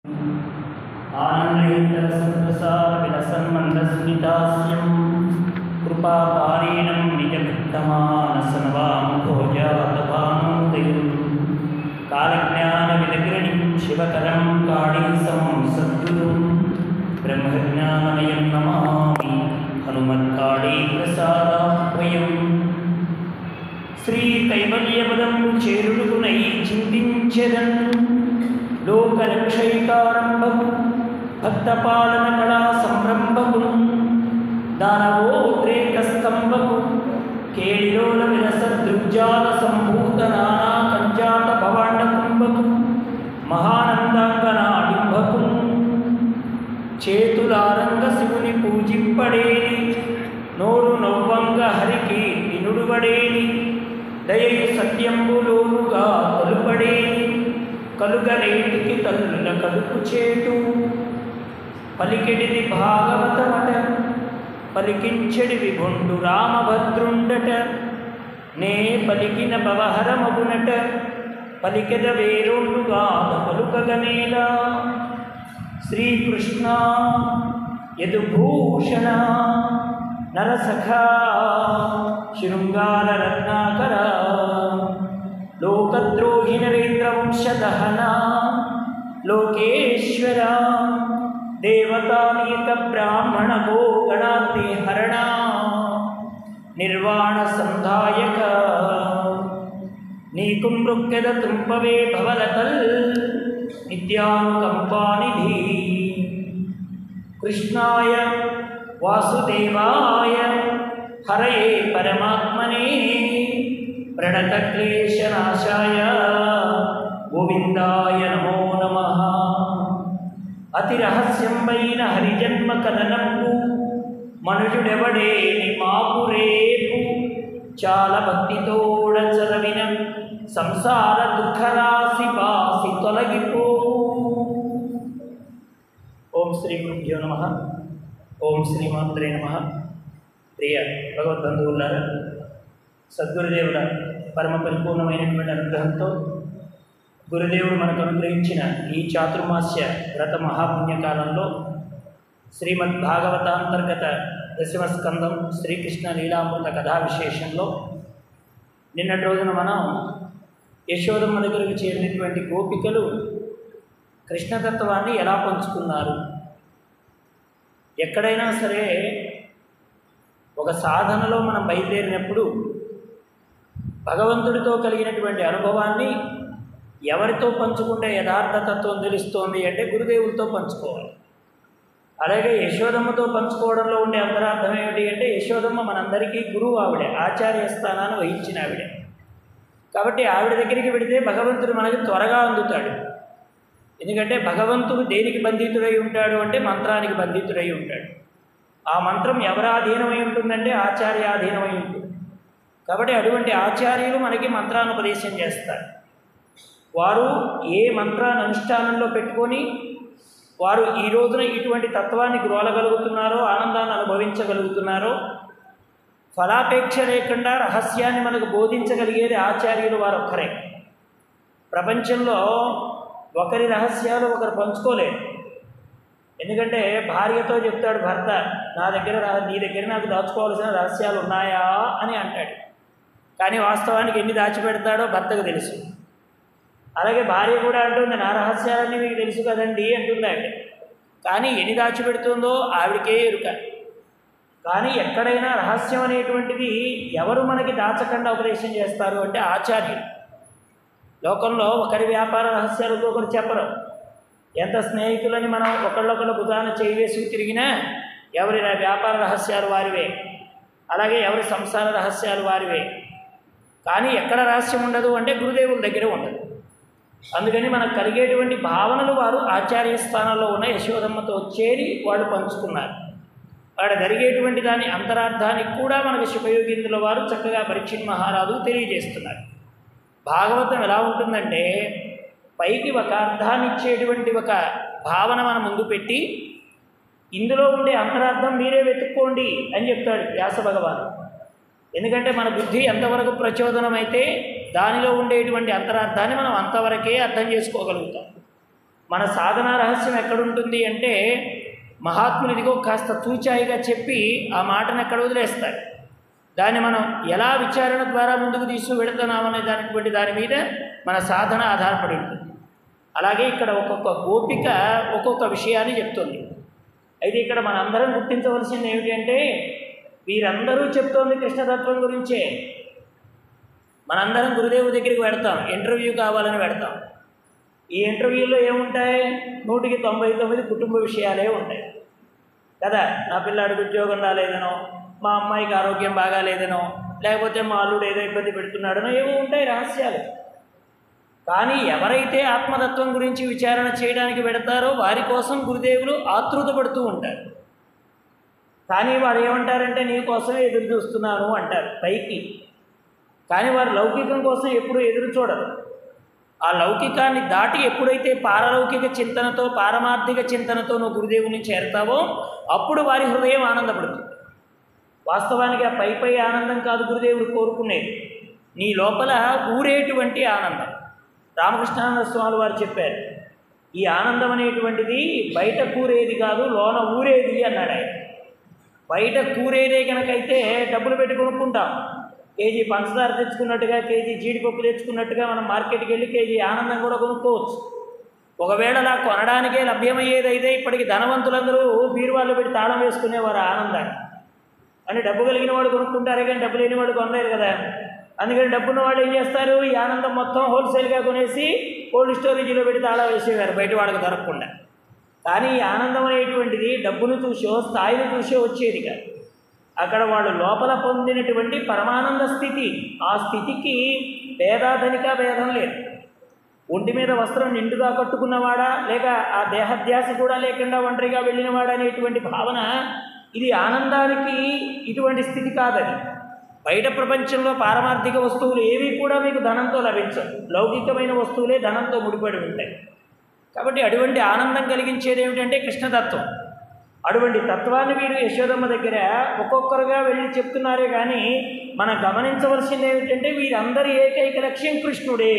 आनन्दयुक्तसन्तसारविलसन्मन्दस्मितास्यं कृपापारीणं निजभिक्तमानसनवामुभोजातभानोदयं कालज्ञानविदग्रणिं शिवकरं काळीसमं सद्गुरुं ब्रह्मज्ञानमयं नमामि हनुमत्काळीप्रसादाह्वयम् శ్రీ కైవల్యపదము చేరుడుకునై చింతించెదన్ లోకరక్షైకారంభము భక్తపాలన కళా సంరంభము దానవోద్రేక స్తంభము కేళిలోల విరస దృగ్జాల సంభూత నానా కంజాత భవాండ కుంభకు మహానందాంగనాడింభకు చేతులారంగ శివుని పూజింపడేని నోరు నవ్వంగ హరికి వినుడుబడేని దయయు సత్యంబులోనుగా తలుపడేని కలుగనేటికి తల్లుల కలుపు చేటు పలికెడిది భాగవతమట పలికించెడి విభుండు రామభద్రుండట నే పలికిన భవహరమగునట పలికెద వేరుండుగా పలుకగనేలా శ్రీకృష్ణ యదుభూషణ నరసఖా శృంగారరత్నాకర లోకద్రోహి నరేంద్రవంశదహన లోకేశ్వర దేవతానీత బ్రాహ్మణ గోగణాతి హరణ నిర్వాణ సంధాయక నీకు మృక్కెద తుంపవే భవలతల్ నిత్యానుకంపానిధి కృష్ణాయ వాసుదేవాయ హరయే పరమాత్మనే ప్రణతక్లేశనాశాయ గోవిందాయ నమో నమ అతి రహస్యంబైన హరిజన్మ కథనంపు మనుజుడెవడేని మాపు రేపు చాలా భక్తితోడ చదవిన సంసార దుఃఖరాశి బాసి తొలగిపో ఓం శ్రీ గురుభ్యో నమ ఓం శ్రీమాత్రే నమ ప్రియ భగవద్బంధువులారా సద్గురుదేవుల పరమ పరిపూర్ణమైనటువంటి అనుగ్రహంతో గురుదేవుడు మనకు అనుగ్రహించిన ఈ చాతుర్మాస్య వ్రత మహాపుణ్యకాలంలో శ్రీమద్ భాగవతాంతర్గత దశమస్కందం శ్రీకృష్ణ లీలామృత కథా విశేషంలో నిన్నటి రోజున మనం యశోదమ్మ దగ్గరకు చేరినటువంటి గోపికలు కృష్ణతత్వాన్ని ఎలా పంచుకున్నారు ఎక్కడైనా సరే ఒక సాధనలో మనం బయలుదేరినప్పుడు భగవంతుడితో కలిగినటువంటి అనుభవాన్ని ఎవరితో పంచుకుంటే యథార్థ తత్వం తెలుస్తోంది అంటే గురుదేవులతో పంచుకోవాలి అలాగే యశోదమ్మతో పంచుకోవడంలో ఉండే అంతరార్థం ఏమిటి అంటే యశోదమ్మ మనందరికీ గురువు ఆవిడే ఆచార్య స్థానాన్ని వహించిన ఆవిడే కాబట్టి ఆవిడ దగ్గరికి వెడితే భగవంతుడు మనకి త్వరగా అందుతాడు ఎందుకంటే భగవంతుడు దేనికి బంధితుడై ఉంటాడు అంటే మంత్రానికి బంధితుడై ఉంటాడు ఆ మంత్రం ఎవరి ఆధీనమై ఉంటుందంటే ఆచార్య ఆధీనమై ఉంటుంది కాబట్టి అటువంటి ఆచార్యులు మనకి మంత్రానుపదేశం చేస్తారు వారు ఏ మంత్రాన్ని అనుష్ఠానంలో పెట్టుకొని వారు ఈ రోజున ఇటువంటి తత్వాన్ని గ్రోలగలుగుతున్నారో ఆనందాన్ని అనుభవించగలుగుతున్నారో ఫలాపేక్ష లేకుండా రహస్యాన్ని మనకు బోధించగలిగేది ఆచార్యులు వారు ఒక్కరే ప్రపంచంలో ఒకరి రహస్యాలు ఒకరు పంచుకోలేరు ఎందుకంటే భార్యతో చెప్తాడు భర్త నా దగ్గర రా- నీ దగ్గర నాకు దాచుకోవాల్సిన రహస్యాలు ఉన్నాయా అని అంటాడు కానీ వాస్తవానికి ఎన్ని దాచిపెడతాడో భర్తకు తెలుసు అలాగే భార్య కూడా అంటుంది నా రహస్యాలన్నీ మీకు తెలుసు కదండి అంటుంది ఆవిడ కానీ ఎన్ని దాచిపెడుతుందో ఆవిడకే ఎరుక కానీ ఎక్కడైనా రహస్యం అనేటువంటిది ఎవరు మనకి దాచకుండా ఉపదేశం చేస్తారు అంటే ఆచార్యులు లోకంలో ఒకరి వ్యాపార రహస్యాలతో ఒకరు చెప్పరు ఎంత స్నేహితులని మనం ఒకళ్ళొకళ్ళు భుజాన చేయి వేసి తిరిగినా ఎవరి ర- వ్యాపార రహస్యాలు వారివే అలాగే ఎవరి సంసార రహస్యాలు వారివే కానీ ఎక్కడ రహస్యం ఉండదు అంటే గురుదేవుల దగ్గర ఉండదు అందుకని మనకు కలిగేటువంటి భావనలు వారు ఆచార్య స్థానంలో ఉన్న యశోదమ్మతో చేరి వాళ్ళు పంచుకున్నారు వాడు జరిగేటువంటి దాని అంతరార్థానికి కూడా మనకు శుభయోగిందుల వారు చక్కగా పరీక్షిత్ మహారాజు తెలియజేస్తున్నారు భాగవతం ఎలా ఉంటుందంటే పైకి ఒక అర్థాన్ని ఇచ్చేటువంటి ఒక భావన మన ముందు పెట్టి ఇందులో ఉండే అంతరార్థం మీరే వెతుక్కోండి అని చెప్తాడు వ్యాస భగవాన్ ఎందుకంటే మన బుద్ధి ఎంతవరకు ప్రచోదనమైతే దానిలో ఉండేటువంటి అంతరార్థాన్ని మనం అంతవరకే అర్థం చేసుకోగలుగుతాం మన సాధన రహస్యం ఎక్కడుంటుంది అంటే మహాత్ములు ఇదిగో కాస్త తూచాయిగా చెప్పి ఆ మాటను ఎక్కడ వదిలేస్తారు దాన్ని మనం ఎలా విచారణ ద్వారా ముందుకు తీసుకు వెళుతున్నామనే దానిటువంటి దాని మీద మన సాధన ఆధారపడి ఉంటుంది అలాగే ఇక్కడ ఒక్కొక్క గోపిక ఒక్కొక్క విషయాన్ని చెప్తుంది అయితే ఇక్కడ మనందరం గుర్తించవలసింది ఏమిటంటే వీరందరూ చెప్తోంది కృష్ణతత్వం గురించే మనందరం గురుదేవు దగ్గరికి పెడతాం ఇంటర్వ్యూ కావాలని పెడతాం ఈ ఇంటర్వ్యూలో ఏముంటాయి నూటికి తొంభై తొమ్మిది కుటుంబ విషయాలే ఉంటాయి కదా నా పిల్లాడికి ఉద్యోగం రాలేదనో మా అమ్మాయికి ఆరోగ్యం బాగాలేదనో లేకపోతే మా అల్లుడు ఏదో ఇబ్బంది పెడుతున్నాడనో ఏవో ఉంటాయి రహస్యాలు కానీ ఎవరైతే ఆత్మతత్వం గురించి విచారణ చేయడానికి పెడతారో వారి కోసం గురుదేవులు ఆతృత పడుతూ ఉంటారు కానీ వారు ఏమంటారంటే నీ కోసమే ఎదురు చూస్తున్నాను అంటారు పైకి కానీ వారు లౌకికం కోసం ఎప్పుడూ ఎదురు చూడరు ఆ లౌకికాన్ని దాటి ఎప్పుడైతే పారలౌకిక చింతనతో పారమార్థిక చింతనతో నువ్వు గురుదేవుని చేరతావో అప్పుడు వారి హృదయం ఆనందపడుతుంది వాస్తవానికి ఆ పై పై ఆనందం కాదు గురుదేవుడు కోరుకునేది నీ లోపల ఊరేటువంటి ఆనందం రామకృష్ణానంద స్వామి వారు చెప్పారు ఈ ఆనందం అనేటువంటిది బయట కూరేది కాదు లోన ఊరేది అన్నాడు ఆయన బయట కూరేదే కనుకైతే డబ్బులు పెట్టి కొనుక్కుంటాం కేజీ పంచదార తెచ్చుకున్నట్టుగా కేజీ జీడిపప్పు తెచ్చుకున్నట్టుగా మనం మార్కెట్కి వెళ్ళి కేజీ ఆనందం కూడా కొనుక్కోవచ్చు ఒకవేళ అలా కొనడానికే లభ్యమయ్యేదైతే ఇప్పటికి ధనవంతులందరూ బీరువాళ్ళు పెట్టి తాళం వేసుకునేవారు ఆ ఆనందాన్ని అని డబ్బు కలిగిన వాడు కొనుక్కుంటారే కానీ డబ్బు లేని వాడు కొనలేరు కదా అందుకని డబ్బున్న వాళ్ళు ఏం చేస్తారు ఈ ఆనందం మొత్తం హోల్సేల్గా కొనేసి కోల్డ్ స్టోరేజీలో పెట్టి తాళం వేసేవారు బయట వాళ్ళకి దొరకకుండా కానీ ఈ ఆనందం అనేటువంటిది డబ్బును చూసో స్థాయిని చూసో వచ్చేది కాదు అక్కడ వాళ్ళు లోపల పొందినటువంటి పరమానంద స్థితి ఆ స్థితికి భేదాధనిక భేదం లేదు ఒంటి మీద వస్త్రం నిండుగా కట్టుకున్నవాడా లేక ఆ దేహధ్యాస కూడా లేకుండా ఒంటరిగా వెళ్ళినవాడా అనేటువంటి భావన ఇది ఆనందానికి ఇటువంటి స్థితి కాదని బయట ప్రపంచంలో పారమార్థిక వస్తువులు ఏవి కూడా మీకు ధనంతో లభించవు లౌకికమైన వస్తువులే ధనంతో ముడిపడి ఉంటాయి కాబట్టి అటువంటి ఆనందం కలిగించేది ఏమిటంటే కృష్ణతత్వం అటువంటి తత్వాన్ని వీరు యశోదమ్మ దగ్గర ఒక్కొక్కరుగా వెళ్ళి చెప్తున్నారే కానీ మనం గమనించవలసింది ఏమిటంటే వీరందరి ఏకైక లక్ష్యం కృష్ణుడే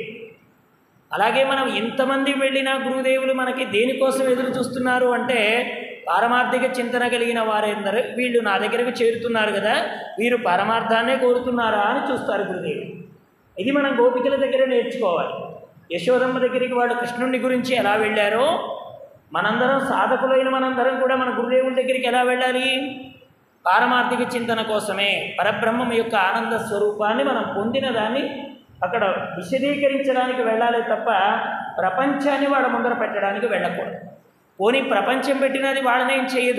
అలాగే మనం ఇంతమంది వెళ్ళిన గురుదేవులు మనకి దేనికోసం ఎదురు చూస్తున్నారు అంటే పారమార్థిక చింతన కలిగిన వారందరూ వీళ్ళు నా దగ్గరకు చేరుతున్నారు కదా వీరు పరమార్థాన్నే కోరుతున్నారా అని చూస్తారు గురుదేవులు ఇది మనం గోపికల దగ్గర నేర్చుకోవాలి యశోదమ్మ దగ్గరికి వాళ్ళు కృష్ణుని గురించి ఎలా వెళ్ళారో మనందరం సాధకులైన మనందరం కూడా మన గురుదేవుల దగ్గరికి ఎలా వెళ్ళాలి పారమార్థిక చింతన కోసమే పరబ్రహ్మం యొక్క ఆనంద స్వరూపాన్ని మనం పొందిన దాన్ని అక్కడ విశదీకరించడానికి వెళ్ళాలి తప్ప ప్రపంచాన్ని వాడ ముందర పెట్టడానికి వెళ్ళకూడదు పోనీ ప్రపంచం పెట్టినది వాళ్ళనేం చేయదు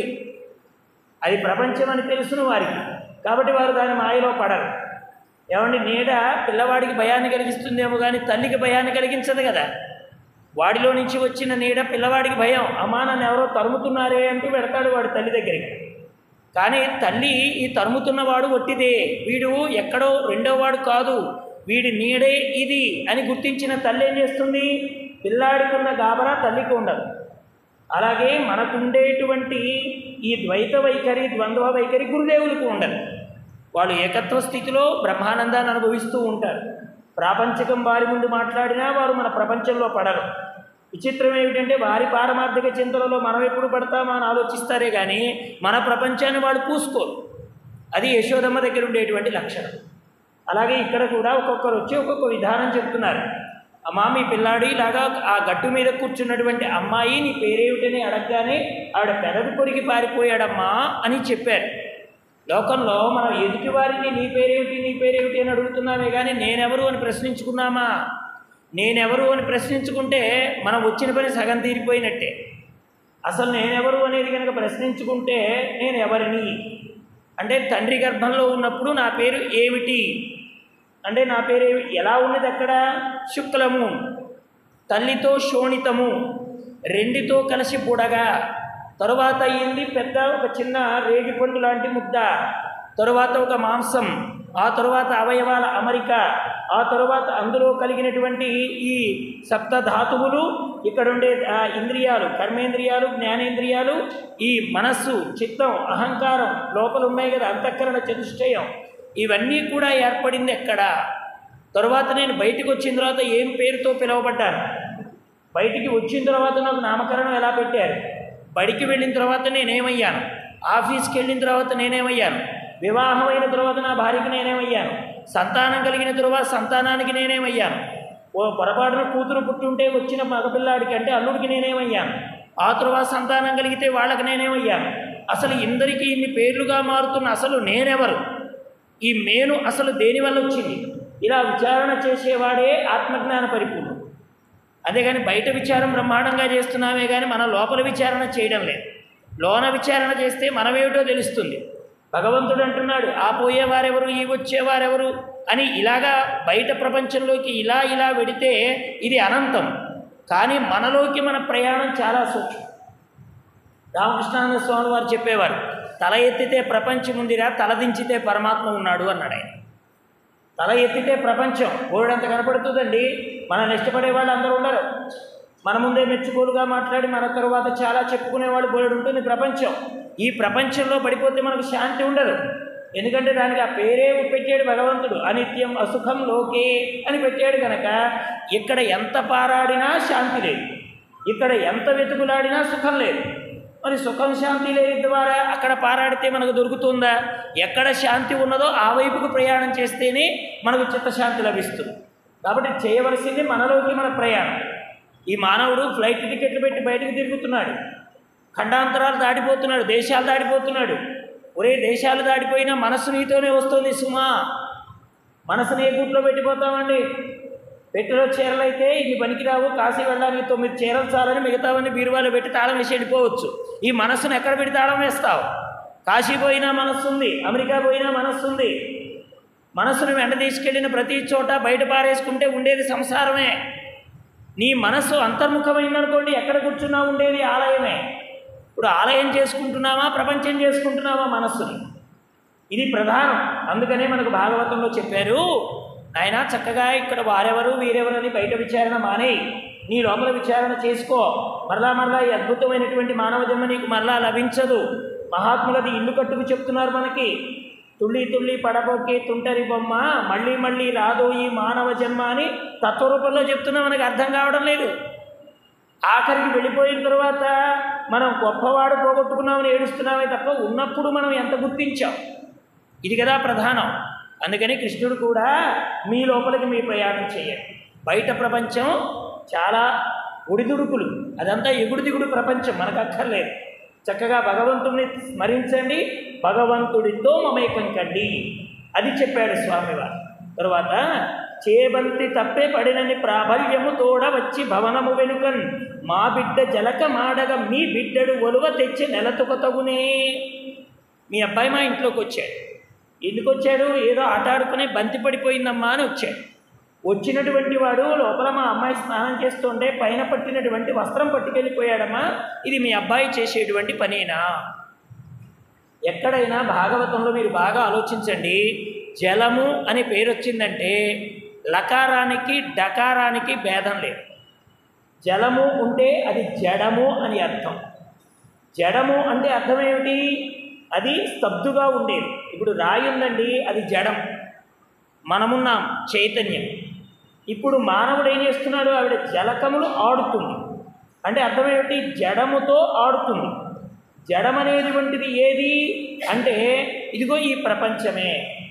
అది ప్రపంచం అని తెలుసును వారికి కాబట్టి వారు దాని మాయలో పడరు ఏమండి నీడ పిల్లవాడికి భయాన్ని కలిగిస్తుందేమో కానీ తల్లికి భయాన్ని కలిగించదు కదా వాడిలో నుంచి వచ్చిన నీడ పిల్లవాడికి భయం అమ్మా నన్ను ఎవరో తరుముతున్నారే అంటూ పెడతాడు వాడి తల్లి దగ్గరికి కానీ తల్లి ఈ తరుముతున్నవాడు ఒట్టిదే వీడు ఎక్కడో రెండో వాడు కాదు వీడి నీడే ఇది అని గుర్తించిన తల్లి ఏం చేస్తుంది పిల్లాడికి ఉన్న గాబరా తల్లికి ఉండదు అలాగే మనకుండేటువంటి ఈ ద్వైత వైఖరి ద్వంద్వ వైఖరి గురుదేవులకు ఉండదు వాళ్ళు ఏకత్వ స్థితిలో బ్రహ్మానందాన్ని అనుభవిస్తూ ఉంటారు ప్రాపంచికం వారి ముందు మాట్లాడినా వారు మన ప్రపంచంలో పడరు విచిత్రం ఏమిటంటే వారి పారమార్థిక చింతనలో మనం ఎప్పుడు పడతామా అని ఆలోచిస్తారే కానీ మన ప్రపంచాన్ని వాళ్ళు పూసుకోరు అది యశోదమ్మ దగ్గర ఉండేటువంటి లక్షణం అలాగే ఇక్కడ కూడా ఒక్కొక్కరు వచ్చి ఒక్కొక్క విధానం చెప్తున్నారు అమ్మా మీ పిల్లాడు ఇలాగా ఆ గట్టు మీద కూర్చున్నటువంటి అమ్మాయి నీ పేరేమిటని అడగగానే ఆవిడ పెదవి కొరికి పారిపోయాడమ్మా అని చెప్పారు లోకంలో మనం ఎదుటి వారిని నీ పేరేమిటి నీ పేరేమిటి అని అడుగుతున్నామే కానీ నేనెవరు అని ప్రశ్నించుకున్నామా నేనెవరు అని ప్రశ్నించుకుంటే మనం వచ్చిన పని సగం తీరిపోయినట్టే అసలు నేనెవరు అనేది కనుక ప్రశ్నించుకుంటే నేను ఎవరిని అంటే తండ్రి గర్భంలో ఉన్నప్పుడు నా పేరు ఏమిటి అంటే నా పేరు ఏమి ఎలా ఉన్నది అక్కడ శుక్లము తల్లితో శోణితము రెండితో కలిసి బుడగా తరువాత అయ్యింది పెద్ద ఒక చిన్న రేగిపండు లాంటి ముద్ద తరువాత ఒక మాంసం ఆ తరువాత అవయవాల అమరిక ఆ తరువాత అందులో కలిగినటువంటి ఈ సప్త ధాతువులు ఇక్కడ ఉండే ఆ ఇంద్రియాలు కర్మేంద్రియాలు జ్ఞానేంద్రియాలు ఈ మనస్సు చిత్తం అహంకారం లోపల ఉన్నాయి కదా అంతఃకరణ చతుష్టయం ఇవన్నీ కూడా ఏర్పడింది ఎక్కడ తరువాత నేను బయటకు వచ్చిన తర్వాత ఏం పేరుతో పిలువబడ్డాను బయటికి వచ్చిన తర్వాత నాకు నామకరణం ఎలా పెట్టారు బడికి వెళ్ళిన తర్వాత నేనేమయ్యాను ఆఫీస్కి వెళ్ళిన తర్వాత నేనేమయ్యాను వివాహం అయిన తర్వాత నా భార్యకి నేనేమయ్యాను సంతానం కలిగిన తర్వాత సంతానానికి నేనేమయ్యాను ఓ పొరపాటున కూతురు పుట్టుంటే వచ్చిన మగపిల్లాడికి అంటే అల్లుడికి నేనేమయ్యాను ఆ తర్వాత సంతానం కలిగితే వాళ్ళకి నేనేమయ్యాను అసలు ఇందరికీ ఇన్ని పేర్లుగా మారుతున్న అసలు నేనెవరు ఈ మేను అసలు దేనివల్ల వచ్చింది ఇలా విచారణ చేసేవాడే ఆత్మజ్ఞాన పరిపూర్ణుడు అంతేగాని బయట విచారం బ్రహ్మాండంగా చేస్తున్నామే కానీ మన లోపల విచారణ చేయడం లేదు లోన విచారణ చేస్తే మనమేమిటో తెలుస్తుంది భగవంతుడు అంటున్నాడు ఆ పోయేవారెవరు ఈ వచ్చేవారెవరు అని ఇలాగా బయట ప్రపంచంలోకి ఇలా ఇలా వెడితే ఇది అనంతం కానీ మనలోకి మన ప్రయాణం చాలా సూక్ష్మం రామకృష్ణానంద స్వామి వారు చెప్పేవారు తల ఎత్తితే ప్రపంచం ఉందిరా తల దించితే పరమాత్మ ఉన్నాడు అన్నాడు ఆయన తల ఎత్తితే ప్రపంచం బోర్డంత కనపడుతుందండి మనల్ని ఇష్టపడే వాళ్ళు అందరూ ఉండరు మన ముందే మెచ్చుకోలుగా మాట్లాడి మన తరువాత చాలా చెప్పుకునేవాళ్ళు బోర్డు ఉంటుంది ప్రపంచం ఈ ప్రపంచంలో పడిపోతే మనకు శాంతి ఉండదు ఎందుకంటే దానికి ఆ పేరే పెట్టాడు భగవంతుడు అనిత్యం అసుఖం లోకే అని పెట్టాడు కనుక ఇక్కడ ఎంత పారాడినా శాంతి లేదు ఇక్కడ ఎంత వెతుకులాడినా సుఖం లేదు మరి సుఖం శాంతి లేని ద్వారా అక్కడ పారాడితే మనకు దొరుకుతుందా ఎక్కడ శాంతి ఉన్నదో ఆ వైపుకు ప్రయాణం చేస్తేనే మనకు చిత్తశాంతి లభిస్తుంది కాబట్టి చేయవలసింది మనలోకి మన ప్రయాణం ఈ మానవుడు ఫ్లైట్ టికెట్లు పెట్టి బయటకు తిరుగుతున్నాడు ఖండాంతరాలు దాటిపోతున్నాడు దేశాలు దాటిపోతున్నాడు ఒరే దేశాలు దాటిపోయినా మనస్సు నీతోనే వస్తుంది సుమా మనసుని ఏ గుట్లో పెట్టిపోతామండి పెట్టెలో చీరలైతే ఇన్ని పనికిరావు కాశీ వెళ్ళడానికి తొమ్మిది చీరలు చాలని మిగతావన్నీ బీరువాలో పెట్టి తాళం వేసి వెళ్ళిపోవచ్చు ఈ మనస్సును ఎక్కడ పెట్టి తాళం వేస్తావు కాశీ పోయినా మనస్సు ఉంది అమెరికా పోయినా మనస్సు ఉంది మనస్సును వెంట తీసుకెళ్ళిన ప్రతి చోట బయట పారేసుకుంటే ఉండేది సంసారమే నీ మనస్సు అంతర్ముఖమైందనుకోండి ఎక్కడ కూర్చున్నా ఉండేది ఆలయమే ఇప్పుడు ఆలయం చేసుకుంటున్నావా ప్రపంచం చేసుకుంటున్నావా మనస్సుని ఇది ప్రధానం అందుకనే మనకు భాగవతంలో చెప్పారు ఆయన చక్కగా ఇక్కడ వారెవరు వీరెవరని బయట విచారణ మానేయి నీ లోపల విచారణ చేసుకో మరలా మరలా ఈ అద్భుతమైనటువంటి మానవ జన్మ నీకు మరలా లభించదు మహాత్ములది ఇల్లు కట్టుకు చెప్తున్నారు మనకి తుళ్ళి తుళ్ళి పడబోకే తుంటరి బొమ్మ మళ్ళీ మళ్ళీ రాదు ఈ మానవ జన్మ అని తత్వరూపంలో చెప్తున్నా మనకు అర్థం కావడం లేదు ఆఖరికి వెళ్ళిపోయిన తర్వాత మనం గొప్పవాడు పోగొట్టుకున్నామని ఏడుస్తున్నామే తప్ప ఉన్నప్పుడు మనం ఎంత గుర్తించాం ఇది కదా ప్రధానం అందుకని కృష్ణుడు కూడా మీ లోపలికి మీ ప్రయాణం చేయండి బయట ప్రపంచం చాలా ఒడిదుడుకులు అదంతా ఎగుడు దిగుడు ప్రపంచం మనకు అక్కర్లేదు చక్కగా భగవంతుడిని స్మరించండి భగవంతుడితో మమేకం కండి అది చెప్పాడు స్వామివారు తరువాత చేబంతి తప్పే పడినని ప్రాబల్యము తోడ వచ్చి భవనము వెనుకన్ మా బిడ్డ జలక మాడగ మీ బిడ్డడు ఒలువ తెచ్చి నెలతుక తగునే మీ అబ్బాయి మా ఇంట్లోకి వచ్చాడు ఎందుకు వచ్చాడు ఏదో ఆట ఆడుకునే బంతి పడిపోయిందమ్మా అని వచ్చాడు వచ్చినటువంటి వాడు లోపల మా అమ్మాయి స్నానం చేస్తుంటే పైన పట్టినటువంటి వస్త్రం పట్టుకెళ్ళిపోయాడమ్మా ఇది మీ అబ్బాయి చేసేటువంటి పనేనా ఎక్కడైనా భాగవతంలో మీరు బాగా ఆలోచించండి జలము అని పేరు వచ్చిందంటే లకారానికి డకారానికి భేదం లేదు జలము ఉంటే అది జడము అని అర్థం జడము అంటే అర్థం ఏమిటి అది స్తబ్దుగా ఉండేది ఇప్పుడు రాయి ఉందండి అది జడం మనమున్నాం చైతన్యం ఇప్పుడు మానవుడు ఏం చేస్తున్నాడు ఆవిడ జలకములు ఆడుతుంది అంటే అర్థం ఏమిటి జడముతో ఆడుతుంది జడమనేటువంటిది ఏది అంటే ఇదిగో ఈ ప్రపంచమే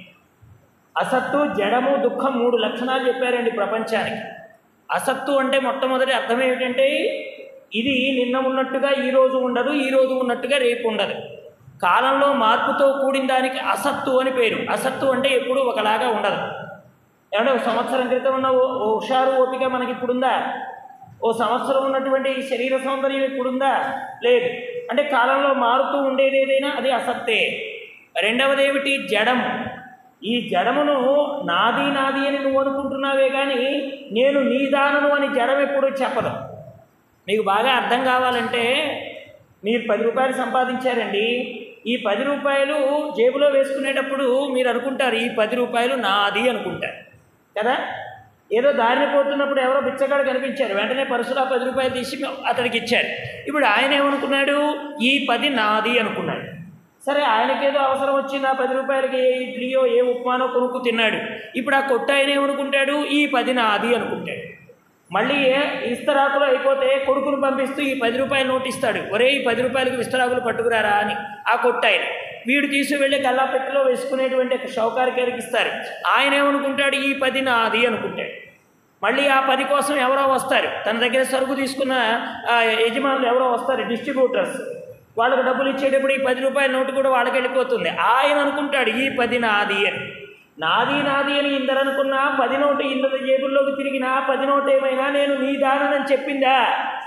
అసత్తు జడము దుఃఖం మూడు లక్షణాలు చెప్పారండి ప్రపంచానికి అసత్తు అంటే మొట్టమొదటి అర్థం ఏమిటంటే ఇది నిన్న ఉన్నట్టుగా ఈ రోజు ఉండదు ఈ రోజు ఉన్నట్టుగా రేపు ఉండదు కాలంలో మార్పుతో కూడిన దానికి అసత్తు అని పేరు అసత్తు అంటే ఎప్పుడూ ఒకలాగా ఉండదు ఏమంటే ఒక సంవత్సరం క్రితం ఉన్న ఓ ఓ హుషారు ఓపిక మనకి ఇప్పుడుందా ఓ సంవత్సరం ఉన్నటువంటి ఈ శరీర సౌందర్యం ఇప్పుడుందా లేదు అంటే కాలంలో మారుతూ ఉండేది ఏదైనా అది అసత్తే రెండవది ఏమిటి జడం ఈ జడమును నాది నాది అని నువ్వు అనుకుంటున్నావే కానీ నేను నీదానను అని జడం ఎప్పుడు చెప్పదు మీకు బాగా అర్థం కావాలంటే మీరు పది రూపాయలు సంపాదించారండి ఈ పది రూపాయలు జేబులో వేసుకునేటప్పుడు మీరు అనుకుంటారు ఈ పది రూపాయలు నాది అనుకుంటారు కదా ఏదో దారిని పోతున్నప్పుడు ఎవరో బిచ్చగాడు కనిపించారు వెంటనే పరుసులో ఆ పది రూపాయలు తీసి అతడికి ఇచ్చారు ఇప్పుడు ఆయన ఏమనుకున్నాడు ఈ పది నాది అనుకున్నాడు సరే ఆయనకేదో అవసరం వచ్చింది ఆ పది రూపాయలకి ఏ ఇడ్లీయో ఏ ఉప్మానో కొనుక్కు తిన్నాడు ఇప్పుడు ఆ కొట్టు ఆయన ఏమనుకుంటాడు ఈ పది నాది అనుకుంటాడు మళ్ళీ ఇస్తరాకులు అయిపోతే కొడుకును పంపిస్తూ ఈ పది రూపాయలు నోటు ఇస్తాడు ఒరే ఈ పది రూపాయలకు విస్తరాకులు పట్టుకురారా అని ఆ కొట్టాయన వీడు తీసుకువెళ్ళి గల్లాపెట్టెలో వేసుకునేటువంటి షౌకారి గారికి ఇస్తారు ఆయన ఏమనుకుంటాడు ఈ పది నాది అనుకుంటాడు మళ్ళీ ఆ పది కోసం ఎవరో వస్తారు తన దగ్గర సరుకు తీసుకున్న ఆ, యజమానులు ఎవరో వస్తారు డిస్ట్రిబ్యూటర్స్ వాళ్ళకు డబ్బులు ఇచ్చేటప్పుడు ఈ పది రూపాయల నోటు కూడా వాళ్ళకి వెళ్ళిపోతుంది ఆయన అనుకుంటాడు ఈ పది నాది అని నాది నాది అని ఇందరు అనుకున్నా పది నోటు ఇందరి జేబుల్లోకి తిరిగినా పది నోటు ఏమైనా నేను నీ దానని చెప్పిందా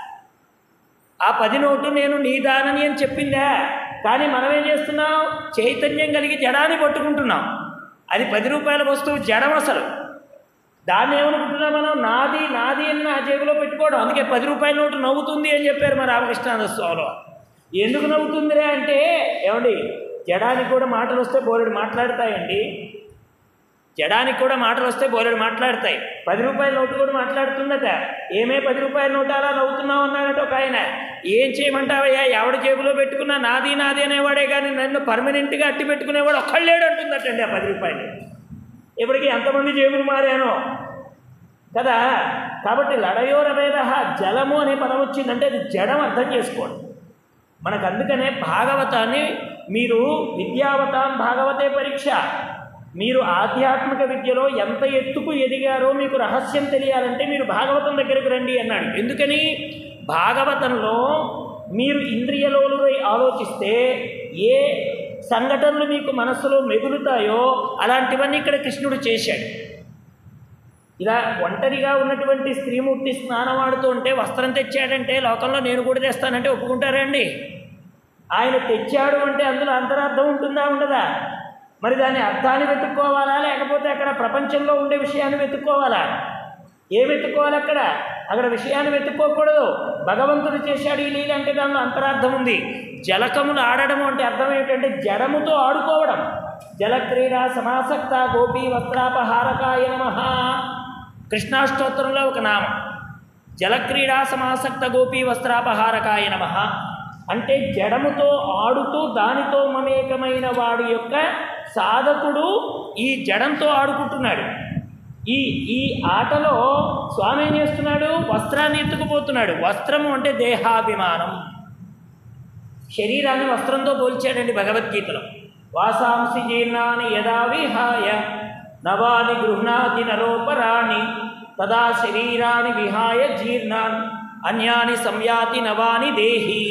ఆ పది నోటు నేను నీ దానని అని చెప్పిందా కానీ మనం ఏం చేస్తున్నాం చైతన్యం కలిగి జడాన్ని పట్టుకుంటున్నాం అది పది రూపాయల వస్తువు జడం అసలు దాన్ని ఏమనుకుంటున్నాం మనం నాది నాది అని నా జేబులో పెట్టుకోవడం అందుకే పది రూపాయల నోటు నవ్వుతుంది అని చెప్పారు మా రామకృష్ణానంద స్వామిలో ఎందుకు నవ్వుతుందిరే అంటే ఏమండి జడానికి కూడా మాటలు వస్తే బోలెడు మాట్లాడతాయండి జడానికి కూడా మాటలు వస్తే బోలెడు మాట్లాడతాయి పది రూపాయల నోటు కూడా మాట్లాడుతుందట ఏమే పది రూపాయల నోటు అలా నవ్వుతున్నావు అన్నాడట ఒక ఆయన ఏం చేయమంటావయ్యా ఎవడి జేబులో పెట్టుకున్నా నాది నాది అనేవాడే కానీ నన్ను పర్మనెంట్గా అట్టి పెట్టుకునేవాడు ఒక్కళ్ళేడు అంటుందటండి ఆ పది రూపాయలు ఇప్పటికి ఎంతమంది జేబులు మారానో కదా కాబట్టి లడయోరవేద జలము అనే పదం వచ్చిందంటే అది జడం అర్థం చేసుకోండి మనకు అందుకనే భాగవతాన్ని మీరు విద్యావతాం భాగవతే పరీక్ష మీరు ఆధ్యాత్మిక విద్యలో ఎంత ఎత్తుకు ఎదిగారో మీకు రహస్యం తెలియాలంటే మీరు భాగవతం దగ్గరికి రండి అన్నాడు ఎందుకని భాగవతంలో మీరు ఇంద్రియలోలువై ఆలోచిస్తే ఏ సంఘటనలు మీకు మనస్సులో మెదులుతాయో అలాంటివన్నీ ఇక్కడ కృష్ణుడు చేశాడు ఇలా ఒంటరిగా ఉన్నటువంటి స్త్రీమూర్తి స్నానం ఆడుతూ ఉంటే వస్త్రం తెచ్చాడంటే లోకంలో నేను కూడా తెస్తానంటే ఒప్పుకుంటారా అండి ఆయన తెచ్చాడు అంటే అందులో అంతరార్థం ఉంటుందా ఉండదా మరి దాని అర్థాన్ని వెతుక్కోవాలా లేకపోతే అక్కడ ప్రపంచంలో ఉండే విషయాన్ని వెతుక్కోవాలా ఏ వెతుక్కోవాలి అక్కడ అక్కడ విషయాన్ని వెతుక్కోకూడదు భగవంతుడు చేశాడు ఈ లీల అంటే దానిలో అంతరార్థం ఉంది జలకములు ఆడడం అంటే అర్థం ఏంటంటే జడముతో ఆడుకోవడం జలక్రీడ సమాసక్త గోపీ వస్త్రాపహారకాయ నమ కృష్ణాష్టోత్తరంలో ఒక నామం జలక్రీడా సమాసక్త గోపీ వస్త్రాపహారకాయ నమ అంటే జడముతో ఆడుతూ దానితో మమేకమైన వాడి యొక్క సాధకుడు ఈ జడంతో ఆడుకుంటున్నాడు ఈ ఈ ఆటలో స్వామి ఏం చేస్తున్నాడు వస్త్రాన్ని ఎత్తుకుపోతున్నాడు వస్త్రము అంటే దేహాభిమానం శరీరాన్ని వస్త్రంతో పోల్చాడండి భగవద్గీతలో వాసాంసి జీర్ణాని యదా విహాయ నవాని గృహ్ణాతి నరోపరాణి తదా శరీరాన్ని విహాయ జీర్ణాన్ అన్యాని సంయాతి నవాని దేహి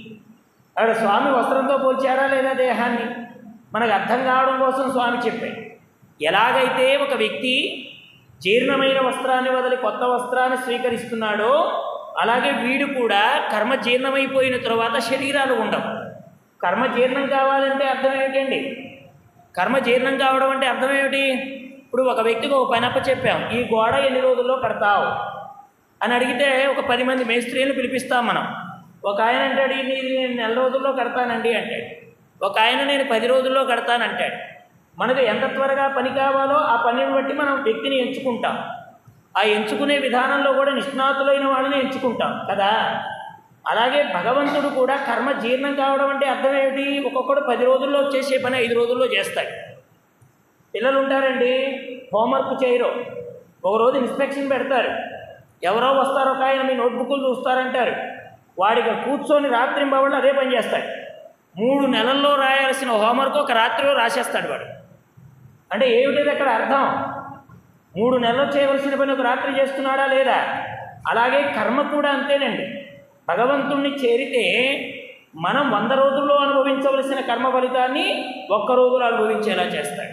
అక్కడ స్వామి వస్త్రంతో పోల్చారా లేదా దేహాన్ని మనకు అర్థం కావడం కోసం స్వామి చెప్పాడు ఎలాగైతే ఒక వ్యక్తి జీర్ణమైన వస్త్రాన్ని వదిలి కొత్త వస్త్రాన్ని స్వీకరిస్తున్నాడో అలాగే వీడు కూడా కర్మ జీర్ణమైపోయిన తర్వాత శరీరాలు ఉండవు కర్మ జీర్ణం కావాలంటే అర్థం ఏమిటండి కర్మ జీర్ణం కావడం అంటే అర్థం ఏమిటి ఇప్పుడు ఒక వ్యక్తికి ఒక పని అప్ప చెప్పాం ఈ గోడ ఎన్ని రోజుల్లో కడతావు అని అడిగితే ఒక పది మంది మేస్త్రీలను పిలిపిస్తాం మనం ఒక ఆయన అంటాడు ఇది నేను నెల రోజుల్లో కడతానండి అంటాడు ఒక ఆయన నేను పది రోజుల్లో కడతానంటాడు మనకు ఎంత త్వరగా పని కావాలో ఆ పనిని బట్టి మనం వ్యక్తిని ఎంచుకుంటాం ఆ ఎంచుకునే విధానంలో కూడా నిష్ణాతులైన వాళ్ళని ఎంచుకుంటాం కదా అలాగే భగవంతుడు కూడా కర్మ జీర్ణం కావడం అంటే అర్థం ఏమిటి ఒక్కొక్కడు పది రోజుల్లో చేసే పని ఐదు రోజుల్లో చేస్తాడు పిల్లలు ఉంటారండి హోంవర్క్ చేయరు ఒక రోజు ఇన్స్పెక్షన్ పెడతారు ఎవరో వస్తారో ఒక ఆయన మీ నోట్బుక్లు చూస్తారంటారు వాడికి కూర్చొని రాత్రి బావళ్ళు అదే పని చేస్తాడు మూడు నెలల్లో రాయాల్సిన హోంవర్క్ ఒక రాత్రిలో రాసేస్తాడు వాడు అంటే ఏమిటిది అక్కడ అర్థం మూడు నెలలు చేయవలసిన పని ఒక రాత్రి చేస్తున్నాడా లేదా అలాగే కర్మ కూడా అంతేనండి భగవంతుణ్ణి చేరితే మనం వంద రోజుల్లో అనుభవించవలసిన కర్మ ఫలితాన్ని ఒక్క రోజులో అనుభవించేలా చేస్తాడు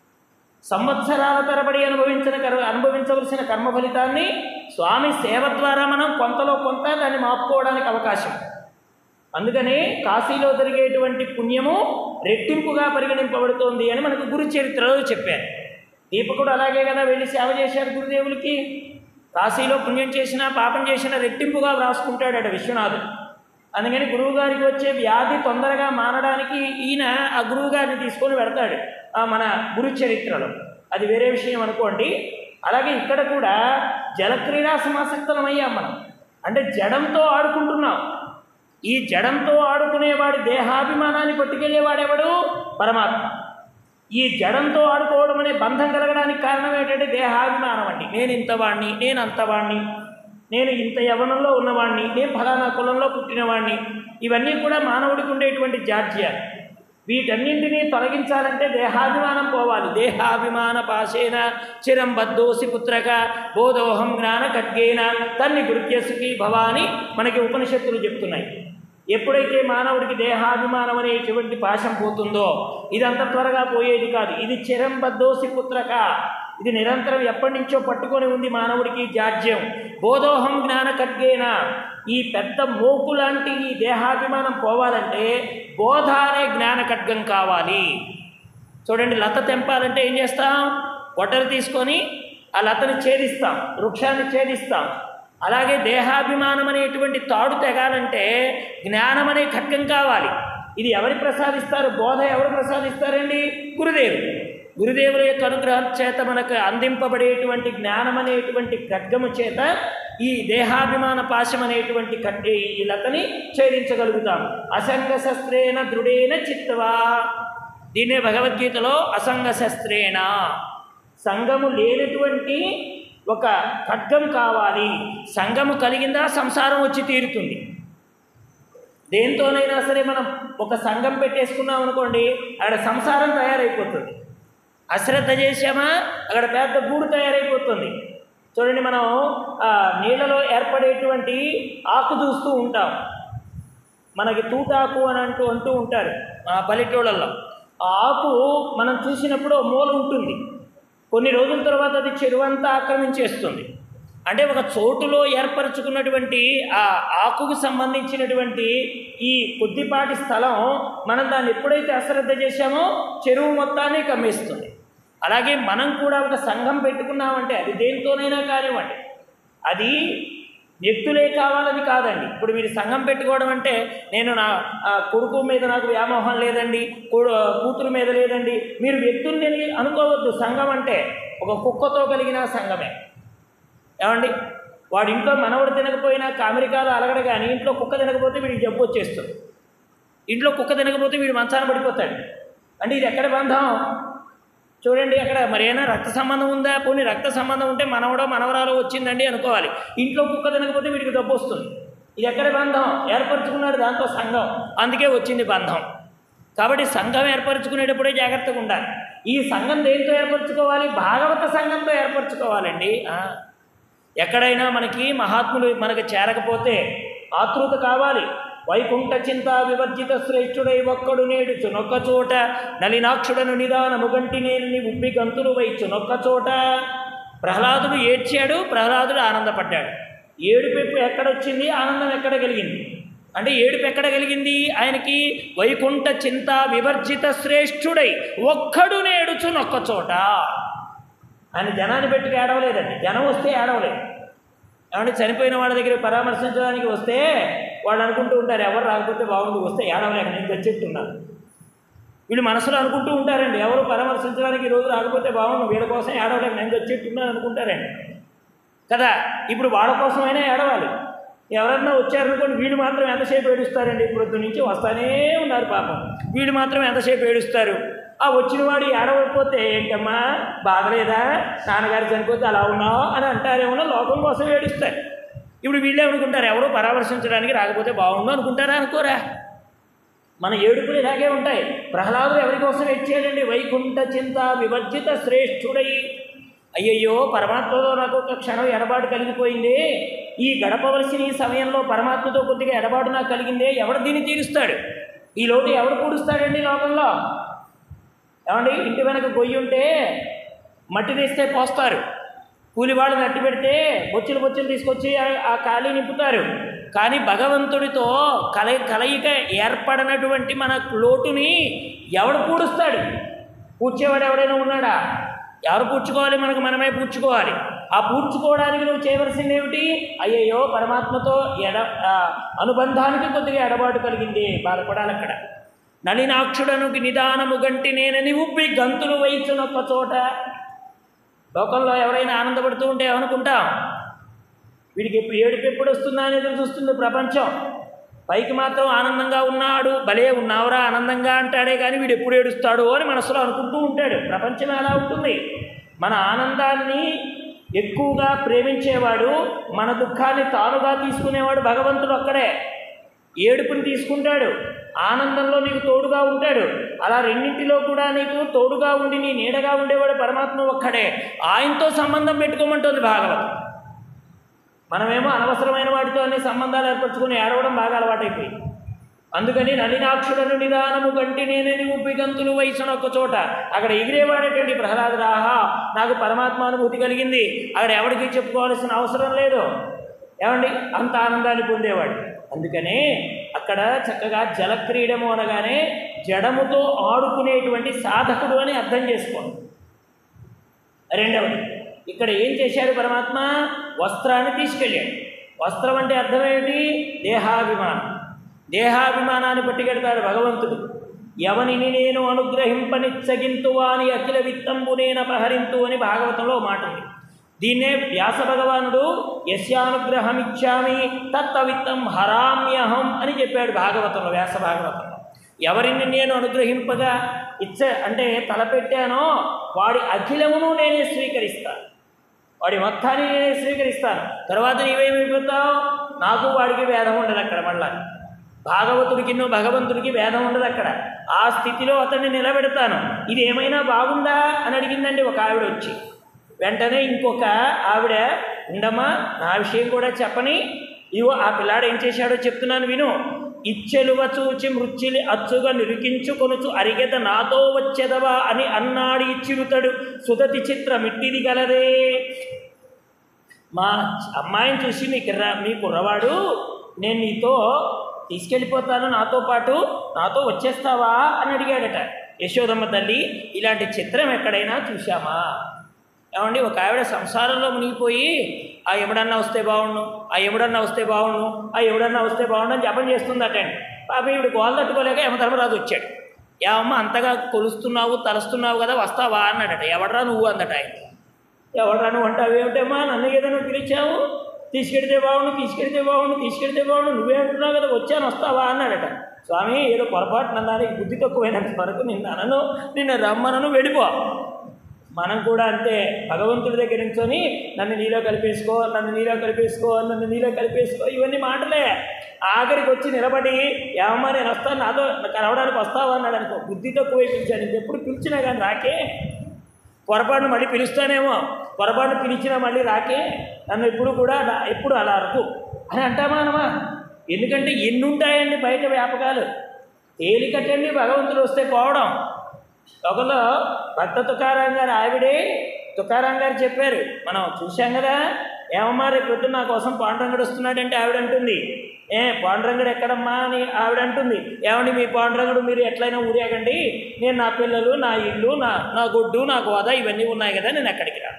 సంవత్సరాల తరబడి అనుభవించిన కర్మ అనుభవించవలసిన కర్మ ఫలితాన్ని స్వామి సేవ ద్వారా మనం కొంతలో కొంత దాన్ని మాపుకోవడానికి అవకాశం అందుకనే కాశీలో జరిగేటువంటి పుణ్యము రెట్టింపుగా పరిగణింపబడుతోంది అని మనకు గురు చరిత్రలో చెప్పారు దీపకుడు అలాగే కదా వెళ్ళి సేవ చేశారు గురుదేవులకి కాశీలో పుణ్యం చేసినా పాపం చేసినా రెట్టింపుగా వ్రాసుకుంటాడట విశ్వనాథుడు అందుకని గురువుగారికి వచ్చే వ్యాధి తొందరగా మానడానికి ఈయన ఆ గురువుగారిని తీసుకొని వెడతాడు ఆ మన గురు చరిత్రలో అది వేరే విషయం అనుకోండి అలాగే ఇక్కడ కూడా జలక్రీడా సమాసక్తమయ్యాం మనం అంటే జడంతో ఆడుకుంటున్నాం ఈ జడంతో ఆడుకునేవాడి దేహాభిమానాన్ని పట్టుకెళ్ళేవాడెవడు పరమాత్మ ఈ జడంతో ఆడుకోవడం అనే బంధం కలగడానికి కారణం ఏంటంటే దేహాభిమానం అండి నేను ఇంతవాణ్ణి నేను అంతవాణ్ణి నేను ఇంత యవనంలో ఉన్నవాడిని నేను ఫలానా కులంలో పుట్టినవాడిని ఇవన్నీ కూడా మానవుడికి ఉండేటువంటి జాడ్యాలు వీటన్నింటినీ తొలగించాలంటే దేహాభిమానం పోవాలి దేహాభిమాన పాశేన చిరం బద్దోసి పుత్రక బోధోహం జ్ఞాన ఖడ్గేన తన్ని గురుత్యసుకి భవాని మనకి ఉపనిషత్తులు చెప్తున్నాయి ఎప్పుడైతే మానవుడికి దేహాభిమానం అనేటువంటి పాశం పోతుందో ఇదంత త్వరగా పోయేది కాదు ఇది చిరం బద్దోసి పుత్రక ఇది నిరంతరం ఎప్పటి నుంచో పట్టుకొని ఉంది మానవుడికి జాడ్యం బోధోహం జ్ఞాన ఖడ్గేన ఈ పెద్ద మోకు లాంటి ఈ దేహాభిమానం పోవాలంటే బోధ అనే జ్ఞాన ఖడ్గం కావాలి చూడండి లత తెంపాలంటే ఏం చేస్తాం గొడ్డలు తీసుకొని ఆ లతని ఛేదిస్తాం వృక్షాన్ని ఛేదిస్తాం అలాగే దేహాభిమానం అనేటువంటి తాడు తెగాలంటే జ్ఞానం అనే ఖడ్గం కావాలి ఇది ఎవరు ప్రసాదిస్తారు బోధ ఎవరు ప్రసాదిస్తారండి గురుదేవుడు గురుదేవుల యొక్క అనుగ్రహం చేత మనకు అందింపబడేటువంటి జ్ఞానం అనేటువంటి ఖడ్గము చేత ఈ దేహాభిమాన పాశం అనేటువంటి ఖడ్గ ఈ లతని ఛేదించగలుగుతాం అసంగ శస్త్రేణ దృఢేన చిత్తవా దీన్నే భగవద్గీతలో అసంగ శస్త్రేణ సంగము లేనటువంటి ఒక ఖడ్గం కావాలి సంగము కలిగిందా సంసారం వచ్చి తీరుతుంది దేంతోనైనా సరే మనం ఒక సంఘం పెట్టేసుకున్నాం అనుకోండి అక్కడ సంసారం తయారైపోతుంది అశ్రద్ధ చేసామా అక్కడ పెద్ద గూడు తయారైపోతుంది చూడండి మనం ఆ, నీళ్ళలో ఏర్పడేటువంటి ఆకు చూస్తూ ఉంటాం మనకి తూటాకు అని అంటూ అంటూ ఉంటారు ఆ పల్లెటూళ్ళల్లో ఆ ఆకు మనం చూసినప్పుడు ఓ మూల ఉంటుంది కొన్ని రోజుల తర్వాత అది చెరువంతా ఆక్రమించేస్తుంది అంటే ఒక చోటులో ఏర్పరచుకున్నటువంటి ఆ ఆకుకు సంబంధించినటువంటి ఈ కొద్దిపాటి స్థలం మనం దాన్ని ఎప్పుడైతే అశ్రద్ధ చేశామో చెరువు మొత్తాన్ని కమ్మేస్తుంది అలాగే మనం కూడా ఒక సంఘం పెట్టుకున్నామంటే అది దేనితోనైనా కానివ్వండి అది వ్యక్తులే కావాలని కాదండి ఇప్పుడు మీరు సంఘం పెట్టుకోవడం అంటే నేను నా ఆ, కొడుకు మీద నాకు వ్యామోహం లేదండి కూ- కూతురు మీద లేదండి మీరు వ్యక్తుల్ని అనుకోవద్దు సంఘం అంటే ఒక కుక్కతో కలిగిన సంఘమే ఏమండి వాడి ఇంట్లో మనవడు తినకపోయినా అమెరికాలో అలగడ కానీ ఇంట్లో కుక్క తినకపోతే వీడికి జబ్బు వచ్చేస్తుంది ఇంట్లో కుక్క తినకపోతే వీడు మంచాన పడిపోతాడు అంటే ఇది ఎక్కడ బంధం చూడండి అక్కడ మరేనా రక్త సంబంధం ఉందా పోనీ రక్త సంబంధం ఉంటే మనవడో మనవరాలో వచ్చిందండి అనుకోవాలి ఇంట్లో కుక్క తినకపోతే వీడికి డబ్బు వస్తుంది ఇది ఎక్కడ బంధం ఏర్పరచుకున్నాడు దాంతో సంఘం అందుకే వచ్చింది బంధం కాబట్టి సంఘం ఏర్పరచుకునేటప్పుడే జాగ్రత్తగా ఉండాలి ఈ సంఘం దేంతో ఏర్పరచుకోవాలి భాగవత సంఘంతో ఏర్పరచుకోవాలండి ఆ. ఎక్కడైనా మనకి మహాత్ములు మనకు చేరకపోతే ఆతృత కావాలి వైకుంఠ చింత వివర్జిత శ్రేష్ఠుడై ఒక్కడు నేడు చునొక్క చోట నలినాక్షుడను నిదానము గంటి నేను ఉబ్బి గంతులు వైచు నొక్క చోట ప్రహ్లాదుడు ఏడ్చాడు ప్రహ్లాదుడు ఆనందపడ్డాడు ఏడుపెప్పు ఎక్కడొచ్చింది ఆనందం ఎక్కడ కలిగింది అంటే ఏడుపు ఎక్కడ కలిగింది ఆయనకి వైకుంఠ చింత వివర్జిత శ్రేష్ఠుడై ఒక్కడు నేడుచు నొక్క చోట ఆయన జనాన్ని పెట్టుకు ఏడవలేదండి జనం వస్తే ఏడవలేదు ఏమంటే చనిపోయిన వాళ్ళ దగ్గర పరామర్శించడానికి వస్తే వాళ్ళు అనుకుంటూ ఉంటారు ఎవరు రాకపోతే బాగుండు వస్తే ఏడవలేక నేను తెచ్చెట్టున్నాను వీళ్ళు మనసులో అనుకుంటూ ఉంటారండి ఎవరు పరామర్శించడానికి ఈ రోజు రాకపోతే బాగుండు వీళ్ళ కోసం ఏడవలేక నేను తెచ్చెట్టున్నాను అనుకుంటారండి కదా ఇప్పుడు వాళ్ళ కోసమైనా ఏడవాలి ఎవరన్నా వచ్చారనుకోండి వీళ్ళు మాత్రం ఎంతసేపు ఏడుస్తారండి ఇప్పుడు నుంచి వస్తానే ఉన్నారు పాపం వీళ్ళు మాత్రం ఎంతసేపు ఏడుస్తారు ఆ వచ్చిన వాడు ఏడవకపోతే ఏంటమ్మా బాగలేదా నాన్నగారు చనిపోతే అలా ఉన్నావు అని అంటారేమో లోకం కోసం ఏడుస్తారు ఇప్పుడు వీళ్ళే అనుకుంటారు ఎవరో పరామర్శించడానికి రాకపోతే బాగుండు అనుకుంటారా అనుకోరా మన ఏడుపులు ఇలాగే ఉంటాయి ప్రహ్లాదుడు ఎవరి కోసం ఏడ్చాడండి వైకుంఠ చింత వివర్జిత శ్రేష్ఠుడై అయ్యయ్యో పరమాత్మతో నాకు ఒక క్షణం ఎడబాటు కలిగిపోయింది ఈ గడపవలసిన ఈ సమయంలో పరమాత్మతో కొద్దిగా ఎడబాటు నాకు కలిగిందే ఎవడు దీన్ని తీరుస్తాడు ఈ లోటు ఎవడు పూడుస్తాడండి లోకంలో ఏమండి ఇంటి వెనక గొయ్యి ఉంటే మట్టి తీస్తే పోస్తారు కూలివాళ్ళు నట్టి పెడితే బొచ్చులు బొచ్చులు తీసుకొచ్చి ఆ- ఆ ఖాళీ నింపుతారు కానీ భగవంతుడితో కల కలయిక ఏర్పడినటువంటి మన లోటుని ఎవడు పూడుస్తాడు పూడ్చేవాడు ఎవడైనా ఉన్నాడా ఎవరు పూడ్చుకోవాలి మనకు మనమే పూడ్చుకోవాలి ఆ పూడ్చుకోవడానికి నువ్వు చేయవలసింది ఏమిటి అయ్యయ్యో పరమాత్మతో ఎడ ఆ, అనుబంధానికి కొద్దిగా ఎడబాటు కలిగింది బాధపడాలి అక్కడ నలినాక్షుడనుకి నిదానము గంటి నేనని ఉబ్బి గంతులు వేయించునొక్క చోట లోకంలో ఎవరైనా ఆనందపడుతూ ఉంటే ఏమనుకుంటాం వీడికి ఎప్పుడు ఏడుపు ఎప్పుడు వస్తుందా అని ఎదురు చూస్తుంది ప్రపంచం పైకి మాత్రం ఆనందంగా ఉన్నాడు భలే ఉన్నావురా ఆనందంగా అంటాడే కానీ వీడు ఎప్పుడు ఏడుస్తాడు అని మనసులో అనుకుంటూ ఉంటాడు ప్రపంచం ఎలా ఉంటుంది మన ఆనందాన్ని ఎక్కువగా ప్రేమించేవాడు మన దుఃఖాన్ని తానుగా తీసుకునేవాడు భగవంతుడు ఒక్కడే ఏడుపుని తీసుకుంటాడు ఆనందంలో నీకు తోడుగా ఉంటాడు అలా రెండింటిలో కూడా నీకు తోడుగా ఉండి నీ నీడగా ఉండేవాడు పరమాత్మ ఒక్కడే ఆయనతో సంబంధం పెట్టుకోమంటుంది భాగవతం మనమేమో అనవసరమైన వాటితో అన్ని సంబంధాలు ఏర్పరచుకుని ఏడవడం బాగా అలవాటైపోయింది అందుకని నలినాక్షుడను నిదానము కంటి నేనని ఉప్పిగంతులు వయసున ఒక చోట అక్కడ ఎగిరేవాడేటండి ప్రహ్లాదురాహా నాకు పరమాత్మానుభూతి కలిగింది అక్కడ ఎవరికి చెప్పుకోవాల్సిన అవసరం లేదు ఏమండి అంత ఆనందాన్ని పొందేవాడు అందుకనే అక్కడ చక్కగా జలక్రీడము అనగానే జడముతో ఆడుకునేటువంటి సాధకుడు అని అర్థం చేసుకోండి రెండవది ఇక్కడ ఏం చేశాడు పరమాత్మ వస్త్రాన్ని తీసుకెళ్ళాడు వస్త్రం అంటే అర్థం ఏమిటి దేహాభిమానం దేహాభిమానాన్ని పట్టుకెడతాడు భగవంతుడు ఎవనిని నేను అనుగ్రహింపనిచ్చగింతు అని అఖిల విత్తంబు నేను అపహరింతు అని భాగవతంలో ఓ మాట ఉంది దీన్నే వ్యాస భగవానుడు యస్యానుగ్రహం ఇచ్చామి తత్తవిత్తం హరామ్యహం అని చెప్పాడు భాగవతంలో వ్యాస భాగవతంలో ఎవరిని నేను అనుగ్రహింపగా ఇచ్చ అంటే తలపెట్టానో వాడి అఖిలమును నేనే స్వీకరిస్తాను వాడి మొత్తాన్ని నేనే స్వీకరిస్తాను తర్వాత నీవేమైపోతావు నాకు వాడికి భేదం ఉండదు అక్కడ మళ్ళా భాగవతుడికి భగవంతుడికి భేదం ఉండదు అక్కడ ఆ స్థితిలో అతన్ని నిలబెడతాను ఇది ఏమైనా బాగుందా అని అడిగిందండి ఒక ఆవిడ వచ్చి వెంటనే ఇంకొక ఆవిడ ఉండమ్మా నా విషయం కూడా చెప్పని ఇవో ఆ పిల్లాడు ఏం చేశాడో చెప్తున్నాను విను ఇచ్చెలువ చూచి మృత్యులి అచ్చుగా నిరికించుకొనుచు అరిగెద నాతో వచ్చెదవా అని అన్నాడు ఇచ్చిరుతడు సుదతి చిత్రమిట్టిది గలదే మా అమ్మాయిని చూసి మీ కిర్ర మీ కుర్రవాడు నేను నీతో తీసుకెళ్ళిపోతాను నాతో పాటు నాతో వచ్చేస్తావా అని అడిగాడట యశోదమ్మ తల్లి ఇలాంటి చిత్రం ఎక్కడైనా చూశామా ఏమండి ఒక ఆవిడ సంసారంలో మునిగిపోయి ఆ ఎముడన్నా వస్తే బాగుండు ఆ ఎముడన్నా వస్తే బాగుండు ఆ ఎవడన్నా వస్తే బాగుండు అని జపం చేస్తుందటండి పాప ఈవిడ గోల తట్టుకోలేక యమధర్మరాజు వచ్చాడు ఏమమ్మ అంతగా కొలుస్తున్నావు తలుస్తున్నావు కదా వస్తావా అన్నాడట ఎవడరా నువ్వు అందట ఆయన ఎవడరా నువ్వు అంటావు ఏమిటమ్మా నన్ను కదా నువ్వు పిలిచావు తీసుకెడితే బాగుండు తీసుకెడితే బాగుండు తీసుకెడితే బాగుండు నువ్వే అంటున్నావు కదా వచ్చాను వస్తావా అన్నాడట స్వామి ఏదో పొరపాటు నన్నానికి బుద్ధి తక్కువైనంత వరకు నిన్ను అనను నిన్ను రమ్మనను వెళ్ళిపో మనం కూడా అంతే భగవంతుడి దగ్గర నుంచొని నన్ను నీలో కలిపేసుకో నన్ను నీలో కలిపేసుకో నన్ను నీలో కలిపేసుకో ఇవన్నీ మాటలే ఆఖరికి వచ్చి నిలబడి ఏమమ్మా నేను వస్తాను నాతో కలవడానికి వస్తావా అన్నాడు అనుకో బుద్ధి తక్కువ పిలిచాను ఇంక ఎప్పుడు పిలిచినా కానీ రాకే పొరపాటును మళ్ళీ పిలుస్తానేమో పొరపాటును పిలిచినా మళ్ళీ రాకే నన్ను ఎప్పుడు కూడా రా- ఎప్పుడు అలా అరకు అని అంటామా అనమా ఎందుకంటే ఎన్ని ఉంటాయండి బయట వ్యాపకాలు తేలికటండి భగవంతుడు వస్తే పోవడం ఒకలో భక్త తుకారాం గారు ఆవిడే తుకారాం గారు చెప్పారు మనం చూశాం కదా ఏమమ్మా రేపు పొద్దున్న నా కోసం పాండురంగడు వస్తున్నాడంటే ఆవిడ అంటుంది ఏ పాండురంగడు ఎక్కడమ్మా అని ఆవిడ అంటుంది ఏమండి మీ పాండురంగడు మీరు ఎట్లయినా ఊరేగండి నేను నా పిల్లలు నా ఇల్లు నా నా గొడ్డు నా గోద ఇవన్నీ ఉన్నాయి కదా నేను ఎక్కడికి రాను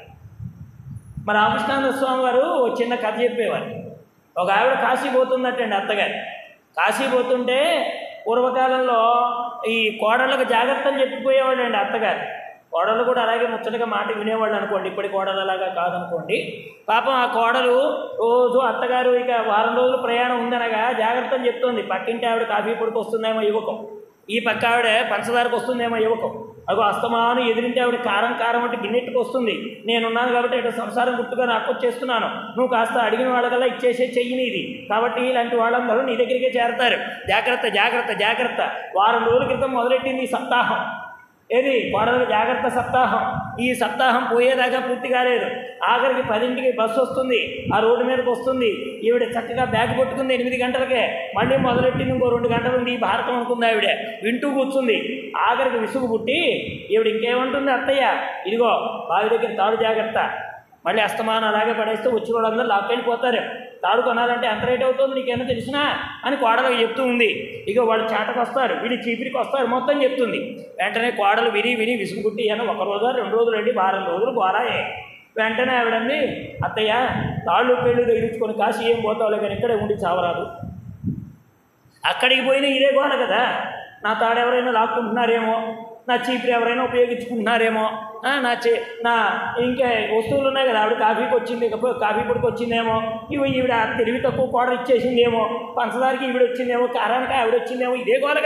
మన రామకృష్ణానంద స్వామి వారు ఓ చిన్న కథ చెప్పేవారు ఒక ఆవిడ కాశీ పోతుందటండి అత్తగారు కాశీ పోతుంటే పూర్వకాలంలో ఈ కోడళ్ళకు జాగ్రత్తలు చెప్పిపోయేవాళ్ళండి అత్తగారు కోడలు కూడా అలాగే ముచ్చటగా మాట వినేవాళ్ళు అనుకోండి ఇప్పటి కోడలు అలాగా కాదనుకోండి పాపం ఆ కోడలు రోజు అత్తగారు ఇక వారం రోజులు ప్రయాణం ఉందనగా జాగ్రత్తలు చెప్తోంది పక్కింటి ఆవిడ కాఫీ పొడికి వస్తుందేమో యువకం ఈ పక్క ఆవిడ పంచదారకు వస్తుందేమో యువకం అగో అస్తమాను ఎదిరింటే ఆవిడ కారం కారం అంటే గిన్నెట్టుకు వస్తుంది నేనున్నాను కాబట్టి ఇటు సంసారం గుట్టుగా నాకు వచ్చేస్తున్నాను నువ్వు కాస్త అడిగిన వాళ్ళకల్లా ఇచ్చేసే చెయ్యి నీది కాబట్టి ఇలాంటి వాళ్ళందరూ నీ దగ్గరికే చేరతారు జాగ్రత్త జాగ్రత్త జాగ్రత్త వారం రోజుల క్రితం మొదలెట్టింది ఈ సప్తాహం ఏది కోడల జాగ్రత్త సప్తాహం ఈ సప్తాహం పోయేదాకా పూర్తి కాలేదు ఆఖరికి పదింటికి బస్సు వస్తుంది ఆ రోడ్డు మీదకి వస్తుంది ఈవిడ చక్కగా బ్యాగ్ పట్టుకుంది ఎనిమిది గంటలకే మళ్ళీ మొదలెట్టింది ఇంకో రెండు గంటలు ఉంది ఈ భారతం అనుకుంది ఆవిడ వింటూ కూర్చుంది ఆఖరికి విసుగు పుట్టి ఈవిడ ఇంకేమంటుంది అత్తయ్య ఇదిగో బావి దగ్గర తాడు జాగ్రత్త మళ్ళీ అస్తమానం అలాగే పడేస్తే వచ్చిన వాళ్ళందరూ లాక్కెళ్ళిపోతారు తాడు కొనాలంటే ఎంత రేట్ అవుతుంది నీకేమో తెలిసినా అని కోడలకు చెప్తూ ఉంది ఇక వాళ్ళు చాటకు వస్తారు వీళ్ళు చీపిరికి వస్తారు మొత్తం చెప్తుంది వెంటనే కోడలు విని విని విసుగుపుట్టి అని ఒక రోజు రెండు రోజులు అండి వారం రోజులు గోరాయే వెంటనే ఆవిడంది అత్తయ్య తాళ్ళు పేళ్ళు తగిలించుకొని కాశీ ఏం పోతావులే కానీ ఇక్కడే ఉండి చావరాదు అక్కడికి పోయిన ఇదే గోల కదా నా తాడు ఎవరైనా లాక్కుంటున్నారేమో నా చీపురు ఎవరైనా ఉపయోగించుకుంటున్నారేమో ఆ, నా చే నా ఇంకా వస్తువులు ఉన్నాయి కదా ఆవిడ కాఫీకి వచ్చింది ఇకపోతే కాఫీ పొడికి వచ్చిందేమో ఇవి ఈవిడ తెలివి తక్కువ కోడలు ఇచ్చేసిందేమో పంచదారకి ఈవిడ వచ్చిందేమో కారానికి ఆవిడ వచ్చిందేమో ఇదే గోల కదా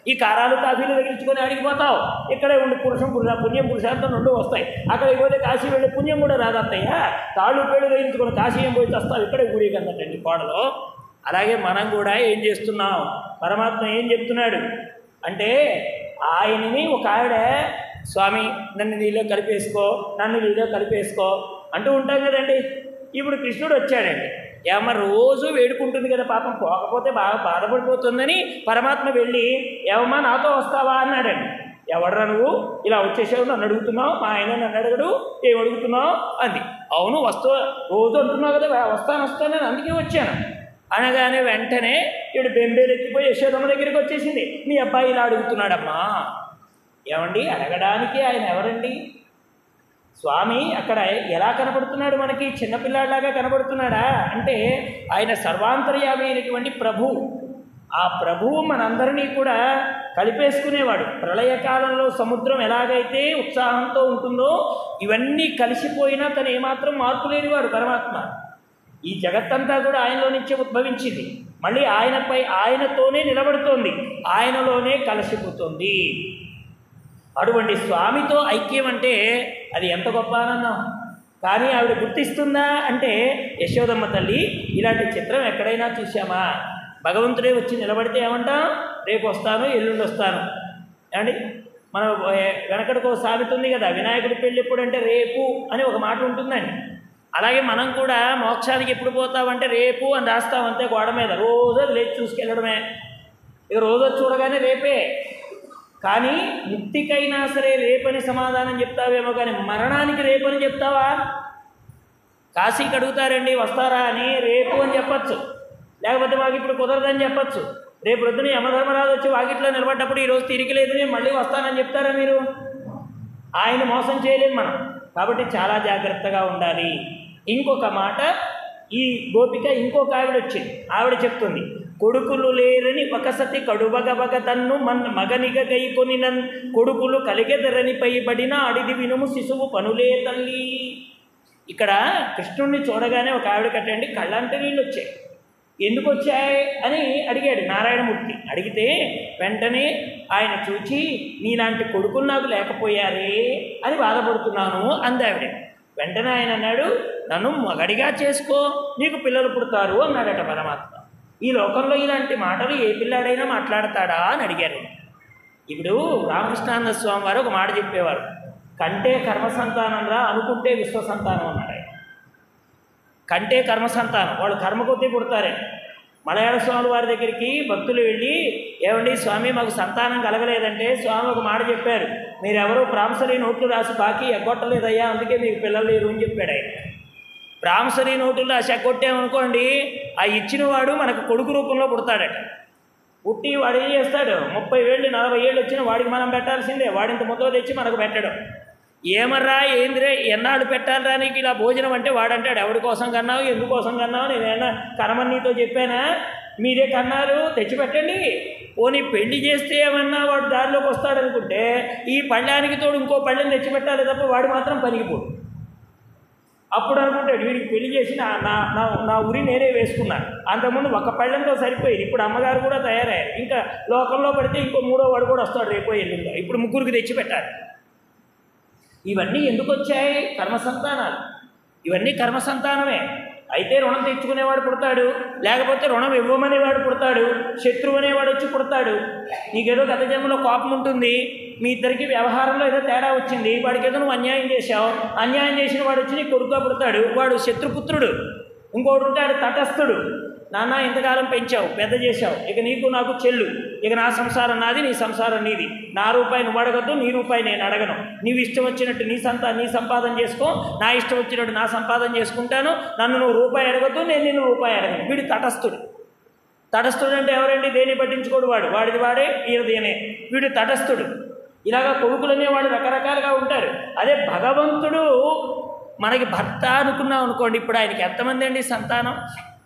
ఈ కారాలు కాఫీలు తగిలించుకొని అడిగిపోతావు ఇక్కడే ఉండి పురుషం పురుష పుణ్యం పురుషార్థం రెండు వస్తాయి అక్కడికి పోతే కాశీ వెళ్ళే పుణ్యం కూడా రాదత్తయ్యా తాళ్ళు పేళ్ళు తగిలించుకొని కాశీ ఏం పోయి వస్తావు ఇక్కడే గుడి కన్నట్టండి కోడలో అలాగే మనం కూడా ఏం చేస్తున్నాం పరమాత్మ ఏం చెప్తున్నాడు అంటే ఆయనని ఒక ఆవిడ స్వామి నన్ను నీలో కలిపేసుకో నన్ను నీలో కలిపేసుకో అంటూ ఉంటాం కదండి ఇప్పుడు కృష్ణుడు వచ్చాడండి ఏమన్నా రోజు వేడుకుంటుంది కదా పాపం పోకపోతే బాగా బాధపడిపోతుందని పరమాత్మ వెళ్ళి ఏమమ్మా నాతో వస్తావా అన్నాడండి ఎవడరా నువ్వు ఇలా వచ్చేసావు నన్ను అడుగుతున్నావు మా ఆయన నన్ను అడగడు ఏం అడుగుతున్నావు అంది అవును వస్తూ రోజు అంటున్నావు కదా వస్తాను వస్తానని అందుకే వచ్చాను అనగానే వెంటనే ఇడు బెంబేలు ఎత్తిపోయి యశోదమ్మ దగ్గరికి వచ్చేసింది మీ అబ్బాయి ఇలా అడుగుతున్నాడమ్మా ఏమండి అడగడానికి ఆయన ఎవరండి స్వామి అక్కడ ఎలా కనపడుతున్నాడు మనకి చిన్నపిల్లాడిలాగా కనపడుతున్నాడా అంటే ఆయన సర్వాంతర్యామి అయినటువంటి ప్రభు ఆ ప్రభువు మనందరినీ కూడా కలిపేసుకునేవాడు ప్రళయకాలంలో సముద్రం ఎలాగైతే ఉత్సాహంతో ఉంటుందో ఇవన్నీ కలిసిపోయినా తను ఏమాత్రం మార్పు లేనివాడు పరమాత్మ ఈ జగత్తంతా కూడా ఆయనలో నుంచే ఉద్భవించింది మళ్ళీ ఆయనపై ఆయనతోనే నిలబడుతోంది ఆయనలోనే కలిసిపోతుంది అటువంటి స్వామితో ఐక్యం అంటే అది ఎంత గొప్ప ఆనందం కానీ ఆవిడ గుర్తిస్తుందా అంటే యశోదమ్మ తల్లి ఇలాంటి చిత్రం ఎక్కడైనా చూసామా భగవంతుడే వచ్చి నిలబడితే ఏమంటాం రేపు వస్తాను ఎల్లుండి వస్తాను ఏమండి మన వెనకడికి ఒక సామెత ఉంది కదా వినాయకుడి పెళ్ళి ఎప్పుడంటే రేపు అని ఒక మాట ఉంటుందండి అలాగే మనం కూడా మోక్షానికి ఎప్పుడు పోతామంటే రేపు అని రాస్తాం అంతే గోడ మీద రోజు అది లేచి చూసుకెళ్ళడమే ఇక రోజు చూడగానే రేపే కానీ ముక్తికైనా సరే రేపని సమాధానం చెప్తావేమో కానీ మరణానికి రేపని చెప్తావా కాశీకి అడుగుతారండి వస్తారా అని రేపు అని చెప్పచ్చు లేకపోతే మాకు ఇప్పుడు కుదరదని చెప్పచ్చు రేపు రొద్దున యమధర్మరాజు వచ్చి వాకిట్లో నిలబడ్డప్పుడు ఈరోజు తిరిగి లేదు నేను మళ్ళీ వస్తానని చెప్తారా మీరు ఆయన మోసం చేయలేం మనం కాబట్టి చాలా జాగ్రత్తగా ఉండాలి ఇంకొక మాట ఈ గోపిక ఇంకొక ఆవిడ వచ్చింది ఆవిడ చెప్తుంది కొడుకులు లేరని ఒకసతి కడుబగబగ తన్ను మన్ మగనిగ గైకొని నన్ కొడుకులు కలిగెదరని పైబడిన అడిది వినుము శిశువు పనులే తల్లి ఇక్కడ కృష్ణుణ్ణి చూడగానే ఒక ఆవిడ కట్టండి కళ్ళంటే నీళ్ళు వచ్చాయి ఎందుకు వచ్చాయి అని అడిగాడు నారాయణమూర్తి అడిగితే వెంటనే ఆయన చూచి నీలాంటి కొడుకులు నాకు లేకపోయారే అని బాధపడుతున్నాను అంది ఆవిడ వెంటనే ఆయన అన్నాడు నన్ను మగడిగా చేసుకో నీకు పిల్లలు పుడతారు అన్నాడట పరమాత్మ ఈ లోకంలో ఇలాంటి మాటలు ఏ పిల్లాడైనా మాట్లాడతాడా అని అడిగారు ఇప్పుడు రామకృష్ణానంద స్వామి వారు ఒక మాట చెప్పేవారు కంటే కర్మ సంతానం రా అనుకుంటే విశ్వ సంతానం అన్నాడు ఆయన కంటే కర్మ సంతానం వాళ్ళు కర్మ కొద్దీ పుడతారే మలయాళ స్వామి వారి దగ్గరికి భక్తులు వెళ్ళి ఏమండి స్వామి మాకు సంతానం కలగలేదంటే స్వామి ఒక మాట చెప్పారు మీరెవరూ ప్రాంసరీ నోట్లు రాసి బాకీ ఎగ్గొట్టలేదయ్యా అందుకే మీకు పిల్లలు లేరు అని చెప్పాడు ఆయన ప్రాంసరీ నోట్లు రాసి ఎగ్గొట్టామనుకోండి ఆ ఇచ్చిన వాడు మనకు కొడుకు రూపంలో పుడతాడట పుట్టి వాడు ఏం చేస్తాడు ముప్పై ఏళ్ళు నలభై ఏళ్ళు వచ్చిన వాడికి మనం పెట్టాల్సిందే వాడింత ముద్ద తెచ్చి మనకు పెట్టడం ఏమర్రా ఏందిరే ఎన్నాళ్ళు పెట్టాలరా నీకు ఇలా భోజనం అంటే వాడంటాడు ఎవడి కోసం కన్నావు ఎందుకోసం కన్నావు నేనేమన్నా కనమని నీతో చెప్పానా మీరే కన్నారు తెచ్చిపెట్టండి పోనీ పెళ్లి చేస్తే ఏమన్నా వాడు దారిలోకి వస్తాడనుకుంటే ఈ పళ్ళానికి తోడు ఇంకో పళ్ళని తెచ్చిపెట్టాలి తప్ప వాడు మాత్రం పనికిపోడు అప్పుడు అనుకుంటాడు వీడికి పెళ్లి చేసి నా నా నా నా ఉరి నేనే వేసుకున్నాను అంతకుముందు ఒక పళ్ళెంతో సరిపోయింది ఇప్పుడు అమ్మగారు కూడా తయారయ్యారు ఇంకా లోకంలో పడితే ఇంకో మూడో వాడు కూడా వస్తాడు రేపో ఎల్లుండో ఇప్పుడు ముగ్గురికి తెచ్చి పెట్టాలి ఇవన్నీ ఎందుకు వచ్చాయి కర్మ సంతానాలు ఇవన్నీ కర్మ సంతానమే అయితే రుణం తెచ్చుకునేవాడు పుడతాడు లేకపోతే రుణం ఇవ్వమనేవాడు పుడతాడు శత్రువు అనేవాడు వచ్చి పుడతాడు నీకేదో గత జన్మలో కోపం ఉంటుంది మీ ఇద్దరికి వ్యవహారంలో ఏదో తేడా వచ్చింది వాడికి ఏదో నువ్వు అన్యాయం చేశావు అన్యాయం చేసిన వాడు వచ్చి నీ కొడుకుగా పుడతాడు వాడు శత్రుపుత్రుడు ఇంకోటి ఉంటాడు తటస్థుడు నాన్న ఇంతకాలం పెంచావు పెద్ద చేశావు ఇక నీకు నాకు చెల్లు ఇక నా సంసారం నాది నీ సంసారం నీది నా రూపాయి నువ్వు అడగద్దు నీ రూపాయి నేను అడగను నీవు ఇష్టం వచ్చినట్టు నీ సంతా నీ సంపాదన చేసుకో నా ఇష్టం వచ్చినట్టు నా సంపాదన చేసుకుంటాను నన్ను నువ్వు రూపాయి అడగద్దు నేను నిన్ను రూపాయి అడగను వీడు తటస్థుడు తటస్థుడు అంటే ఎవరండి దేని పట్టించుకోడు వాడు వాడిది వాడే ఈయనదేనే వీడు తటస్థుడు ఇలాగా కొడుకులు అనేవాడు రకరకాలుగా ఉంటారు అదే భగవంతుడు మనకి భర్త అనుకున్నాం అనుకోండి ఇప్పుడు ఆయనకి ఎంతమంది అండి సంతానం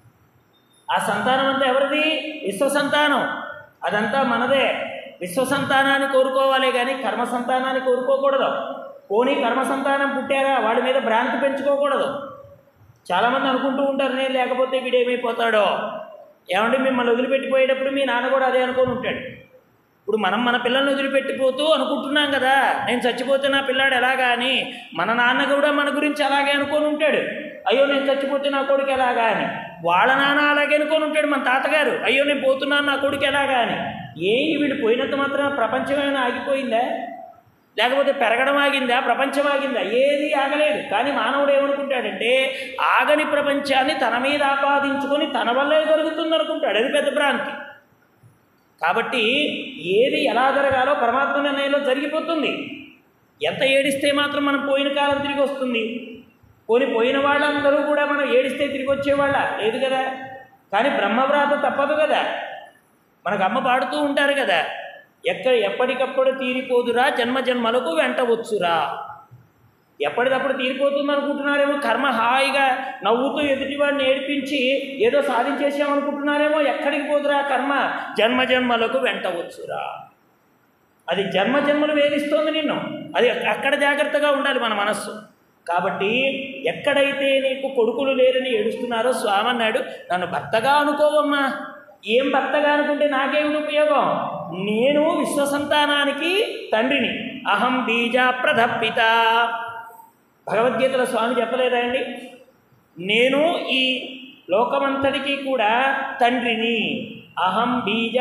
ఆ సంతానం అంతా ఎవరిది విశ్వ సంతానం అదంతా మనదే విశ్వ సంతానాన్ని కోరుకోవాలి కానీ కర్మ సంతానాన్ని కోరుకోకూడదు పోనీ కర్మ సంతానం పుట్టారా వాడి మీద భ్రాంతి పెంచుకోకూడదు చాలామంది అనుకుంటూ ఉంటారు నేను లేకపోతే వీడేమైపోతాడో ఏమంటే మిమ్మల్ని వదిలిపెట్టిపోయేటప్పుడు మీ నాన్న కూడా అదే అనుకొని ఉంటాడు ఇప్పుడు మనం మన పిల్లల్ని వదిలిపెట్టిపోతూ అనుకుంటున్నాం కదా నేను చచ్చిపోతే నా పిల్లాడు ఎలాగా అని మన నాన్న కూడా మన గురించి అలాగే అనుకొని ఉంటాడు అయ్యో నేను చచ్చిపోతే నా కొడుకు ఎలాగా అని వాళ్ళ నాన్న అలాగే అనుకొని ఉంటాడు మన తాతగారు అయ్యో నేను పోతున్నాను నా కొడుకు ఎలాగా అని ఏ వీడు పోయినంత మాత్రం ప్రపంచమైనా ఆగిపోయిందా లేకపోతే పెరగడం ఆగిందా ప్రపంచం ఆగిందా ఏది ఆగలేదు కానీ మానవుడు ఏమనుకుంటాడంటే ఆగని ప్రపంచాన్ని తన మీద ఆపాదించుకొని తన వల్లే జరుగుతుంది అనుకుంటాడు అది పెద్ద భ్రాంతి కాబట్టి ఏది ఎలా జరగాలో పరమాత్మ నిర్ణయంలో జరిగిపోతుంది ఎంత ఏడిస్తే మాత్రం మనం పోయిన కాలం తిరిగి వస్తుంది పోని పోయిన వాళ్ళందరూ కూడా మనం ఏడిస్తే తిరిగి వచ్చేవాళ్ళ లేదు కదా కానీ బ్రహ్మవ్రాత తప్పదు కదా మనకు అమ్మ పాడుతూ ఉంటారు కదా ఎక్కడ ఎప్పటికప్పుడు తీరిపోదురా జన్మ జన్మలకు వెంట వచ్చురా ఎప్పటికప్పుడు తీరిపోతుంది అనుకుంటున్నారేమో కర్మ హాయిగా నవ్వుతూ ఎదుటివాడిని ఏడిపించి ఏదో సాధించేసామనుకుంటున్నారేమో ఎక్కడికి పోదురా కర్మ జన్మ జన్మలకు వెంట వచ్చురా అది జన్మ జన్మలు వేధిస్తోంది నిన్ను అది అక్కడ జాగ్రత్తగా ఉండాలి మన మనస్సు కాబట్టి ఎక్కడైతే నీకు కొడుకులు లేరని ఏడుస్తున్నారో స్వామి అన్నాడు నన్ను భర్తగా అనుకోవమ్మా ఏం భర్తగా అనుకుంటే నాకేమిటి ఉపయోగం నేను విశ్వసంతానానికి తండ్రిని అహం బీజ ప్రధప్పిత భగవద్గీతలో స్వామి చెప్పలేదా అండి నేను ఈ లోకమంతటికి కూడా తండ్రిని అహం బీజ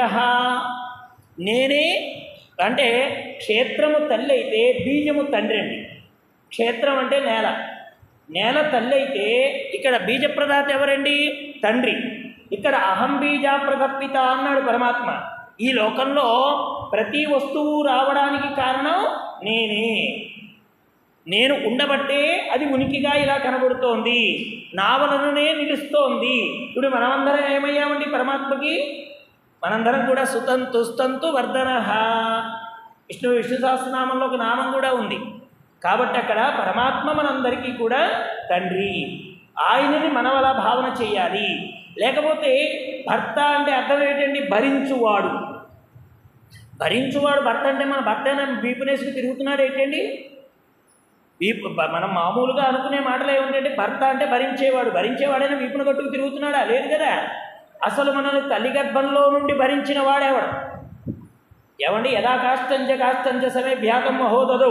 నేనే అంటే క్షేత్రము తల్లి అయితే బీజము తండ్రి అండి క్షేత్రం అంటే నేల నేల తల్లి అయితే ఇక్కడ బీజప్రదాత ఎవరండి తండ్రి ఇక్కడ అహం బీజ ప్రదప్పిత అన్నాడు పరమాత్మ ఈ లోకంలో ప్రతి వస్తువు రావడానికి కారణం నేనే నేను ఉండబట్టే అది ఉనికిగా ఇలా కనబడుతోంది నా వలననే నిలుస్తోంది ఇప్పుడు మనమందరం ఏమయ్యామండి పరమాత్మకి మనందరం కూడా సుతంతు స్థంతు వర్ధన విష్ణు విష్ణు సహస్రనామంలో ఒక నామం కూడా ఉంది కాబట్టి అక్కడ పరమాత్మ మనందరికీ కూడా తండ్రి ఆయనని మనం అలా భావన చేయాలి లేకపోతే భర్త అంటే అర్థం ఏంటండి భరించువాడు భరించువాడు భర్త అంటే మన భర్త వీపునేసుకు తిరుగుతున్నాడు ఏంటండి వీపు బ- మనం మామూలుగా అనుకునే మాటలు ఏమిటంటే భర్త అంటే భరించేవాడు భరించేవాడైనా వీపును కట్టుకు తిరుగుతున్నాడా లేదు కదా అసలు మనల్ని తల్లి గర్భంలో నుండి భరించిన వాడేవాడు ఏమండి యథా కాష్టంచ కాష్టంచ సమే భ్యాతం మహోదదు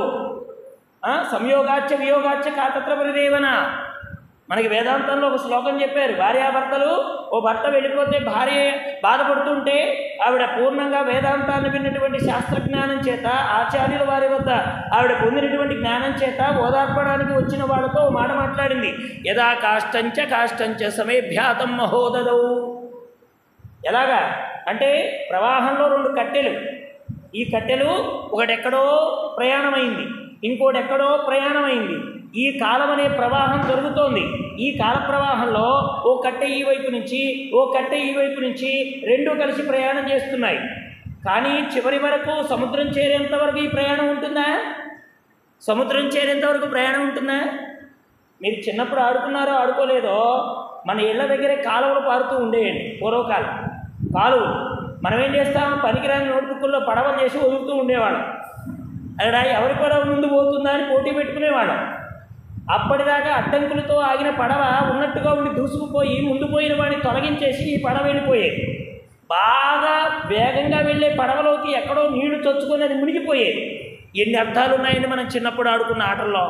సంయోగాచ్చ వియోగాచ్చ కాతత్ర పరిదేవన మనకి వేదాంతంలో ఒక శ్లోకం చెప్పారు భార్యాభర్తలు ఓ భర్త వెళ్ళిపోతే భార్య బాధపడుతుంటే ఆవిడ పూర్ణంగా వేదాంతాన్ని విన్నటువంటి శాస్త్రజ్ఞానం చేత ఆచార్యుల వారి వద్ద ఆవిడ పొందినటువంటి జ్ఞానం చేత ఓదార్పడానికి వచ్చిన వాళ్ళతో ఓ మాట మాట్లాడింది యథా కాష్టంచ కాష్టంచ సమేభ్యాతం మహోదదౌ ఎలాగా అంటే ప్రవాహంలో రెండు కట్టెలు ఈ కట్టెలు ఒకటెక్కడో ప్రయాణమైంది ఇంకోటి ఎక్కడో ప్రయాణమైంది ఈ కాలం అనే ప్రవాహం జరుగుతోంది ఈ కాల ప్రవాహంలో ఓ కట్టె ఈ వైపు నుంచి ఓ కట్టె ఈ వైపు నుంచి రెండు కలిసి ప్రయాణం చేస్తున్నాయి కానీ చివరి వరకు సముద్రం చేరేంత వరకు ఈ ప్రయాణం ఉంటుందా సముద్రం చేరేంత వరకు ప్రయాణం ఉంటుందా మీరు చిన్నప్పుడు ఆడుకున్నారో ఆడుకోలేదో మన ఇళ్ళ దగ్గరే కాలువలు పారుతూ ఉండేయండి పూర్వకాలం కాలువలు మనం ఏం చేస్తాం పనికిరాని నోట్బుక్కుల్లో పడవలు చేసి వదులుతూ ఉండేవాళ్ళం అక్కడ ఎవరి పడవ ముందు పోతుందా అని పోటీ పెట్టుకునేవాళ్ళం అప్పటిదాకా అడ్డంకులతో ఆగిన పడవ ఉన్నట్టుగా ఉండి దూసుకుపోయి ముందు పోయిన వాడిని తొలగించేసి ఈ పడవ వెళ్ళిపోయేది బాగా వేగంగా వెళ్ళే పడవలోకి ఎక్కడో నీళ్లు చొచ్చుకొని అది మునిగిపోయేది ఎన్ని అర్థాలు ఉన్నాయండి మనం చిన్నప్పుడు ఆడుకున్న ఆటల్లో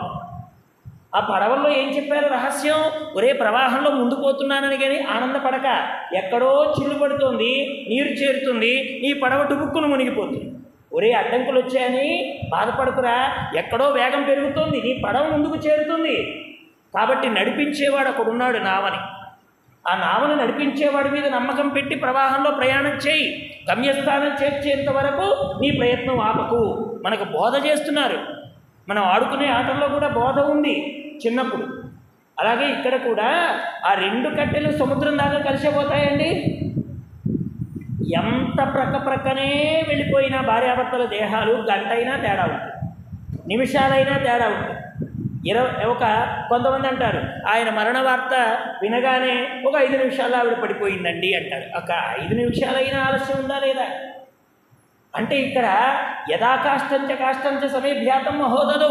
ఆ పడవల్లో ఏం చెప్పారు రహస్యం ఒరే ప్రవాహంలో ముందు పోతున్నానని కానీ ఆనందపడక ఎక్కడో చిల్లు పడుతోంది నీరు చేరుతుంది నీ పడవ డుబుక్కును మునిగిపోతుంది ఒరే అడ్డంకులు వచ్చాయని బాధపడుకురా ఎక్కడో వేగం పెరుగుతోంది నీ పడవ ముందుకు చేరుతుంది కాబట్టి నడిపించేవాడు ఒకడున్నాడు నావని ఆ నావను నడిపించేవాడి మీద నమ్మకం పెట్టి ప్రవాహంలో ప్రయాణం చేయి గమ్యస్థానం చేర్చేంత వరకు నీ ప్రయత్నం ఆపకు మనకు బోధ చేస్తున్నారు మనం ఆడుకునే ఆటల్లో కూడా బోధ ఉంది చిన్నప్పుడు అలాగే ఇక్కడ కూడా ఆ రెండు కట్టెలు సముద్రం దాకా కలిసిపోతాయండి ఎంత ప్రక్క ప్రక్కనే వెళ్ళిపోయిన భార్యాభర్తల దేహాలు గంటైనా తేడా ఉంటుంది నిమిషాలైనా తేడా ఉంటుంది ఇరవై ఒక కొంతమంది అంటారు ఆయన మరణ వార్త వినగానే ఒక ఐదు నిమిషాల్లో ఆవిడ పడిపోయిందండి అంటారు ఒక ఐదు నిమిషాలైనా ఆలస్యం ఉందా లేదా అంటే ఇక్కడ యథాకాష్టంచ కాష్టంచ సమయభ్యాతం మహోదదు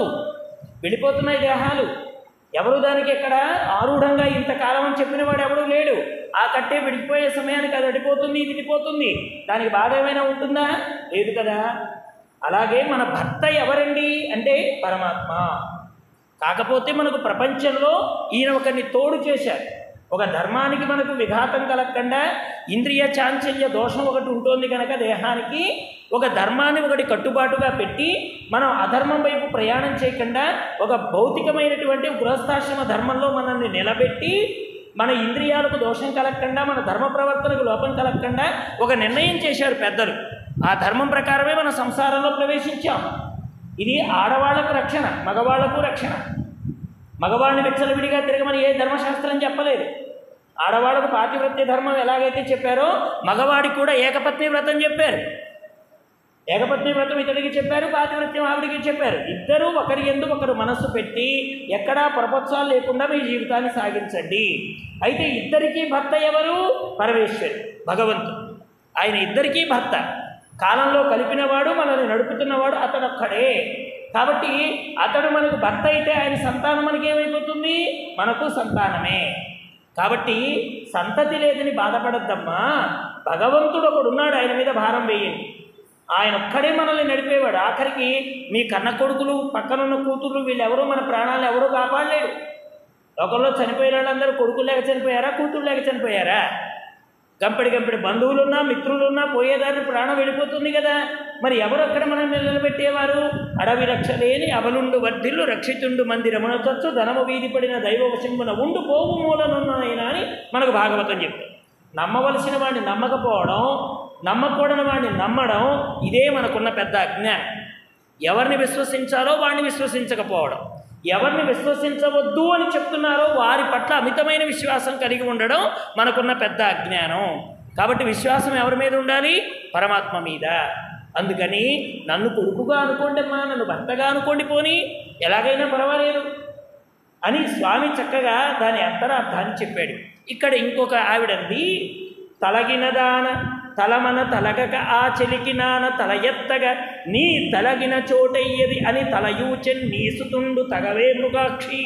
వెళ్ళిపోతున్నాయి దేహాలు ఎవరు దానికి ఎక్కడ ఆరూఢంగా ఇంతకాలం అని చెప్పిన వాడు ఎవడూ లేడు ఆ కట్టే విడిపోయే సమయానికి అది అడిపోతుంది ఇది ఇడిపోతుంది దానికి బాధ ఏమైనా ఉంటుందా లేదు కదా అలాగే మన భర్త ఎవరండి అంటే పరమాత్మ కాకపోతే మనకు ప్రపంచంలో ఈయన ఒకరిని తోడు చేశారు ఒక ధర్మానికి మనకు విఘాతం కలగకుండా ఇంద్రియ చాంచల్య దోషం ఒకటి ఉంటుంది కనుక దేహానికి ఒక ధర్మాన్ని ఒకటి కట్టుబాటుగా పెట్టి మనం అధర్మం వైపు ప్రయాణం చేయకుండా ఒక భౌతికమైనటువంటి గృహస్థాశ్రమ ధర్మంలో మనల్ని నిలబెట్టి మన ఇంద్రియాలకు దోషం కలగకుండా మన ధర్మ ప్రవర్తనకు లోపం కలగకుండా ఒక నిర్ణయం చేశారు పెద్దలు ఆ ధర్మం ప్రకారమే మన సంసారంలో ప్రవేశించాం ఇది ఆడవాళ్లకు రక్షణ మగవాళ్లకు రక్షణ మగవాళ్ళని విచ్చలవిడిగా తిరగమని ఏ ధర్మశాస్త్రం చెప్పలేదు ఆడవాళ్ళకు పాతివ్రత్య ధర్మం ఎలాగైతే చెప్పారో మగవాడికి కూడా ఏకపత్ని వ్రతం చెప్పారు ఏకపత్ని వ్రతం ఇతడికి చెప్పారు పాతివ్రత్యం ఆవిడికి చెప్పారు ఇద్దరూ ఒకరి ఎందు ఒకరు మనస్సు పెట్టి ఎక్కడా ప్రపత్సాలు లేకుండా మీ జీవితాన్ని సాగించండి అయితే ఇద్దరికీ భర్త ఎవరు పరమేశ్వరు భగవంతుడు ఆయన ఇద్దరికీ భర్త కాలంలో కలిపినవాడు మనల్ని నడుపుతున్నవాడు అతడు ఒక్కడే కాబట్టి అతడు మనకు భర్త అయితే ఆయన సంతానం మనకి ఏమైపోతుంది మనకు సంతానమే కాబట్టి సంతతి లేదని బాధపడద్దమ్మా భగవంతుడు ఒకడు ఉన్నాడు ఆయన మీద భారం వేయండి ఆయన ఒక్కడే మనల్ని నడిపేవాడు ఆఖరికి మీ కన్న కొడుకులు పక్కనున్న కూతుర్లు వీళ్ళెవరూ మన ప్రాణాలు ఎవరూ కాపాడలేడు లోకంలో చనిపోయిన వాళ్ళందరూ కొడుకులు లేక చనిపోయారా కూతురు లేక చనిపోయారా గంపెడి గంపెడి బంధువులున్నా మిత్రులున్నా పోయేదారిని ప్రాణం వెళ్ళిపోతుంది కదా మరి ఎవరు అక్కడ మనం నిలబెట్టేవారు అడవి రక్ష లేని అవలుండు వర్ధిల్లు రక్షితుండు మందిరమున తచ్చు ధనము వీధి పడిన దైవ వశంబున ఉండు పోవు మూలనున్నాయన అని మనకు భాగవతం చెప్తారు నమ్మవలసిన వాడిని నమ్మకపోవడం నమ్మకూడని వాడిని నమ్మడం ఇదే మనకున్న పెద్ద అజ్ఞానం ఎవరిని విశ్వసించాలో వాడిని విశ్వసించకపోవడం ఎవరిని విశ్వసించవద్దు అని చెప్తున్నారో వారి పట్ల అమితమైన విశ్వాసం కలిగి ఉండడం మనకున్న పెద్ద అజ్ఞానం కాబట్టి విశ్వాసం ఎవరి మీద ఉండాలి పరమాత్మ మీద అందుకని నన్ను కొడుకుగా అనుకోండి అమ్మా నన్ను భర్తగా అనుకోండి పోని ఎలాగైనా పర్వాలేదు అని స్వామి చక్కగా దాని అంతరార్థాన్ని చెప్పాడు ఇక్కడ ఇంకొక ఆవిడంది తలగిన దాన తలమన తలగక ఆ చెలికినాన తల ఎత్తగా నీ తలగిన చోటయ్యది అని తలయూచెన్ నీసుతుండు తగవే మృగాక్షి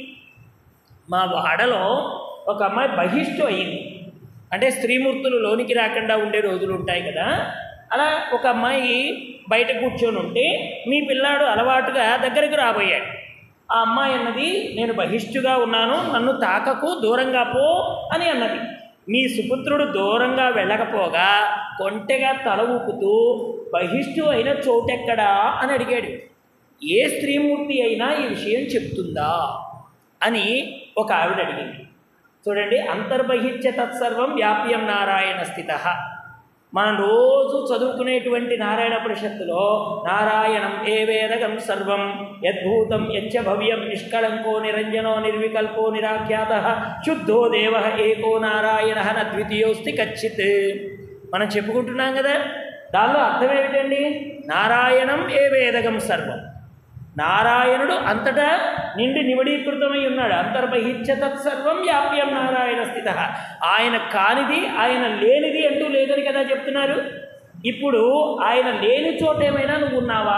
మా వాడలో ఒక అమ్మాయి బహిష్టు అయింది అంటే స్త్రీమూర్తులు లోనికి రాకుండా ఉండే రోజులు ఉంటాయి కదా అలా ఒక అమ్మాయి బయట కూర్చొని ఉంటే మీ పిల్లాడు అలవాటుగా దగ్గరికి రాబోయాడు ఆ అమ్మాయి అన్నది నేను బహిష్టుగా ఉన్నాను నన్ను తాకకు దూరంగా పో అని అన్నది మీ సుపుత్రుడు దూరంగా వెళ్ళకపోగా కొంటెగా తల ఊపుతూ బహిష్టు అయిన చోటెక్కడా అని అడిగాడు ఏ స్త్రీమూర్తి అయినా ఈ విషయం చెప్తుందా అని ఒక ఆవిడ అడిగింది చూడండి అంతర్బహిత్య తత్సర్వం వ్యాప్యం నారాయణ స్థిత మనం రోజు చదువుకునేటువంటి నారాయణ పరిషత్తులో నారాయణం ఏ వేదగం సర్వం యద్భూతం యచ్చ భవ్యం నిష్కళంకో నిరంజనో నిర్వికల్పో నిరాఖ్యాత శుద్ధో దేవ ఏకో నారాయణ న ద్వితీయోస్తి కచ్చిత్ మనం చెప్పుకుంటున్నాం కదా దానిలో అర్థం ఏమిటండి నారాయణం ఏ వేదగం సర్వం నారాయణుడు అంతటా నిండి నివడీకృతమై ఉన్నాడు అంతర్బహిత్య తత్సర్వం వ్యాప్యం నారాయణ స్థిత ఆయన కానిది ఆయన లేనిది అంటూ లేదని కదా చెప్తున్నారు ఇప్పుడు ఆయన లేని చోట ఏమైనా నువ్వు ఉన్నావా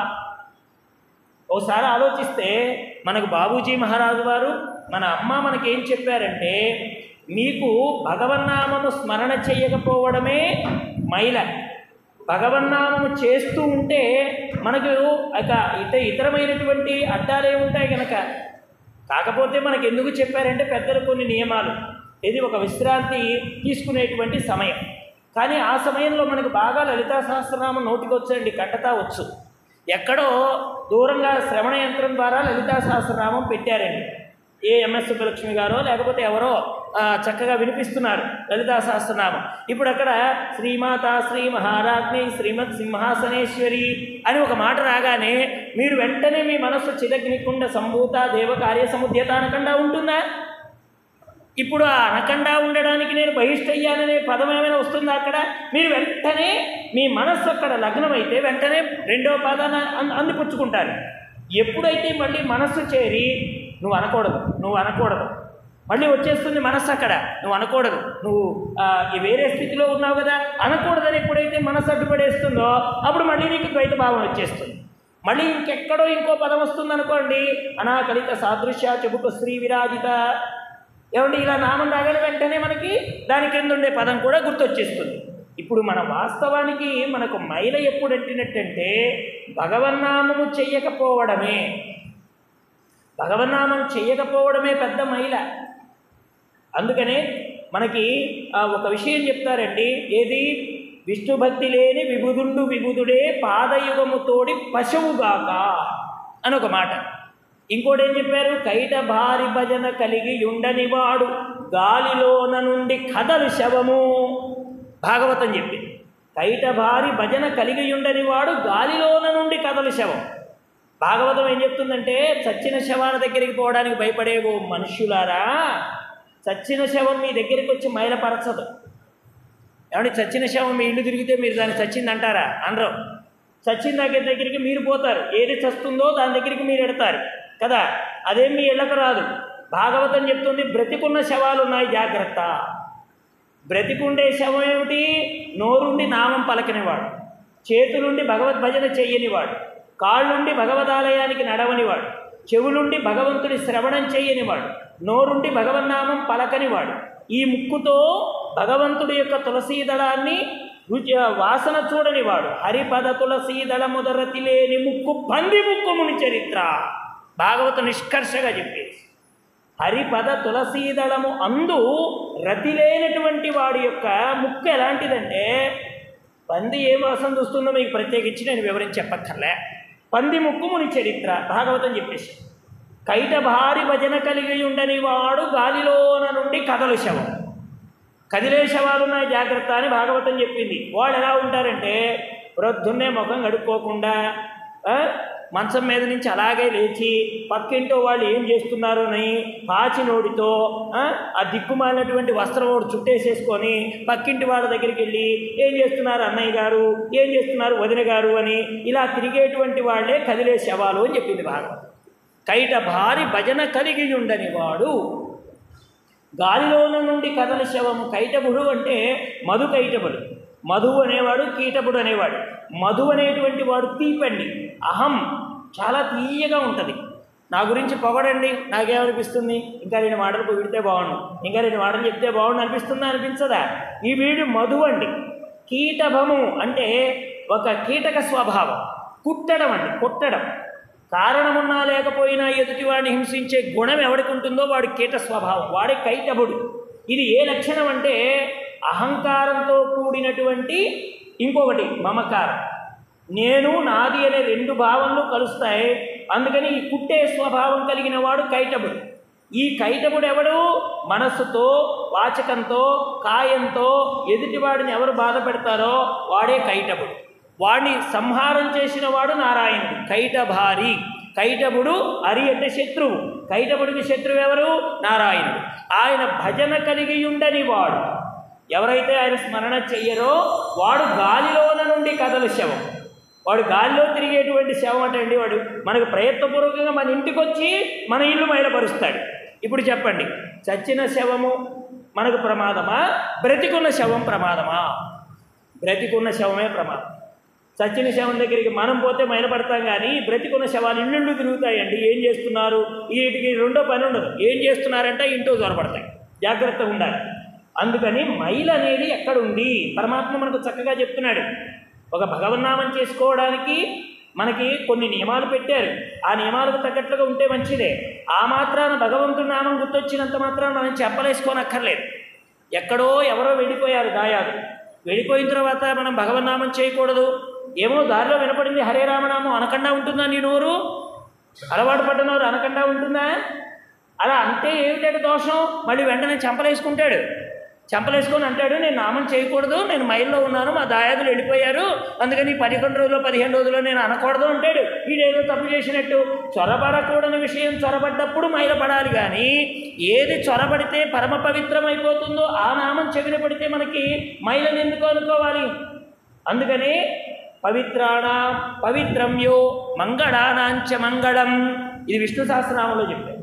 ఓసారి ఆలోచిస్తే మనకు బాబూజీ మహారాజు వారు మన అమ్మ మనకేం చెప్పారంటే మీకు భగవన్నామము స్మరణ చేయకపోవడమే మైల భగవన్నామము చేస్తూ ఉంటే మనకు ఇక ఇత ఇతరమైనటువంటి అడ్డాలు ఏముంటాయి కనుక కాకపోతే మనకు ఎందుకు చెప్పారంటే పెద్దలు కొన్ని నియమాలు ఇది ఒక విశ్రాంతి తీసుకునేటువంటి సమయం కానీ ఆ సమయంలో మనకు బాగా లలితా సహస్రనామం నోటికి వచ్చండి కట్టతా వచ్చు ఎక్కడో దూరంగా శ్రవణ యంత్రం ద్వారా లలితా సహస్రనామం పెట్టారండి ఏ ఎంఎస్ సుబ్బలక్ష్మి గారో లేకపోతే ఎవరో ఆ, చక్కగా వినిపిస్తున్నారు లలితా సహస్రనామం ఇప్పుడు అక్కడ శ్రీమాత శ్రీ మహారాజ్ని శ్రీమత్ సింహాసనేశ్వరి అని ఒక మాట రాగానే మీరు వెంటనే మీ మనస్సు చిదగ్నికుండ సంభూత దేవకార్య సముద్యత అనకుండా ఉంటుందా ఇప్పుడు ఆ అనకుండా ఉండడానికి నేను బహిష్టయ్యాననే పదం ఏమైనా వస్తుందా అక్కడ మీరు వెంటనే మీ మనస్సు అక్కడ లగ్నమైతే వెంటనే రెండో పదాన్ని అం- అందిపుచ్చుకుంటారు ఎప్పుడైతే మళ్ళీ మనస్సు చేరి నువ్వు అనకూడదు నువ్వు అనకూడదు మళ్ళీ వచ్చేస్తుంది మనస్సు అక్కడ నువ్వు అనకూడదు నువ్వు ఆ, ఈ వేరే స్థితిలో ఉన్నావు కదా అనకూడదని ఎప్పుడైతే మనస్సు అడ్డుపడేస్తుందో అప్పుడు మళ్ళీ నీకు ద్వైత భావం వచ్చేస్తుంది మళ్ళీ ఇంకెక్కడో ఇంకో పదం వస్తుంది అనుకోండి అనాకలిత సాదృశ్య చెబుక శ్రీ విరాజిత ఏమంటే ఇలా నామం రాగానే వెంటనే మనకి దాని కింద ఉండే పదం కూడా గుర్తొచ్చేస్తుంది ఇప్పుడు మన వాస్తవానికి మనకు మైల ఎప్పుడు అంటినట్టంటే భగవన్నామము చెయ్యకపోవడమే భగవన్నామం చెయ్యకపోవడమే పెద్ద మైల అందుకనే మనకి ఆ, ఒక విషయం చెప్తారండి ఏది విష్ణు భక్తి లేని విభుదుండు విభుదుడే పాదయుగము తోడి పశువుగాక అని ఒక మాట ఇంకోటి ఏం చెప్పారు కైట భారి భజన కలిగి ఉండనివాడు గాలిలోన నుండి కదలు శవము భాగవతం చెప్పి కైట భారి భజన కలిగి ఉండనివాడు గాలిలోన నుండి కదలు శవం భాగవతం ఏం చెప్తుందంటే చచ్చిన శవాల దగ్గరికి పోవడానికి భయపడే ఓ మనుష్యులారా చచ్చిన శవం మీ దగ్గరికి వచ్చి మైలపరచదు ఏమంటే చచ్చిన శవం మీ ఇల్లు తిరిగితే మీరు దాన్ని చచ్చింది అంటారా అనరు చచ్చిన దగ్గర దగ్గరికి మీరు పోతారు ఏది చస్తుందో దాని దగ్గరికి మీరు ఎడతారు కదా అదేం మీ ఇళ్ళకు రాదు భాగవతం చెప్తుంది బ్రతికున్న శవాలు ఉన్నాయి జాగ్రత్త బ్రతికుండే శవం ఏమిటి నోరుండి నామం పలకనివాడు చేతులుండి భగవద్ భజన చెయ్యనివాడు కాళ్ళుండి భగవదాలయానికి నడవనివాడు చెవులుండి భగవంతుడి శ్రవణం చెయ్యనివాడు నోరుండి భగవన్నామం పలకనివాడు ఈ ముక్కుతో భగవంతుడి యొక్క తులసీ దళాన్ని రుచి వాసన చూడనివాడు హరిపద తులసీ దళముదరతి లేని ముక్కు పంది ముక్కుముని చరిత్ర భాగవత నిష్కర్షగా చెప్పేసి హరిపద తులసీదళము అందు రతి లేనటువంటి వాడి యొక్క ముక్కు ఎలాంటిదంటే పంది ఏ వాసన చూస్తుందో మీకు ప్రత్యేకించి నేను వివరించి చెప్పక్కర్లే పంది ముక్కు ముని చరిత్ర భాగవతం చెప్పేసి కైట భారి భజన కలిగి ఉండని వాడు గాలిలోన నుండి కదలు శవం కదిలే శవాలున్నాయి జాగ్రత్త అని భాగవతం చెప్పింది వాళ్ళు ఎలా ఉంటారంటే ప్రొద్దున్నే ముఖం కడుక్కోకుండా ఆ, మంచం మీద నుంచి అలాగే లేచి పక్కింటో వాళ్ళు ఏం చేస్తున్నారోని పాచి నోడితో ఆ, ఆ దిక్కుమాలినటువంటి వస్త్రం ఒకటి చుట్టేసేసుకొని పక్కింటి వాళ్ళ దగ్గరికి వెళ్ళి ఏం చేస్తున్నారు అన్నయ్య గారు ఏం చేస్తున్నారు వదిన గారు అని ఇలా తిరిగేటువంటి వాళ్ళే కదిలే శవాలు అని చెప్పింది భాగవతం కైట భారీ భజన కలిగి ఉండని వాడు గాలిలోన నుండి కదల శవము కైటబుడు అంటే మధు కైటబుడు మధువు అనేవాడు కీటబుడు అనేవాడు మధు అనేటువంటి వాడు తీపండి అహం చాలా తీయగా ఉంటుంది నా గురించి పొగడండి నాకేమనిపిస్తుంది ఇంకా రెండు మాటలు పొగిడితే బాగుండు ఇంకా రెండు మాటలు చెప్తే బాగుండు అనిపిస్తుందా అనిపించదా ఈ వీడు మధు అండి కీటభము అంటే ఒక కీటక స్వభావం కుట్టడం అండి కుట్టడం కారణమున్నా లేకపోయినా ఎదుటివాడిని హింసించే గుణం ఎవడికి ఉంటుందో వాడి కీట స్వభావం వాడి కైటబుడు ఇది ఏ లక్షణం అంటే అహంకారంతో కూడినటువంటి ఇంకొకటి మమకారం నేను నాది అనే రెండు భావనలు కలుస్తాయి అందుకని ఈ కుట్టే స్వభావం కలిగిన వాడు కైటబుడు ఈ కైటబుడు ఎవడు మనస్సుతో వాచకంతో కాయంతో ఎదుటివాడిని ఎవరు బాధ పెడతారో వాడే కైటబుడు వాడిని సంహారం చేసిన వాడు నారాయణుడు కైటభారి కైటబుడు అరి అంటే శత్రువు కైటబుడికి శత్రువు ఎవరు నారాయణుడు ఆయన భజన కలిగి ఉండని వాడు ఎవరైతే ఆయన స్మరణ చెయ్యరో వాడు గాలిలోన నుండి కదలు శవం వాడు గాలిలో తిరిగేటువంటి శవం అంటే వాడు మనకు ప్రయత్నపూర్వకంగా మన ఇంటికి వచ్చి మన ఇల్లు మైలపరుస్తాడు ఇప్పుడు చెప్పండి చచ్చిన శవము మనకు ప్రమాదమా బ్రతికున్న శవం ప్రమాదమా బ్రతికున్న శవమే ప్రమాదం చచ్చిన శవం దగ్గరికి మనం పోతే మైలపడతాం కానీ బ్రతికున్న శవాలు ఇళ్ళు తిరుగుతాయండి ఏం చేస్తున్నారు వీటికి రెండో పని ఉండదు ఏం చేస్తున్నారంటే ఇంటో జ్వరపడతాయి జాగ్రత్తగా ఉండాలి అందుకని మైల్ అనేది ఎక్కడ ఉంది పరమాత్మ మనకు చక్కగా చెప్తున్నాడు ఒక భగవన్నామం చేసుకోవడానికి మనకి కొన్ని నియమాలు పెట్టారు ఆ నియమాలకు తగ్గట్లుగా ఉంటే మంచిదే ఆ మాత్రాన భగవంతుడి నామం గుర్తొచ్చినంత మాత్రాన మనం చెప్పలేసుకోనక్కర్లేదు ఎక్కడో ఎవరో వెళ్ళిపోయారు దాయాలు వెళ్ళిపోయిన తర్వాత మనం భగవన్నామం చేయకూడదు ఏమో దారిలో వినపడింది హరే రామనామం అనకుండా ఉంటుందా నీ నోరు అలవాటు పడ్డ నోరు అనకుండా ఉంటుందా అలా అంటే ఏమిటంటే దోషం మళ్ళీ వెంటనే చంపలేసుకుంటాడు చంపలేసుకొని అంటాడు నేను నామం చేయకూడదు నేను మైల్లో ఉన్నాను మా దాయాదులు వెళ్ళిపోయారు అందుకని పదకొండు రోజులు పదిహేను రోజుల్లో నేను అనకూడదు అంటాడు వీడేదో తప్పు చేసినట్టు చొరబడకూడని విషయం చొరబడ్డప్పుడు మైలపడాలి కానీ ఏది చొరబడితే పరమ పవిత్రమైపోతుందో ఆ నామం చెవిన పడితే మనకి మైలను ఎందుకు అనుకోవాలి అందుకని పవిత్రాణ పవిత్రమ్యో మంగళానాంచ మంగళం ఇది విష్ణు సహస్రనామంలో చెప్పారు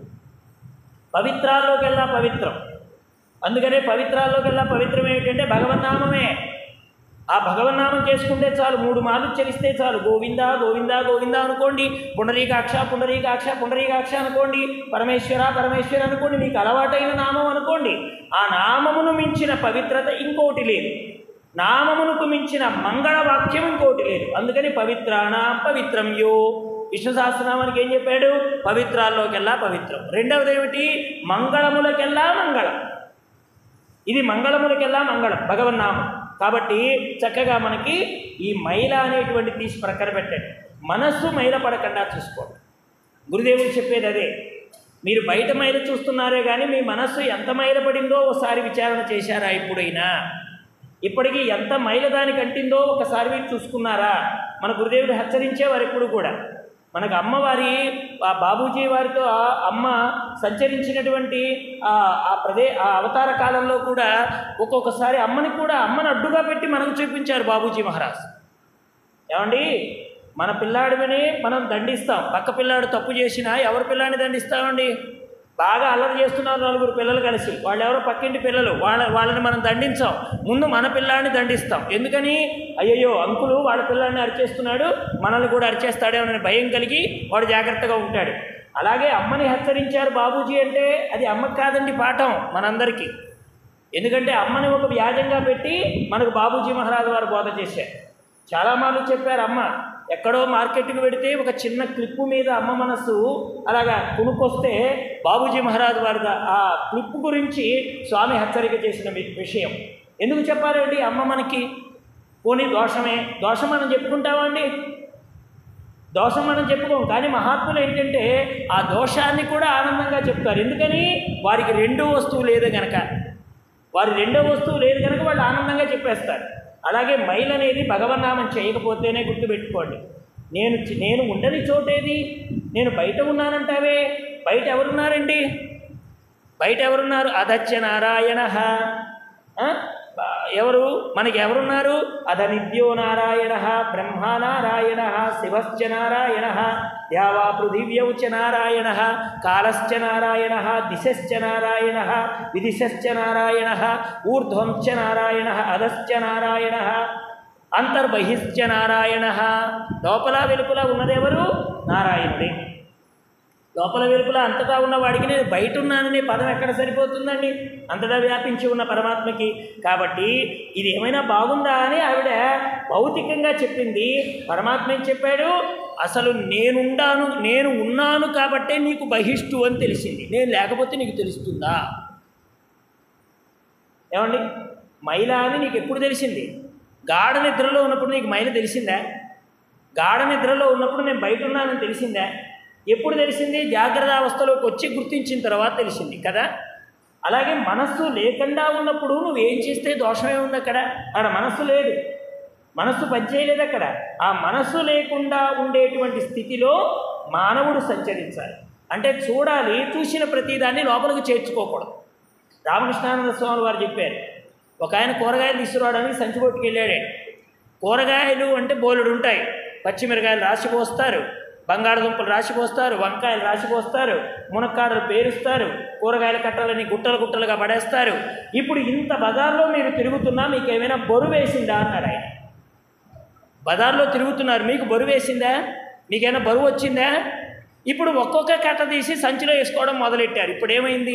పవిత్రాల్లోకెల్లా పవిత్రం అందుకనే పవిత్రాల్లోకెల్లా పవిత్రం ఏమిటంటే భగవన్నామమే ఆ భగవన్నామం చేసుకుంటే చాలు మూడు మార్లు చలిస్తే చాలు గోవింద గోవింద గోవింద అనుకోండి పుండరీకాక్ష పుండరీకాక్ష పుండరీకాక్ష అనుకోండి పరమేశ్వర పరమేశ్వర అనుకోండి మీకు అలవాటైన నామం అనుకోండి ఆ నామమును మించిన పవిత్రత ఇంకోటి లేదు నామమునకు మించిన మంగళ వాక్యం ఇంకోటి లేదు అందుకని పవిత్రాణ పవిత్రం యో విష్ణు సహస్రనామానికి ఏం చెప్పాడు పవిత్రాల్లోకెల్లా పవిత్రం రెండవది ఏమిటి మంగళములకెల్లా మంగళం ఇది మంగళములకెల్లా మంగళం భగవన్నామం కాబట్టి చక్కగా మనకి ఈ మైల అనేటువంటి తీసి ప్రక్కన పెట్టండి మనస్సు మైల పడకుండా చూసుకోండి గురుదేవుడు చెప్పేది అదే మీరు బయట మైల చూస్తున్నారే కానీ మీ మనస్సు ఎంత మైల పడిందో ఒకసారి విచారణ చేశారా ఎప్పుడైనా ఇప్పటికీ ఎంత మైల దానికి అంటిందో ఒకసారి మీరు చూసుకున్నారా మన గురుదేవుడు హెచ్చరించేవారు ఎప్పుడు కూడా మనకు అమ్మవారి ఆ బాబూజీ వారితో ఆ అమ్మ సంచరించినటువంటి ఆ ఆ ప్రదే ఆ అవతార కాలంలో కూడా ఒక్కొక్కసారి అమ్మని కూడా అమ్మని అడ్డుగా పెట్టి మనకు చూపించారు బాబూజీ మహారాజ్ ఏమండి మన పిల్లాడిని మనం దండిస్తాం పక్క పిల్లాడు తప్పు చేసినా ఎవరి పిల్లాడిని దండిస్తామండి బాగా అల్లరి చేస్తున్నారు నలుగురు పిల్లలు కలిసి వాళ్ళు ఎవరో పక్కింటి పిల్లలు వాళ్ళ వాళ్ళని మనం దండించాం ముందు మన పిల్లాడిని దండిస్తాం ఎందుకని అయ్యయ్యో అంకులు వాళ్ళ పిల్లాడిని అరిచేస్తున్నాడు మనల్ని కూడా అరిచేస్తాడేమోనని భయం కలిగి వాడు జాగ్రత్తగా ఉంటాడు అలాగే అమ్మని హెచ్చరించారు బాబూజీ అంటే అది అమ్మకి కాదండి పాఠం మనందరికీ ఎందుకంటే అమ్మని ఒక వ్యాజంగా పెట్టి మనకు బాబూజీ మహారాజు వారు బోధ చేశారు చాలా మార్లు చెప్పారు అమ్మ ఎక్కడో మార్కెట్కి పెడితే ఒక చిన్న క్లిప్పు మీద అమ్మ మనస్సు అలాగా కునుకొస్తే బాబూజీ మహారాజు వారి ఆ క్లిప్పు గురించి స్వామి హెచ్చరిక చేసిన వి- విషయం ఎందుకు చెప్పారండి అమ్మ మనకి పోనీ దోషమే దోషం మనం చెప్పుకుంటామా అండి దోషం మనం చెప్పుకోం కానీ మహాత్ములు ఏంటంటే ఆ దోషాన్ని కూడా ఆనందంగా చెప్తారు ఎందుకని వారికి రెండో వస్తువు లేదు గనక వారి రెండో వస్తువు లేదు కనుక వాళ్ళు ఆనందంగా చెప్పేస్తారు అలాగే మైల్ అనేది భగవన్నామం చేయకపోతేనే గుర్తుపెట్టుకోండి నేను చి- నేను ఉండని చోటేది నేను బయట ఉన్నానంటావే బయట ఎవరున్నారండి బయట ఎవరున్నారు అదచ్చ నారాయణ ఎవరు మనకి ఎవరున్నారు అధనిద్యో నారాయణ బ్రహ్మ నారాయణ శివశ్చ నారాయణ ద్యావా పృథివ్యౌ చ నారాయణ కాలశ్చ నారాయణ దిశశ్చ నారాయణ విదిశశ్చ నారాయణ ఊర్ధ్వం చ నారాయణ అధశ్చ నారాయణ అంతర్బహిశ్చ నారాయణ లోపల వెలుపల ఉన్నదెవరు నారాయణుడే లోపల వెలుపల అంతటా ఉన్నవాడికి నేను బయట ఉన్నాననే పదం ఎక్కడ సరిపోతుందండి అంతటా వ్యాపించి ఉన్న పరమాత్మకి కాబట్టి ఇది ఏమైనా బాగుందా అని ఆవిడ భౌతికంగా చెప్పింది పరమాత్మ ఏం చెప్పాడు అసలు నేనుండాను నేను ఉన్నాను కాబట్టే నీకు బహిష్టు అని తెలిసింది నేను లేకపోతే నీకు తెలుస్తుందా ఏమండి మైల అని నీకు ఎప్పుడు తెలిసింది గాఢ నిద్రలో ఉన్నప్పుడు నీకు మైల తెలిసిందా గాఢ నిద్రలో ఉన్నప్పుడు నేను బయట ఉన్నానని తెలిసిందా ఎప్పుడు తెలిసింది జాగ్రత్త అవస్థలోకి వచ్చి గుర్తించిన తర్వాత తెలిసింది కదా అలాగే మనస్సు లేకుండా ఉన్నప్పుడు నువ్వు ఏం చేస్తే దోషమే ఉంది అక్కడ అక్కడ మనస్సు లేదు మనస్సు పనిచేయలేదు అక్కడ ఆ మనస్సు లేకుండా ఉండేటువంటి స్థితిలో మానవుడు సంచరించాలి అంటే చూడాలి చూసిన ప్రతిదాన్ని లోపలికి చేర్చుకోకూడదు రామకృష్ణానంద స్వామి వారు చెప్పారు ఒక ఆయన కూరగాయలు తీసుకురావడానికి సంచి కొట్టుకెళ్ళాడు కూరగాయలు అంటే బోలెడు ఉంటాయి పచ్చిమిరకాయలు రాసి పోస్తారు బంగాళదుంపలు రాసి పోస్తారు వంకాయలు రాసి పోస్తారు మునక్కాడలు పేరుస్తారు కూరగాయల కట్టలని గుట్టలు గుట్టలుగా పడేస్తారు ఇప్పుడు ఇంత బజార్లో మీరు తిరుగుతున్నా మీకు ఏమైనా బరువు వేసిందా అన్నారు ఆయన బజార్లో తిరుగుతున్నారు మీకు బరువు వేసిందా మీకైనా బరువు వచ్చిందా ఇప్పుడు ఒక్కొక్క కట్ట తీసి సంచిలో వేసుకోవడం మొదలెట్టారు ఇప్పుడు ఏమైంది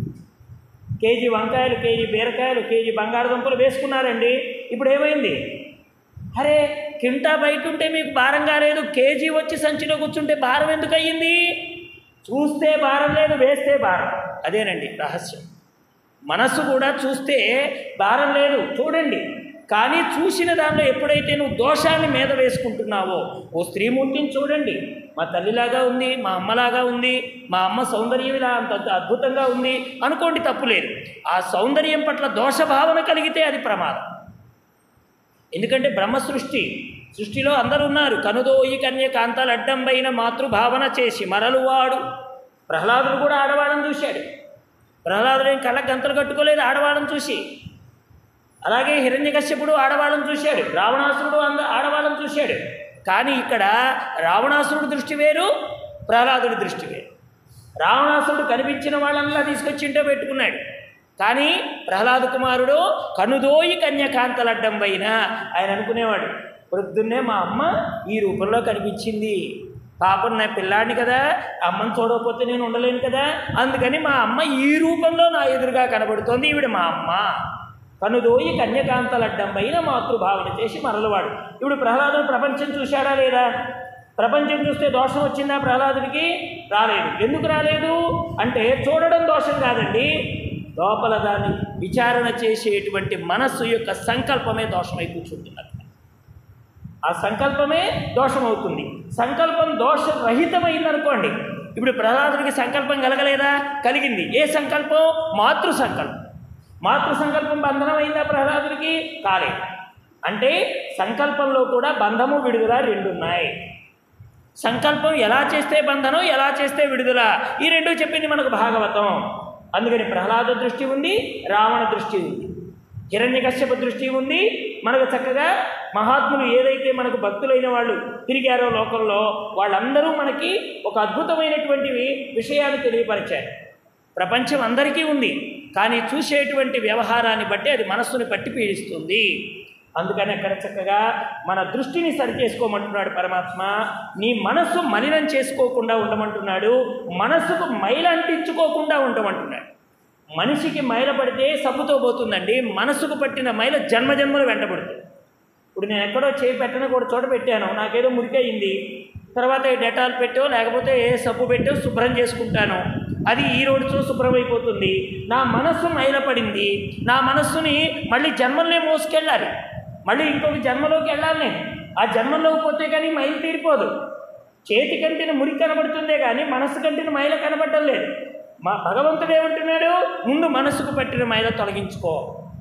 కేజీ వంకాయలు కేజీ బీరకాయలు కేజీ బంగాళదుంపలు వేసుకున్నారండి ఇప్పుడు ఏమైంది అరే కింటా బయట ఉంటే మీకు భారం కాలేదు కేజీ వచ్చి సంచిలో కూర్చుంటే భారం ఎందుకు అయ్యింది చూస్తే భారం లేదు వేస్తే భారం అదేనండి రహస్యం మనస్సు కూడా చూస్తే భారం లేదు చూడండి కానీ చూసిన దానిలో ఎప్పుడైతే నువ్వు దోషాన్ని మీద వేసుకుంటున్నావో ఓ స్త్రీమూర్తిని చూడండి మా తల్లిలాగా ఉంది మా అమ్మలాగా ఉంది మా అమ్మ సౌందర్యం ఇలా అంత అద్భుతంగా ఉంది అనుకోండి తప్పులేదు ఆ సౌందర్యం పట్ల దోష భావన కలిగితే అది ప్రమాదం ఎందుకంటే బ్రహ్మ సృష్టి సృష్టిలో అందరు ఉన్నారు కనుదోయి కన్య కాంతాలు అడ్డంబైన మాతృభావన చేసి మరలువాడు ప్రహ్లాదుడు కూడా ఆడవాళ్ళని చూశాడు ప్రహ్లాదుడు ఏం కళ్ళ గంతలు కట్టుకోలేదు ఆడవాళ్ళని చూసి అలాగే హిరణ్యకశ్యపుడు ఆడవాళ్ళని చూశాడు రావణాసురుడు అంద ఆడవాళ్ళని చూశాడు కానీ ఇక్కడ రావణాసురుడు దృష్టి వేరు ప్రహ్లాదుడి దృష్టి వేరు రావణాసురుడు కనిపించిన వాళ్ళంతా తీసుకొచ్చి ఇంట్లో పెట్టుకున్నాడు కానీ ప్రహ్లాద కుమారుడు కనుదోయి కన్యకాంతలడ్డం పైన ఆయన అనుకునేవాడు పొద్దున్నే మా అమ్మ ఈ రూపంలో కనిపించింది పాపం నా పిల్లాడిని కదా అమ్మని చూడకపోతే నేను ఉండలేను కదా అందుకని మా అమ్మ ఈ రూపంలో నా ఎదురుగా కనబడుతోంది ఈవిడ మా అమ్మ కనుదోయి కన్యకాంతలడ్డం పైన మాతృభావన చేసి మరలవాడు ఇప్పుడు ప్రహ్లాదుడు ప్రపంచం చూశాడా లేదా ప్రపంచం చూస్తే దోషం వచ్చిందా ప్రహ్లాదుడికి రాలేదు ఎందుకు రాలేదు అంటే చూడడం దోషం కాదండి లోపల దాన్ని విచారణ చేసేటువంటి మనస్సు యొక్క సంకల్పమే దోషమై కూర్చుంటున్నారు ఆ సంకల్పమే దోషం అవుతుంది సంకల్పం దోషరహితమైందనుకోండి ఇప్పుడు ప్రహ్లాదుడికి సంకల్పం కలగలేదా కలిగింది ఏ సంకల్పం మాతృ సంకల్పం మాతృ సంకల్పం బంధనమైందా ప్రహ్లాదుడికి కాలేదు అంటే సంకల్పంలో కూడా బంధము విడుదల రెండున్నాయి సంకల్పం ఎలా చేస్తే బంధనం ఎలా చేస్తే విడుదల ఈ రెండు చెప్పింది మనకు భాగవతం అందుకని ప్రహ్లాద దృష్టి ఉంది రావణ దృష్టి ఉంది హిరణ్యకశ్యప దృష్టి ఉంది మనకు చక్కగా మహాత్ములు ఏదైతే మనకు భక్తులైన వాళ్ళు తిరిగారో లోకంలో వాళ్ళందరూ మనకి ఒక అద్భుతమైనటువంటి విషయాలు తెలియపరిచారు ప్రపంచం అందరికీ ఉంది కానీ చూసేటువంటి వ్యవహారాన్ని బట్టి అది మనస్సుని పట్టి పీడిస్తుంది అందుకని అక్కడ చక్కగా మన దృష్టిని సరి చేసుకోమంటున్నాడు పరమాత్మ నీ మనస్సు మలినం చేసుకోకుండా ఉండమంటున్నాడు మనస్సుకు మైల అంటించుకోకుండా ఉండమంటున్నాడు మనిషికి మైల పడితే సబ్బుతో పోతుందండి మనసుకు పట్టిన మైల జన్మజన్మలు వెంటబడుతుంది ఇప్పుడు నేను ఎక్కడో చేయి పెట్టని కూడా చోట పెట్టాను నాకేదో మురికయింది తర్వాత ఏ డెటాల్ పెట్టో లేకపోతే ఏ సబ్బు పెట్టో శుభ్రం చేసుకుంటాను అది ఈ రోజుతో శుభ్రం అయిపోతుంది నా మనస్సు మైలపడింది నా మనస్సుని మళ్ళీ జన్మల్నే మోసుకెళ్ళాలి మళ్ళీ ఇంకొక జన్మలోకి వెళ్ళాలి నేను ఆ జన్మలోకి పోతే కానీ మైలు తీరిపోదు చేతి కంటిన మురికి కనబడుతుందే కానీ మనస్సు కంటిన మైల కనబడటం లేదు మా భగవంతుడు ఏమంటున్నాడు ముందు మనసుకు పట్టిన మైల తొలగించుకో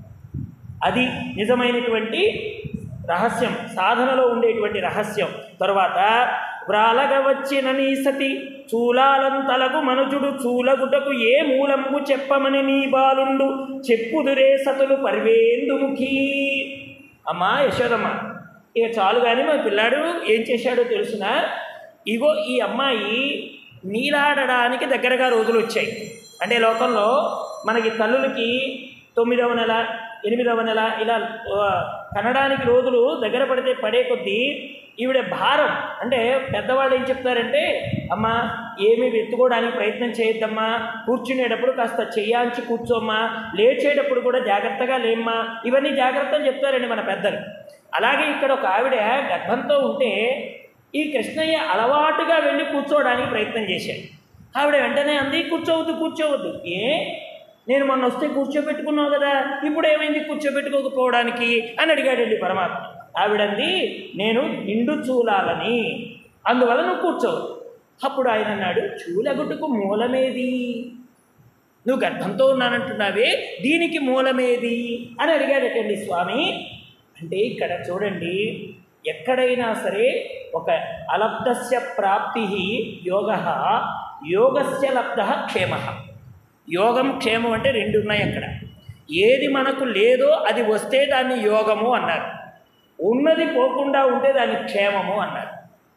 అది నిజమైనటువంటి రహస్యం సాధనలో ఉండేటువంటి రహస్యం తరువాత వ్రాలగ వచ్చిన నీ సతి చూలాలంతలకు మనుజుడు చూలగుటకు ఏ మూలంబు చెప్పమని నీ బాలుండు చెప్పుదురే సతులు పర్వేందుముఖీ అమ్మా యశోదమ్మ ఇక చాలు కానీ మా పిల్లాడు ఏం చేశాడో తెలుసిన ఇగో ఈ అమ్మాయి నీలాడడానికి దగ్గరగా రోజులు వచ్చాయి అంటే లోకంలో మనకి తల్లులకి తొమ్మిదవ నెల ఎనిమిదవ నెల ఇలా ఆ, కనడానికి రోజులు దగ్గర పడితే పడే కొద్దీ ఈవిడ భారం అంటే పెద్దవాళ్ళు ఏం చెప్తారంటే అమ్మా ఏమి ఎత్తుకోవడానికి ప్రయత్నం చేయొద్దమ్మా కూర్చునేటప్పుడు కాస్త చెయ్యాంచి కూర్చోమ్మా లేచేటప్పుడు కూడా జాగ్రత్తగా లేమ్మా ఇవన్నీ జాగ్రత్తలు చెప్తారండి మన పెద్దలు అలాగే ఇక్కడ ఒక ఆవిడ గర్భంతో ఉంటే ఈ కృష్ణయ్య అలవాటుగా వెళ్ళి కూర్చోవడానికి ప్రయత్నం చేశాడు ఆవిడ వెంటనే అంది కూర్చోవద్దు కూర్చోవద్దు ఏ నేను మొన్న వస్తే కూర్చోబెట్టుకున్నావు కదా ఇప్పుడు ఏమైంది కూర్చోబెట్టుకోకపోవడానికి అని అడిగాడండి పరమాత్మ ఆవిడంది నేను నిండు చూలాలని అందువల్ల నువ్వు కూర్చోవు అప్పుడు ఆయన అన్నాడు చూలగుట్టుకు మూలమేది నువ్వు గర్భంతో ఉన్నానంటున్నావే దీనికి మూలమేది అని అడిగాడటండి స్వామి అంటే ఇక్కడ చూడండి ఎక్కడైనా సరే ఒక అలబ్ధస్య ప్రాప్తి యోగ యోగస్య లబ్ధ క్షేమ యోగం క్షేమం అంటే రెండు ఉన్నాయి అక్కడ ఏది మనకు లేదో అది వస్తే దాన్ని యోగము అన్నారు ఉన్నది పోకుండా ఉంటే దాన్ని క్షేమము అన్నారు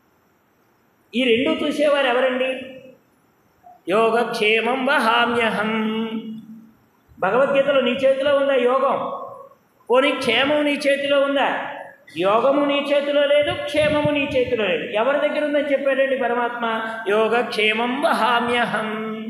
ఈ రెండు చూసేవారు ఎవరండి యోగక్షేమం వహామ్యహం భగవద్గీతలో నీ చేతిలో ఉందా యోగం పోనీ క్షేమం నీ చేతిలో ఉందా యోగము నీ చేతిలో లేదు క్షేమము నీ చేతిలో లేదు ఎవరి దగ్గర ఉందని చెప్పాడండి పరమాత్మ యోగక్షేమం వహామ్యహం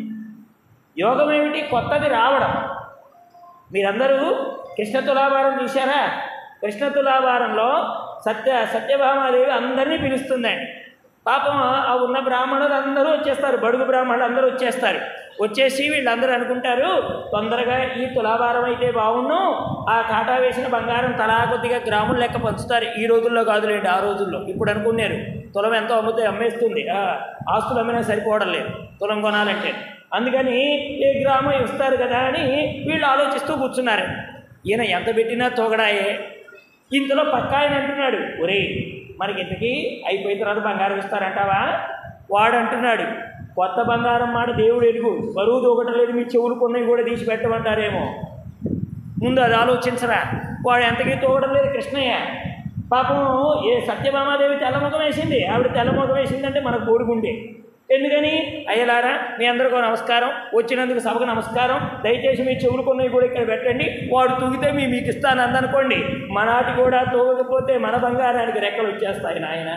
యోగం ఏమిటి కొత్తది రావడం మీరందరూ కృష్ణ తులాభారం చూశారా కృష్ణ తులాభారంలో సత్య సత్యభామాదేవి అందరినీ పిలుస్తుందండి పాపం ఆ ఉన్న బ్రాహ్మణులు అందరూ వచ్చేస్తారు బడుగు బ్రాహ్మణులు అందరూ వచ్చేస్తారు వచ్చేసి వీళ్ళందరూ అనుకుంటారు తొందరగా ఈ తులాభారం అయితే బాగుండు ఆ కాటా వేసిన బంగారం తలా కొద్దిగా గ్రాములు లెక్క పంచుతారు ఈ రోజుల్లో కాదులేండి ఆ రోజుల్లో ఇప్పుడు అనుకున్నారు తులం ఎంతో అమ్మితే అమ్మేస్తుంది ఆ, ఆస్తులు అమ్మినా సరిపోవడం లేదు తులం కొనాలంటే అందుకని ఏ గ్రామం ఇస్తారు కదా అని వీళ్ళు ఆలోచిస్తూ కూర్చున్నారు ఈయన ఎంత పెట్టినా తోగడాయే ఇంతలో పక్క ఆయన అంటున్నాడు ఒరేయ్ మనకి ఇంతకీ అయిపోయిన తర్వాత బంగారం ఇస్తారంటావా వాడు అంటున్నాడు కొత్త బంగారం మాట దేవుడు ఎరుగు బరువు దూకటం లేదు మీ చెవులు కొన్నవి కూడా తీసి పెట్టమంటారేమో ముందు అది ఆలోచించరా వాడు ఎంతకీ తోగడం లేదు కృష్ణయ్య పాపం ఏ సత్యభామాదేవి తెల్లముఖం వేసింది ఆవిడ తెల్లముఖం వేసిందంటే మనకు కోరుకుండే ఎందుకని అయ్యలారా మీ అందరికీ నమస్కారం వచ్చినందుకు సభకు నమస్కారం దయచేసి మీ చెవులుకున్నవి కూడా ఇక్కడ పెట్టండి వాడు తూగితే మీ మీకు ఇస్తాను అందనుకోండి మనాటి కూడా తూగకపోతే మన బంగారానికి రెక్కలు వచ్చేస్తాయి నాయన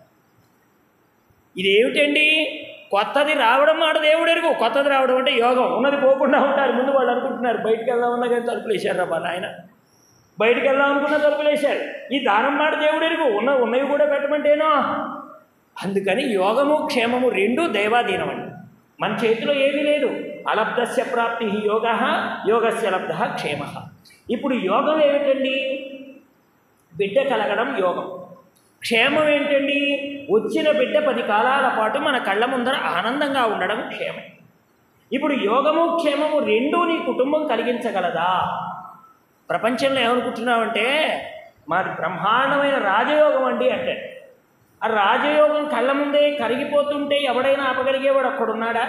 ఇదేమిటండి కొత్తది రావడం మాట దేవుడు ఎరుగు కొత్తది రావడం అంటే యోగం ఉన్నది పోకుండా ఉంటారు ముందు వాళ్ళు అనుకుంటున్నారు బయటికి వెళ్దామన్నా కానీ తలుపులు వేశారు రా నాయన బయటికి వెళ్దాం అనుకున్న తలుపులు వేశారు ఈ దానం మాట దేవుడు ఎరుగు ఉన్న ఉన్నవి కూడా పెట్టమంటేనో అందుకని యోగము క్షేమము రెండు దైవాధీనం అండి మన చేతిలో ఏమీ లేదు అలబ్ధస్య ప్రాప్తి యోగ యోగస్య లబ్ధ క్షేమ ఇప్పుడు యోగం ఏమిటండి బిడ్డ కలగడం యోగం క్షేమం ఏంటండి వచ్చిన బిడ్డ పది కాలాల పాటు మన కళ్ళ ముందర ఆనందంగా ఉండడం క్షేమం ఇప్పుడు యోగము క్షేమము రెండూ నీ కుటుంబం కలిగించగలదా ప్రపంచంలో ఏమనుకుంటున్నావంటే మాది బ్రహ్మాండమైన రాజయోగం అండి అంటే ఆ రాజయోగం కళ్ళ ముందే కరిగిపోతుంటే ఎవడైనా ఆపగలిగేవాడు ఒక్కడున్నాడా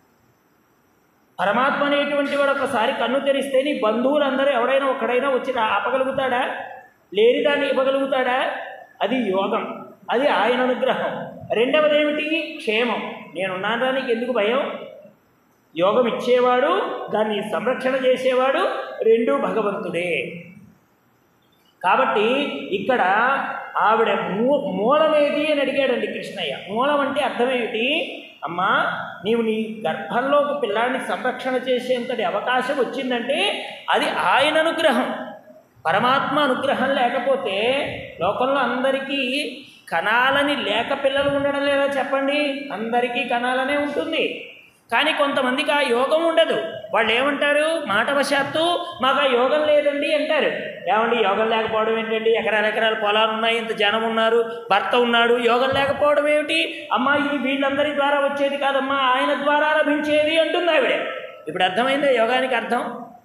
పరమాత్మ అనేటువంటి వాడు ఒకసారి కన్ను తెరిస్తే నీ బంధువులందరూ ఎవడైనా ఒక్కడైనా వచ్చి రా- ఆపగలుగుతాడా లేని దాన్ని ఇవ్వగలుగుతాడా అది యోగం అది ఆయన అనుగ్రహం రెండవది ఏమిటి క్షేమం నేనున్నాను దానికి ఎందుకు భయం యోగం ఇచ్చేవాడు దాన్ని సంరక్షణ చేసేవాడు రెండూ భగవంతుడే కాబట్టి ఇక్కడ ఆవిడ మూ మూలమేది అని అడిగాడండి కృష్ణయ్య మూలం అంటే అర్థమేమిటి అమ్మా నీవు నీ గర్భంలో ఒక పిల్లాడిని సంరక్షణ చేసేంతటి అవకాశం వచ్చిందంటే అది ఆయన అనుగ్రహం పరమాత్మ అనుగ్రహం లేకపోతే లోకంలో అందరికీ కణాలని లేక పిల్లలు ఉండడం లేదా చెప్పండి అందరికీ కణాలనే ఉంటుంది కానీ కొంతమందికి ఆ యోగం ఉండదు వాళ్ళు ఏమంటారు మాటవశాత్తు మాకు ఆ యోగం లేదండి అంటారు ఏమండి యోగం లేకపోవడం ఏంటండి ఎకరాల ఎకరాల పొలాలు ఉన్నాయి ఇంత జనం ఉన్నారు భర్త ఉన్నాడు యోగం లేకపోవడం ఏమిటి అమ్మా ఇది వీళ్ళందరి ద్వారా వచ్చేది కాదమ్మా ఆయన ద్వారా లభించేది అంటుంది ఆవిడ ఇప్పుడు అర్థమైందా యోగానికి అర్థం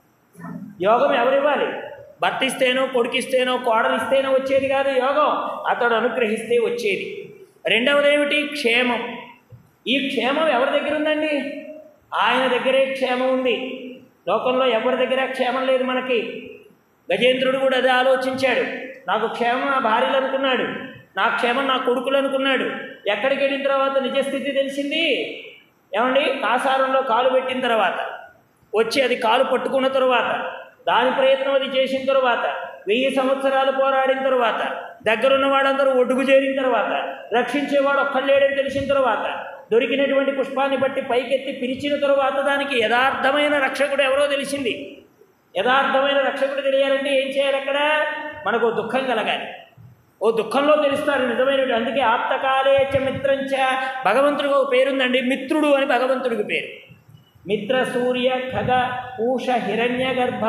యోగం ఎవరివ్వాలి భర్త ఇస్తేనో కొడుకిస్తేనో కోడలు ఇస్తేనో వచ్చేది కాదు యోగం అతడు అనుగ్రహిస్తే వచ్చేది రెండవది ఏమిటి క్షేమం ఈ క్షేమం ఎవరి దగ్గర ఉందండి ఆయన దగ్గరే క్షేమం ఉంది లోకంలో ఎవరి దగ్గర క్షేమం లేదు మనకి గజేంద్రుడు కూడా అదే ఆలోచించాడు నాకు క్షేమం నా భార్యలు అనుకున్నాడు నా క్షేమం నా కొడుకులు అనుకున్నాడు ఎక్కడికి వెళ్ళిన తర్వాత నిజస్థితి తెలిసింది ఏమండి కాసారంలో కాలు పెట్టిన తర్వాత వచ్చి అది కాలు పట్టుకున్న తరువాత దాని ప్రయత్నం అది చేసిన తరువాత వెయ్యి సంవత్సరాలు పోరాడిన తరువాత దగ్గరున్న వాళ్ళందరూ ఒడ్డుకు చేరిన తర్వాత రక్షించేవాడు ఒక్కళ్ళేడని తెలిసిన తరువాత దొరికినటువంటి పుష్పాన్ని బట్టి పైకెత్తి పిలిచిన తరువాత దానికి యథార్థమైన రక్షకుడు ఎవరో తెలిసింది యథార్థమైన రక్షకుడు తెలియాలంటే ఏం చేయాలి అక్కడ మనకు ఓ దుఃఖం కలగాలి ఓ దుఃఖంలో తెలుస్తారు నిజమైన అందుకే ఆప్తకాలే చ మిత్రంచ భగవంతుడికి ఒక పేరుందండి మిత్రుడు అని భగవంతుడికి పేరు మిత్ర సూర్య ఖగ పూష హిరణ్య గర్భ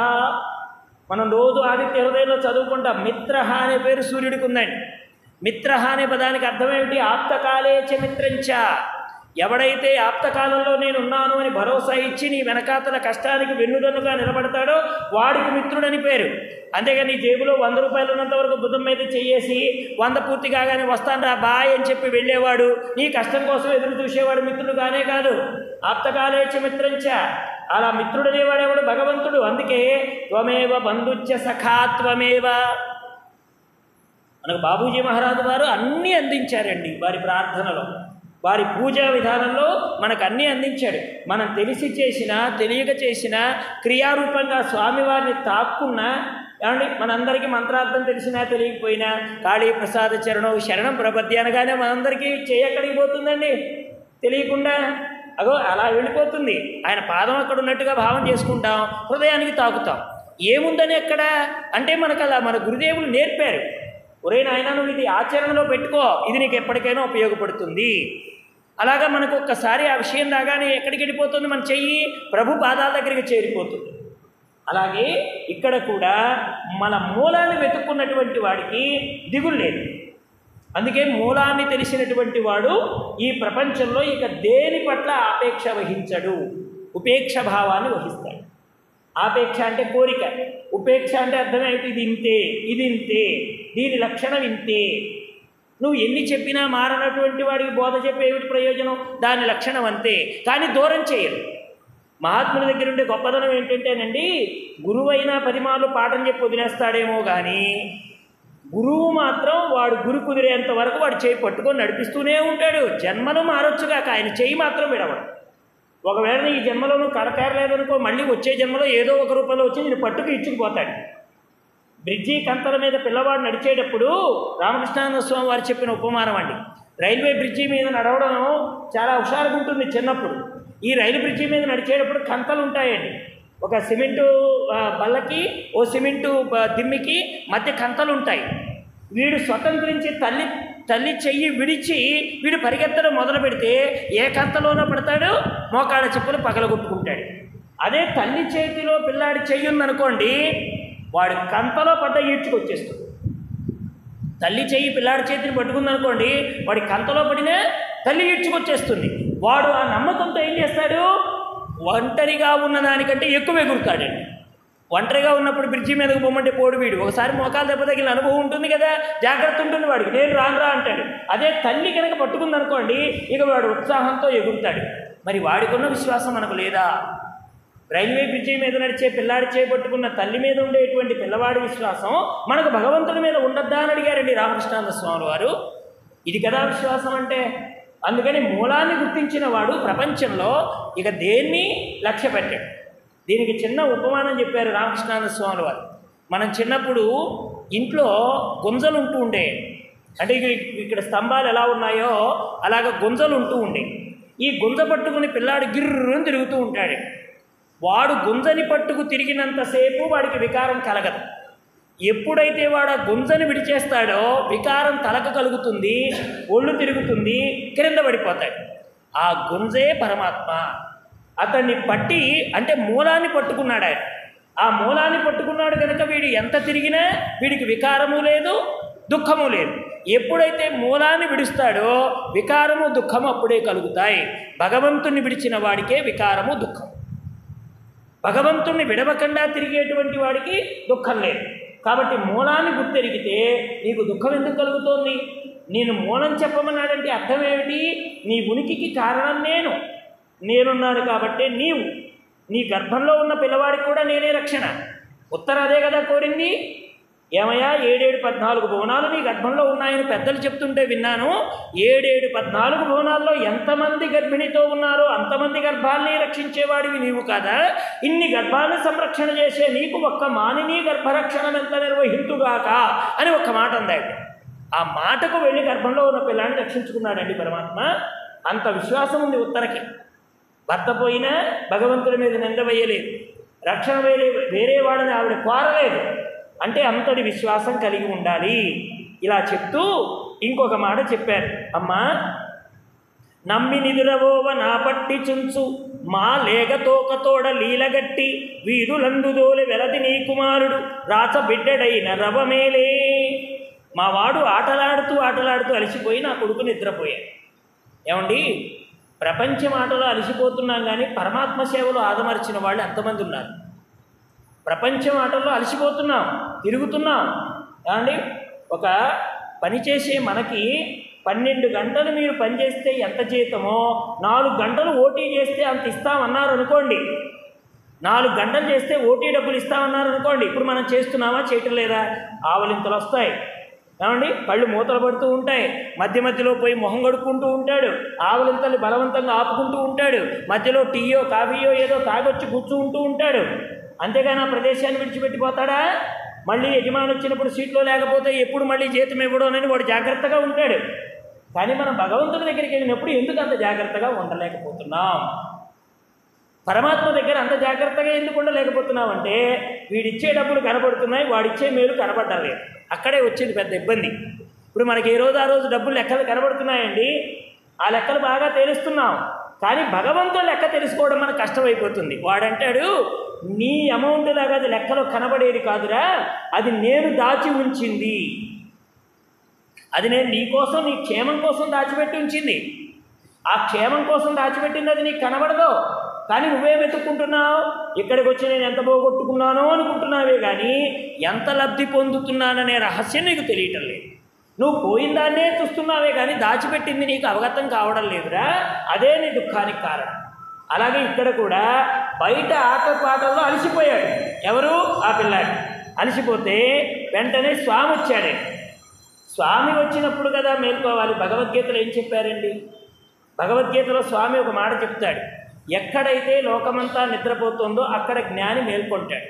మనం రోజు ఆదిత్య హృదయంలో చదువుకుంటాం మిత్ర అనే పేరు సూర్యుడికి ఉందండి మిత్ర అనే పదానికి అర్థమేమిటి ఆప్తకాలే చ మిత్రంచ ఎవడైతే ఆప్తకాలంలో నేను ఉన్నాను అని భరోసా ఇచ్చి నీ వెనకాతల కష్టానికి వెన్నుదన్నుగా నిలబడతాడో వాడికి మిత్రుడని పేరు అంతేగాని నీ జేబులో వంద రూపాయలు ఉన్నంత వరకు బుధం మీద చెయ్యేసి వంద పూర్తి కాగానే వస్తాను రా బాయ్ అని చెప్పి వెళ్ళేవాడు నీ కష్టం కోసం ఎదురు చూసేవాడు మిత్రుడు కానే కాదు ఆప్తకాలేచ మిత్రంచ అలా మిత్రుడనేవాడేవాడు భగవంతుడు అందుకే త్వమేవ బంధుచ్చ సఖాత్వమేవ మనకు బాబూజీ మహారాజు వారు అన్నీ అందించారండి వారి ప్రార్థనలో వారి పూజా విధానంలో మనకు అన్నీ అందించాడు మనం తెలిసి చేసినా తెలియక చేసినా క్రియారూపంగా స్వామివారిని తాక్కున్నా ఏమండి మనందరికీ మంత్రార్థం తెలిసినా తెలియకపోయినా కాళీ ప్రసాద చరణం శరణం ప్రపద్య అనగానే మనందరికీ చేయక్కడికి పోతుందండి తెలియకుండా అగో అలా వెళ్ళిపోతుంది ఆయన పాదం అక్కడ ఉన్నట్టుగా భావం చేసుకుంటాం హృదయానికి తాకుతాం ఏముందని అక్కడ అంటే మనకు అలా మన గురుదేవులు నేర్పారు ఒరే నాయన నువ్వు ఇది ఆచరణలో పెట్టుకో ఇది నీకు ఎప్పటికైనా ఉపయోగపడుతుంది అలాగా మనకు ఒక్కసారి ఆ విషయం రాగానే ఎక్కడికి వెళ్ళిపోతుంది మన చెయ్యి ప్రభు పాదాల దగ్గరికి చేరిపోతుంది అలాగే ఇక్కడ కూడా మన మూలాన్ని వెతుక్కున్నటువంటి వాడికి దిగులు లేదు అందుకే మూలాన్ని తెలిసినటువంటి వాడు ఈ ప్రపంచంలో ఇక దేని పట్ల ఆపేక్ష వహించడు ఉపేక్ష భావాన్ని వహిస్తాడు ఆపేక్ష అంటే కోరిక ఉపేక్ష అంటే అర్థమేమిటి ఇది ఇంతే ఇది ఇంతే దీని లక్షణం ఇంతే నువ్వు ఎన్ని చెప్పినా మారనటువంటి వాడికి బోధ చెప్పే ఏమిటి ప్రయోజనం దాని లక్షణం అంతే కానీ దూరం చేయరు మహాత్ముల దగ్గర ఉండే గొప్పదనం ఏంటంటేనండి గురువైనా పది మార్లు పాఠం చెప్పి వదిలేస్తాడేమో కానీ గురువు మాత్రం వాడు గురు కుదిరేంత వరకు వాడు చేయి పట్టుకొని నడిపిస్తూనే ఉంటాడు జన్మలు మారొచ్చుగాక ఆయన చేయి మాత్రం విడవడు ఒకవేళ ఈ జన్మలో నువ్వు కడతేరలేదనుకో మళ్ళీ వచ్చే జన్మలో ఏదో ఒక రూపంలో వచ్చి నేను పట్టుకు ఇచ్చుకుపోతాడు బ్రిడ్జి కంతల మీద పిల్లవాడు నడిచేటప్పుడు రామకృష్ణానంద స్వామి వారు చెప్పిన ఉపమానం అండి రైల్వే బ్రిడ్జి మీద నడవడం చాలా హుషారుగా ఉంటుంది చిన్నప్పుడు ఈ రైలు బ్రిడ్జి మీద నడిచేటప్పుడు కంతలు ఉంటాయండి ఒక సిమెంటు ఆ, బల్లకి ఓ సిమెంటు బ- దిమ్మికి మధ్య కంతలు ఉంటాయి వీడు స్వతంత్రించి తల్లి తల్లి చెయ్యి విడిచి వీడు పరిగెత్తడం మొదలు పెడితే ఏ కంతలోనో పడతాడు మోకాళ్ళ చెప్పులు పగలగొట్టుకుంటాడు అదే తల్లి చేతిలో పిల్లాడి చెయ్యి ఉందనుకోండి వాడు కంతలో పడ్డ ఈడ్చుకొచ్చేస్తుంది తల్లి చెయ్యి పిల్లాడి చేతిని పట్టుకుందనుకోండి వాడి కంతలో పడినా తల్లి ఈడ్చుకొచ్చేస్తుంది వాడు ఆ నమ్మకంతో ఏం చేస్తాడు ఒంటరిగా ఉన్న దానికంటే ఎక్కువ ఎగురుతాడండి ఒంటరిగా ఉన్నప్పుడు బ్రిడ్జి మీదకు పోమంటే పోడు వీడు ఒకసారి మోకాలు దెబ్బ తగిలిన అనుభవం ఉంటుంది కదా జాగ్రత్త ఉంటుంది వాడికి నేను రానురా అంటాడు అదే తల్లి కనుక పట్టుకుందనుకోండి ఇక వాడు ఉత్సాహంతో ఎగురుతాడు మరి వాడికున్న విశ్వాసం మనకు లేదా రైల్వే బ్రిడ్జి మీద నడిచే పిల్లాడి చేపట్టుకున్న తల్లి మీద ఉండేటువంటి పిల్లవాడి విశ్వాసం మనకు భగవంతుడి మీద ఉండద్దా అని అడిగారండి రామకృష్ణానంద స్వామి వారు ఇది కదా విశ్వాసం అంటే అందుకని మూలాన్ని గుర్తించిన వాడు ప్రపంచంలో ఇక దేన్ని లక్ష్య పెట్టాడు దీనికి చిన్న ఉపమానం చెప్పారు రామకృష్ణానంద స్వామి వారు మనం చిన్నప్పుడు ఇంట్లో గుంజలు ఉంటూ ఉండే అంటే ఇక ఇక్కడ స్తంభాలు ఎలా ఉన్నాయో అలాగ గుంజలు ఉంటూ ఉండే ఈ గుంజ పట్టుకుని పిల్లాడు గిర్రుని తిరుగుతూ ఉంటాడు వాడు గుంజని పట్టుకు తిరిగినంతసేపు వాడికి వికారం కలగదు ఎప్పుడైతే వాడు ఆ గుంజని విడిచేస్తాడో వికారం తలకు కలుగుతుంది ఒళ్ళు తిరుగుతుంది క్రింద పడిపోతాడు ఆ గుంజే పరమాత్మ అతన్ని పట్టి అంటే మూలాన్ని పట్టుకున్నాడు ఆయన ఆ మూలాన్ని పట్టుకున్నాడు కనుక వీడు ఎంత తిరిగినా వీడికి వికారము లేదు దుఃఖము లేదు ఎప్పుడైతే మూలాన్ని విడుస్తాడో వికారము దుఃఖము అప్పుడే కలుగుతాయి భగవంతుని విడిచిన వాడికే వికారము దుఃఖం భగవంతుణ్ణి విడవకుండా తిరిగేటువంటి వాడికి దుఃఖం లేదు కాబట్టి మూలాన్ని గుర్తెరిగితే నీకు దుఃఖం ఎందుకు కలుగుతోంది నేను మూలం చెప్పమన్నాడంటే అర్థం ఏమిటి నీ ఉనికికి కారణం నేను నేనున్నాను కాబట్టే నీవు నీ గర్భంలో ఉన్న పిల్లవాడికి కూడా నేనే రక్షణ ఉత్తర అదే కదా కోరింది ఏమయ్యా ఏడేడు పద్నాలుగు భువనాలు నీ గర్భంలో ఉన్నాయని పెద్దలు చెప్తుంటే విన్నాను ఏడేడు పద్నాలుగు భువనాల్లో ఎంతమంది గర్భిణితో ఉన్నారో అంతమంది గర్భాల్ని రక్షించేవాడివి నీవు కాదా ఇన్ని గర్భాలను సంరక్షణ చేసే నీకు ఒక్క మానిని గర్భరక్షణ ఎంత నిర్వహింతుగాక అని ఒక్క మాట అందాడు ఆ మాటకు వెళ్ళి గర్భంలో ఉన్న పిల్లాన్ని రక్షించుకున్నాడండి పరమాత్మ అంత విశ్వాసం ఉంది ఉత్తరకి భర్త పోయినా భగవంతుడి మీద నింద వేయలేదు రక్షణ వేరే వేరే వాడని ఆవిడ కోరలేదు అంటే అంతటి విశ్వాసం కలిగి ఉండాలి ఇలా చెప్తూ ఇంకొక మాట చెప్పారు అమ్మా నమ్మి నిదురవోవ నా పట్టి చుంచు మా లేగ తోకతోడ లీలగట్టి వీధులందుదోలి వెలది నీ కుమారుడు రాచ బిడ్డడైన రవమేలే మా వాడు ఆటలాడుతూ ఆటలాడుతూ అలసిపోయి నా కొడుకు నిద్రపోయాడు ఏమండి ప్రపంచం ఆటలో అలసిపోతున్నాం కానీ పరమాత్మ సేవలో ఆదమర్చిన వాళ్ళు ఎంతమంది ఉన్నారు ప్రపంచం ఆటల్లో అలసిపోతున్నాం తిరుగుతున్నాం ఏమండి ఒక పని చేసే మనకి పన్నెండు గంటలు మీరు పనిచేస్తే ఎంత జీతమో నాలుగు గంటలు ఓటీ చేస్తే అంత ఇస్తామన్నారు అనుకోండి నాలుగు గంటలు చేస్తే ఓటీ డబ్బులు ఇస్తామన్నారు అనుకోండి ఇప్పుడు మనం చేస్తున్నామా చేయటం లేదా ఆవలింతలు వస్తాయి ఏమండి కళ్ళు మూతలు పడుతూ ఉంటాయి మధ్య మధ్యలో పోయి మొహం కడుక్కుంటూ ఉంటాడు ఆవలింతలు బలవంతంగా ఆపుకుంటూ ఉంటాడు మధ్యలో టీయో కాఫీయో ఏదో తాగొచ్చి కూర్చుంటూ ఉంటాడు అంతేగాని ఆ ప్రదేశాన్ని విడిచిపెట్టిపోతాడా మళ్ళీ యజమాని వచ్చినప్పుడు సీట్లో లేకపోతే ఎప్పుడు మళ్ళీ జీతం ఇవ్వడం వాడు జాగ్రత్తగా ఉంటాడు కానీ మనం భగవంతుడి దగ్గరికి వెళ్ళినప్పుడు ఎందుకు అంత జాగ్రత్తగా ఉండలేకపోతున్నాం పరమాత్మ దగ్గర అంత జాగ్రత్తగా ఎందుకు ఉండలేకపోతున్నామంటే వీడిచ్చే డబ్బులు కనబడుతున్నాయి వాడిచ్చే మేలు కనబడలేదు అక్కడే వచ్చింది పెద్ద ఇబ్బంది ఇప్పుడు మనకి ఏ రోజు ఆ రోజు డబ్బులు లెక్కలు కనబడుతున్నాయండి ఆ లెక్కలు బాగా తెలుస్తున్నాం కానీ భగవంతుడు లెక్క తెలుసుకోవడం మనకు కష్టమైపోతుంది వాడంటాడు నీ అమౌంట్ లాగా అది లెక్కలో కనబడేది కాదురా అది నేను దాచి ఉంచింది అది నేను నీ కోసం నీ క్షేమం కోసం దాచిపెట్టి ఉంచింది ఆ క్షేమం కోసం దాచిపెట్టింది అది నీకు కనబడదు కానీ నువ్వేం వెతుక్కుంటున్నావు ఇక్కడికి వచ్చి నేను ఎంత పోగొట్టుకున్నానో అనుకుంటున్నావే కానీ ఎంత లబ్ధి పొందుతున్నాననే రహస్యం నీకు తెలియటం లేదు నువ్వు పోయిన దాన్నే చూస్తున్నావే కానీ దాచిపెట్టింది నీకు అవగతం కావడం లేదురా అదే నీ దుఃఖానికి కారణం అలాగే ఇక్కడ కూడా బయట ఆటపాటల్లో అలసిపోయాడు ఎవరు ఆ పిల్లాడు అలసిపోతే వెంటనే స్వామి వచ్చాడే స్వామి వచ్చినప్పుడు కదా మేల్కోవాలి భగవద్గీతలో ఏం చెప్పారండి భగవద్గీతలో స్వామి ఒక మాట చెప్తాడు ఎక్కడైతే లోకమంతా నిద్రపోతుందో అక్కడ జ్ఞాని మేల్కొంటాడు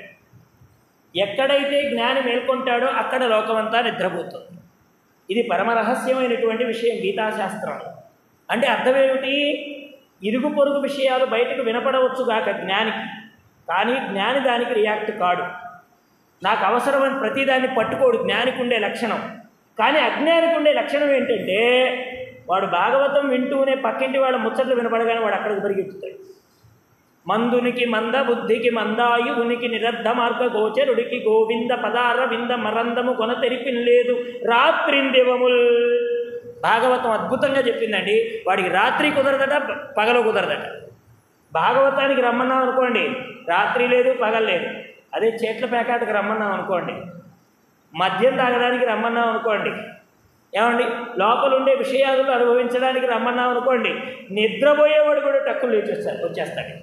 ఎక్కడైతే జ్ఞాని మేల్కొంటాడో అక్కడ లోకమంతా నిద్రపోతుంది ఇది పరమ రహస్యమైనటువంటి విషయం గీతాశాస్త్రంలో అంటే అర్థమేమిటి ఇరుగు పొరుగు విషయాలు బయటకు వినపడవచ్చు గాక జ్ఞానికి కానీ జ్ఞాని దానికి రియాక్ట్ కాడు నాకు అవసరమైన ప్రతిదాన్ని పట్టుకోడు జ్ఞానికి ఉండే లక్షణం కానీ అజ్ఞానికి ఉండే లక్షణం ఏంటంటే వాడు భాగవతం వింటూనే పక్కింటి వాళ్ళ ముచ్చట్లు వినపడగానే వాడు అక్కడికి పరిగెత్తుతాడు మందునికి మంద బుద్ధికి మందాయు ఉనికి నిరర్ధ మార్గ గోచరుడికి గోవింద పదార వింద మరందము కొన తెరిపినలేదు రాత్రిందివముల్ భాగవతం అద్భుతంగా చెప్పిందండి వాడికి రాత్రి కుదరదట పగలు కుదరదట భాగవతానికి రమ్మన్నాం అనుకోండి రాత్రి లేదు పగలు లేదు అదే చేట్ల పేకాటకు రమ్మన్నాం అనుకోండి మద్యం తాగడానికి రమ్మన్నాం అనుకోండి ఏమండి లోపల ఉండే విషయాలను అనుభవించడానికి రమ్మన్నాం అనుకోండి నిద్రపోయేవాడు కూడా టక్కులు లేచొస్తాడు వచ్చేస్తాడు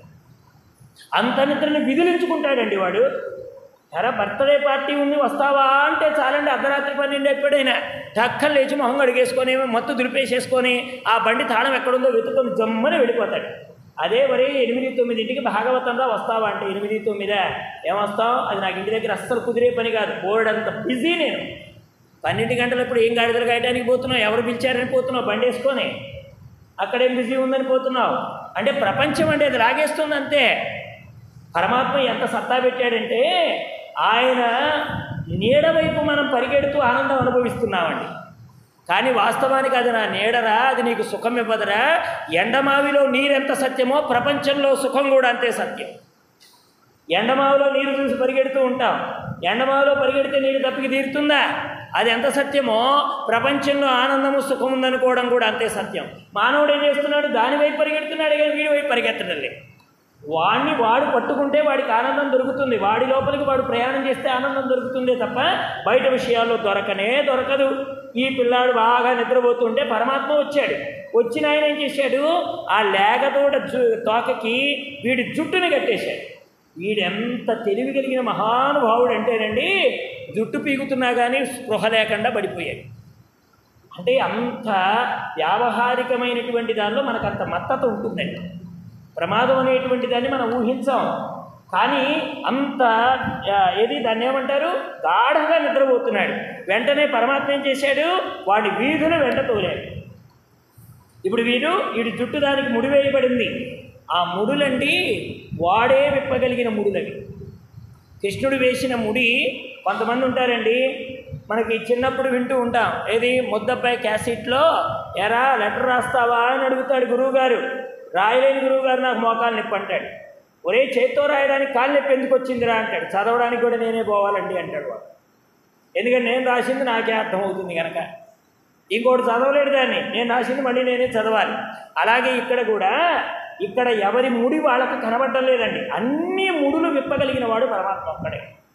అంత నిద్రని విదిలించుకుంటాడండి వాడు ఎరా బర్త్డే పార్టీ ఉంది వస్తావా అంటే చాలండి అర్ధరాత్రి పన్నెండు ఎప్పుడైనా టక్కలు లేచి మొహం అడిగేసుకొని మత్తు దులిపేసేసుకొని ఆ బండి తాళం ఎక్కడుందో వెతుకొని జమ్మని వెళ్ళిపోతాడు అదే మరి ఎనిమిది తొమ్మిదింటికి భాగవతంగా వస్తావా అంటే ఎనిమిది తొమ్మిదా ఏమొస్తావు అది నాకు ఇంటి దగ్గర అస్సలు కుదిరే పని కాదు బోర్డంత బిజీ నేను పన్నెండు గంటలు ఇప్పుడు ఏం గాడిదలు కాయడానికి పోతున్నావు ఎవరు పిలిచారని పోతున్నావు బండి వేసుకొని అక్కడేం బిజీ ఉందని పోతున్నావు అంటే ప్రపంచం అంటే అది లాగేస్తుంది అంతే పరమాత్మ ఎంత సత్తా పెట్టాడంటే ఆయన నీడ వైపు మనం పరిగెడుతూ ఆనందం అనుభవిస్తున్నామండి కానీ వాస్తవానికి అది నా నీడరా అది నీకు సుఖం ఇవ్వదురా ఎండమావిలో నీరెంత సత్యమో ప్రపంచంలో సుఖం కూడా అంతే సత్యం ఎండమావిలో నీరు చూసి పరిగెడుతూ ఉంటాం ఎండమావిలో పరిగెడితే నీరు తప్పికి తీరుతుందా అది ఎంత సత్యమో ప్రపంచంలో ఆనందము సుఖం ఉందనుకోవడం కూడా అంతే సత్యం మానవుడు ఏం చేస్తున్నాడు దాని వైపు పరిగెడుతున్నాడు కానీ వీడి వైపు పరిగెత్తడం లేదు వాడిని వాడు పట్టుకుంటే వాడికి ఆనందం దొరుకుతుంది వాడి లోపలికి వాడు ప్రయాణం చేస్తే ఆనందం దొరుకుతుందే తప్ప బయట విషయాల్లో దొరకనే దొరకదు ఈ పిల్లాడు బాగా నిద్రపోతుంటే పరమాత్మ వచ్చాడు వచ్చిన ఆయన ఏం చేశాడు ఆ లేగతోట జు తోకకి వీడి జుట్టుని కట్టేశాడు వీడు ఎంత తెలివి కలిగిన మహానుభావుడు అంటేనండి జుట్టు పీకుతున్నా కానీ స్పృహ లేకుండా పడిపోయాడు అంటే అంత వ్యావహారికమైనటువంటి దానిలో మనకు అంత మత్తత ఉంటుందండి ప్రమాదం అనేటువంటి దాన్ని మనం ఊహించాం కానీ అంత ఆ, ఏది దాన్ని ఏమంటారు గాఢంగా నిద్రపోతున్నాడు వెంటనే పరమాత్మ ఏం చేశాడు వాడి వీధులు వెంట తోలాడు ఇప్పుడు వీడు వీడి జుట్టు దానికి ముడి వేయబడింది ఆ ముడులండి వాడే విప్పగలిగిన ముడులవి కృష్ణుడు వేసిన ముడి కొంతమంది ఉంటారండి మనకి చిన్నప్పుడు వింటూ ఉంటాం ఏది ముద్దబ్బాయి క్యాసెట్లో ఎరా లెటర్ రాస్తావా అని అడుగుతాడు గురువుగారు రాయలేని గురువుగారు నాకు మోకాలు నొప్పి అంటాడు ఒరే చేత్తో రాయడానికి కాలు నొప్పి ఎందుకు వచ్చిందిరా అంటాడు చదవడానికి కూడా నేనే పోవాలండి అంటాడు వాడు ఎందుకంటే నేను రాసింది నాకే అర్థమవుతుంది కనుక ఇంకోటి చదవలేడు దాన్ని నేను రాసింది మళ్ళీ నేనే చదవాలి అలాగే ఇక్కడ కూడా ఇక్కడ ఎవరి ముడి వాళ్ళకు కనబడటం లేదండి అన్ని ముడులు విప్పగలిగిన వాడు పరమాత్మ ఒక్కడే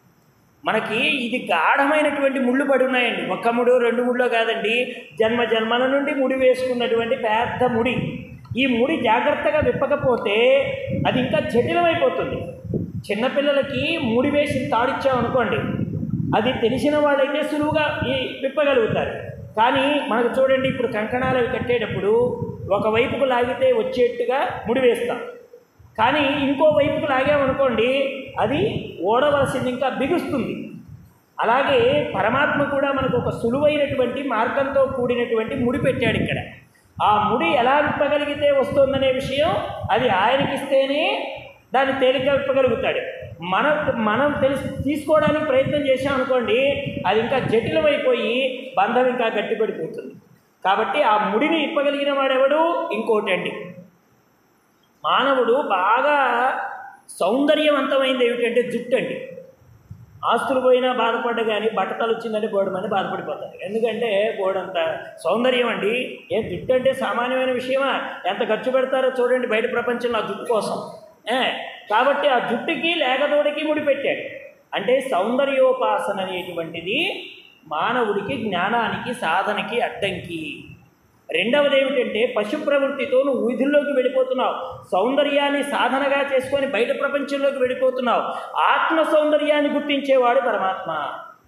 మనకి ఇది గాఢమైనటువంటి ముళ్ళు పడి ఉన్నాయండి ఒక్క ముడు రెండు ముళ్ళో కాదండి జన్మ జన్మల నుండి ముడి వేసుకున్నటువంటి పెద్ద ముడి ఈ ముడి జాగ్రత్తగా విప్పకపోతే అది ఇంకా జటిలమైపోతుంది చిన్నపిల్లలకి ముడి వేసి తాడిచ్చామనుకోండి అది తెలిసిన వాళ్ళైతే సులువుగా ఈ విప్పగలుగుతారు కానీ మనకు చూడండి ఇప్పుడు కంకణాలు అవి కట్టేటప్పుడు ఒకవైపుకు లాగితే వచ్చేట్టుగా ముడి వేస్తాం కానీ ఇంకో వైపుకు లాగామనుకోండి అది ఓడవలసింది ఇంకా బిగుస్తుంది అలాగే పరమాత్మ కూడా మనకు ఒక సులువైనటువంటి మార్గంతో కూడినటువంటి ముడి పెట్టాడు ఇక్కడ ఆ ముడి ఎలా విప్పగలిగితే వస్తుందనే విషయం అది ఆయనకిస్తేనే దాన్ని తేలిక విప్పగలుగుతాడు మన మనం తెలిసి తీసుకోవడానికి ప్రయత్నం చేసాం అనుకోండి అది ఇంకా జటిలమైపోయి బంధం ఇంకా గట్టిపడిపోతుంది కాబట్టి ఆ ముడిని ఇప్పగలిగిన వాడెవడు ఇంకోటి అండి మానవుడు బాగా సౌందర్యవంతమైంది ఏమిటంటే జుట్టు అండి ఆస్తులు పోయినా బాధపడ్డ కానీ బట్టతలు వచ్చిందంటే బోడు మంది బాధపడిపోతారు ఎందుకంటే బోడంత సౌందర్యం అండి ఏ జుట్టు అంటే సామాన్యమైన విషయమా ఎంత ఖర్చు పెడతారో చూడండి బయట ప్రపంచంలో ఆ జుట్టు కోసం ఏ కాబట్టి ఆ జుట్టుకి లేకతోడికి ముడిపెట్టాడు అంటే సౌందర్యోపాసన అనేటువంటిది మానవుడికి జ్ఞానానికి సాధనకి అడ్డంకి రెండవది ఏమిటంటే పశు ప్రవృత్తితో నువ్వు వీధుల్లోకి వెళ్ళిపోతున్నావు సౌందర్యాన్ని సాధనగా చేసుకొని బయట ప్రపంచంలోకి వెళ్ళిపోతున్నావు ఆత్మ సౌందర్యాన్ని గుర్తించేవాడు పరమాత్మ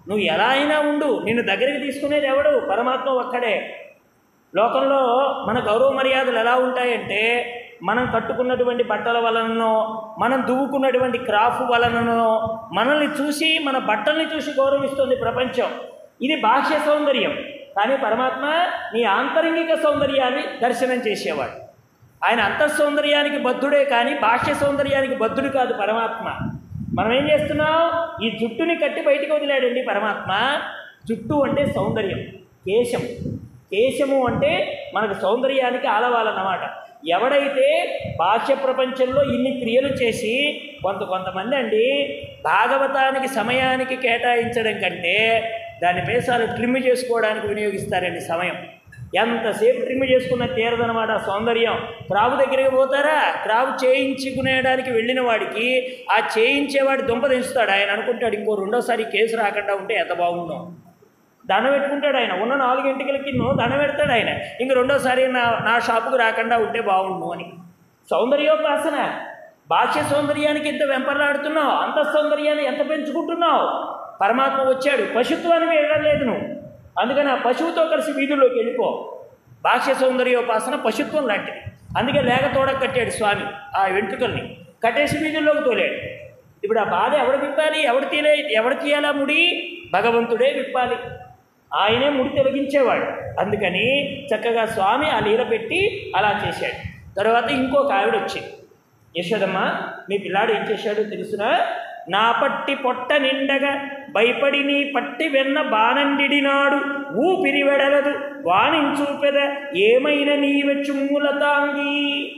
నువ్వు ఎలా అయినా ఉండు నిన్ను దగ్గరికి తీసుకునేది ఎవడు పరమాత్మ ఒక్కడే లోకంలో మన గౌరవ మర్యాదలు ఎలా ఉంటాయంటే మనం కట్టుకున్నటువంటి బట్టల వలననో మనం దువ్వుకున్నటువంటి క్రాఫ్ వలననో మనల్ని చూసి మన బట్టల్ని చూసి గౌరవిస్తుంది ప్రపంచం ఇది బాహ్య సౌందర్యం కానీ పరమాత్మ నీ ఆంతరంగిక సౌందర్యాన్ని దర్శనం చేసేవాడు ఆయన అంతః సౌందర్యానికి బద్ధుడే కానీ బాహ్య సౌందర్యానికి బద్ధుడు కాదు పరమాత్మ మనం ఏం చేస్తున్నాం ఈ జుట్టుని కట్టి బయటికి వదిలాడండి పరమాత్మ జుట్టు అంటే సౌందర్యం కేశం కేశము అంటే మనకు సౌందర్యానికి ఆలవాలన్నమాట ఎవడైతే బాహ్య ప్రపంచంలో ఇన్ని క్రియలు చేసి కొంత కొంతమంది అండి భాగవతానికి సమయానికి కేటాయించడం కంటే దాని పేసాలు ట్రిమ్ చేసుకోవడానికి వినియోగిస్తారండి సమయం ఎంతసేపు ట్రిమ్ చేసుకున్న తీరదనమాట సౌందర్యం క్రావు దగ్గరికి పోతారా క్రావు చేయించుకునేడానికి వెళ్ళిన వాడికి ఆ చేయించేవాడి దుంప దించుతాడు ఆయన అనుకుంటాడు ఇంకో రెండోసారి కేసు రాకుండా ఉంటే ఎంత బాగుందో దండం పెట్టుకుంటాడు ఆయన ఉన్న నాలుగు ఇంటికల కింద దండం పెడతాడు ఆయన ఇంక రెండోసారి నా నా షాపుకు రాకుండా ఉంటే బాగుండు అని సౌందర్యోపాసన బాహ్య సౌందర్యానికి ఎంత వెంపర్లాడుతున్నావు అంత సౌందర్యాన్ని ఎంత పెంచుకుంటున్నావు పరమాత్మ వచ్చాడు పశుత్వాన్ని వెళ్ళలేదు నువ్వు అందుకని ఆ పశువుతో కలిసి వీధుల్లోకి వెళ్ళిపో బాహ్య సౌందర్యోపాసన పశుత్వం లాంటిది అందుకే లేక తోడ కట్టాడు స్వామి ఆ వెంట్రుకల్ని కట్టేసి వీధుల్లోకి తోలాడు ఇప్పుడు ఆ బాధ ఎవడు విప్పాలి ఎవడు తీలే ఎవడు తీయాలా ముడి భగవంతుడే విప్పాలి ఆయనే ముడి తొలగించేవాడు అందుకని చక్కగా స్వామి ఆ లీల పెట్టి అలా చేశాడు తర్వాత ఇంకొక ఆవిడ వచ్చింది యశోదమ్మ మీ పిల్లాడు ఏం చేశాడో తెలుసునా నా పట్టి పొట్ట నిండగా భయపడి నీ పట్టి వెన్న బానండిడినాడు ఊపిరి వెడలదు వాణించూపెద ఏమైన నీవె చుమ్ములతాంగి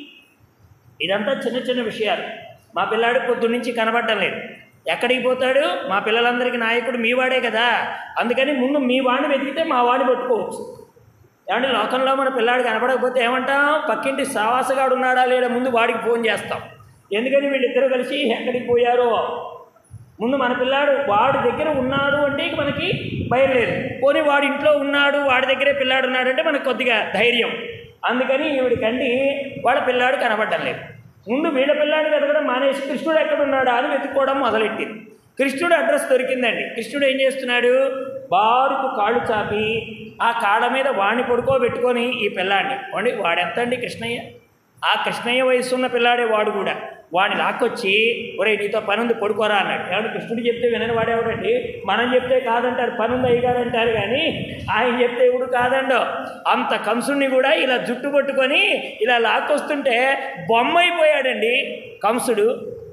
ఇదంతా చిన్న చిన్న విషయాలు మా పిల్లాడు పొద్దున్నుంచి కనబడటం లేదు ఎక్కడికి పోతాడు మా పిల్లలందరికీ నాయకుడు మీ వాడే కదా అందుకని ముందు మీ వాడిని వెతికితే మా వాడిని పట్టుకోవచ్చు ఏమంటే లోకంలో మన పిల్లాడు కనపడకపోతే ఏమంటాం పక్కింటి సావాసగాడు ఉన్నాడా లేడా ముందు వాడికి ఫోన్ చేస్తాం ఎందుకని వీళ్ళిద్దరూ కలిసి ఎక్కడికి పోయారో ముందు మన పిల్లాడు వాడి దగ్గర ఉన్నాడు అంటే ఇక మనకి భయం లేదు పోనీ వాడి ఇంట్లో ఉన్నాడు వాడి దగ్గరే పిల్లాడు ఉన్నాడు అంటే మనకు కొద్దిగా ధైర్యం అందుకని ఈవిడికండి వాళ్ళ పిల్లాడు కనబడటం లేదు ముందు వీళ్ళ పిల్లాడు వెతకడం మానేసి కృష్ణుడు ఎక్కడున్నాడా అని వెతుక్కోవడం మొదలెట్టింది కృష్ణుడు అడ్రస్ దొరికిందండి కృష్ణుడు ఏం చేస్తున్నాడు బారుకు కాళ్ళు చాపి ఆ కాళ్ళ మీద వాణ్ణి పడుకోబెట్టుకొని ఈ పిల్లాడిని వాడి వాడెంత అండి కృష్ణయ్య ఆ కృష్ణయ్య వయసు ఉన్న పిల్లాడే వాడు కూడా వాడిని లాక్కొచ్చి ఒరే నీతో పనుంది పడుకోరా అన్నాడు ఏమంటే కృష్ణుడు చెప్తే వినని వాడేవాడండి మనం చెప్తే కాదంటారు పనుంది అయ్యగారు అంటారు కానీ ఆయన చెప్తే ఇప్పుడు కాదండో అంత కంసుడిని కూడా ఇలా జుట్టు పట్టుకొని ఇలా లాక్కొస్తుంటే బొమ్మ అయిపోయాడండి కంసుడు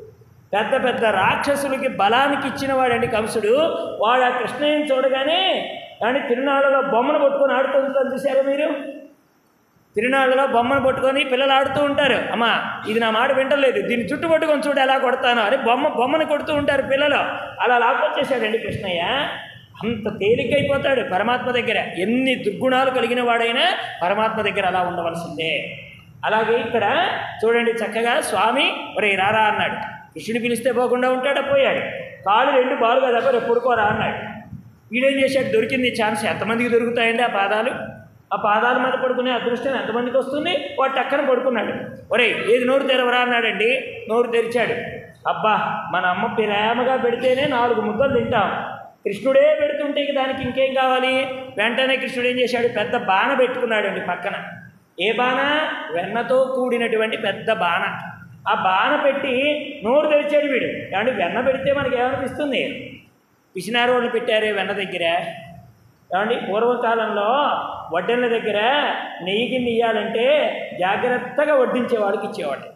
పెద్ద పెద్ద రాక్షసులకి బలానికి ఇచ్చిన వాడండి కంసుడు వాడు ఆ కృష్ణయ్యని చూడగానే కానీ తిరునాళ్ళలో బొమ్మను పట్టుకొని ఆడుతుంటారు చూసారా మీరు తిరునాళ్ళలో బొమ్మను పట్టుకొని పిల్లలు ఆడుతూ ఉంటారు అమ్మా ఇది నా మాట వింటలేదు దీన్ని చుట్టు పట్టుకొని చూడు ఎలా కొడతాను అని బొమ్మ బొమ్మను కొడుతూ ఉంటారు పిల్లలు అలా లాక్కొచ్చేసాడండి కృష్ణయ్య అంత తేలికైపోతాడు పరమాత్మ దగ్గర ఎన్ని దుర్గుణాలు కలిగిన వాడైనా పరమాత్మ దగ్గర అలా ఉండవలసిందే అలాగే ఇక్కడ చూడండి చక్కగా స్వామి ఒరే రారా అన్నాడు కృష్ణుడు పిలిస్తే పోకుండా ఉంటాడా పోయాడు కాళ్ళు రెండు బాలుగా తప్ప రేపు పడుకోరా అన్నాడు వీడేం చేశాడు దొరికింది ఛాన్స్ ఎంతమందికి దొరుకుతాయండి ఆ పాదాలు ఆ పాదాల మీద పడుకునే అదృష్టం ఎంతమందికి వస్తుంది వాడు టక్కన పడుకున్నాడు ఒరే ఏది నోరు తెరవరా అన్నాడండి నోరు తెరిచాడు అబ్బా మన అమ్మ ప్రేమగా పెడితేనే నాలుగు ముద్దలు తింటాం కృష్ణుడే పెడుతుంటే ఇక దానికి ఇంకేం కావాలి వెంటనే కృష్ణుడు ఏం చేశాడు పెద్ద బాణ పెట్టుకున్నాడండి పక్కన ఏ బాణ వెన్నతో కూడినటువంటి పెద్ద బాణ ఆ బాణ పెట్టి నోరు తెరిచాడు వీడు ఏమంటే వెన్న పెడితే మనకి ఏమనిపిస్తుంది పిసినారు వాళ్ళు పెట్టారే వెన్న దగ్గర ఏమండి పూర్వకాలంలో వడ్డెన్ల దగ్గర నెయ్యి గిన్నె ఇయ్యాలంటే జాగ్రత్తగా వడ్డించేవాడికి ఇచ్చేవాడు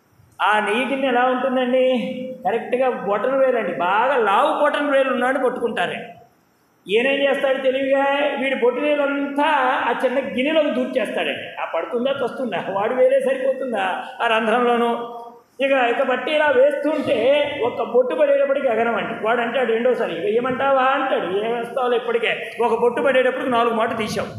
ఆ నెయ్యి గిన్నె ఎలా ఉంటుందండి కరెక్ట్గా బొటన వేలండి బాగా లావు బొటన వేలు ఉన్నాడు పట్టుకుంటారండి ఈయనేం చేస్తాడు తెలివిగా వీడి బొట్టు వేలంతా ఆ చిన్న గిన్నెలోకి దూర్చేస్తాడండి ఆ పడుతుందా తొస్తుందా వాడు వేరే సరిపోతుందా ఆ రంధ్రంలోనూ ఇక ఇక బట్టి ఇలా వేస్తుంటే ఒక బొట్టు పడేటప్పటికి ఎగరమండి వాడు అంటాడు రెండోసారి ఇక ఏమంటావా అంటాడు ఏం వేస్తావు ఇప్పటికే ఒక బొట్టు పడేటప్పటికి నాలుగు మాట తీసావు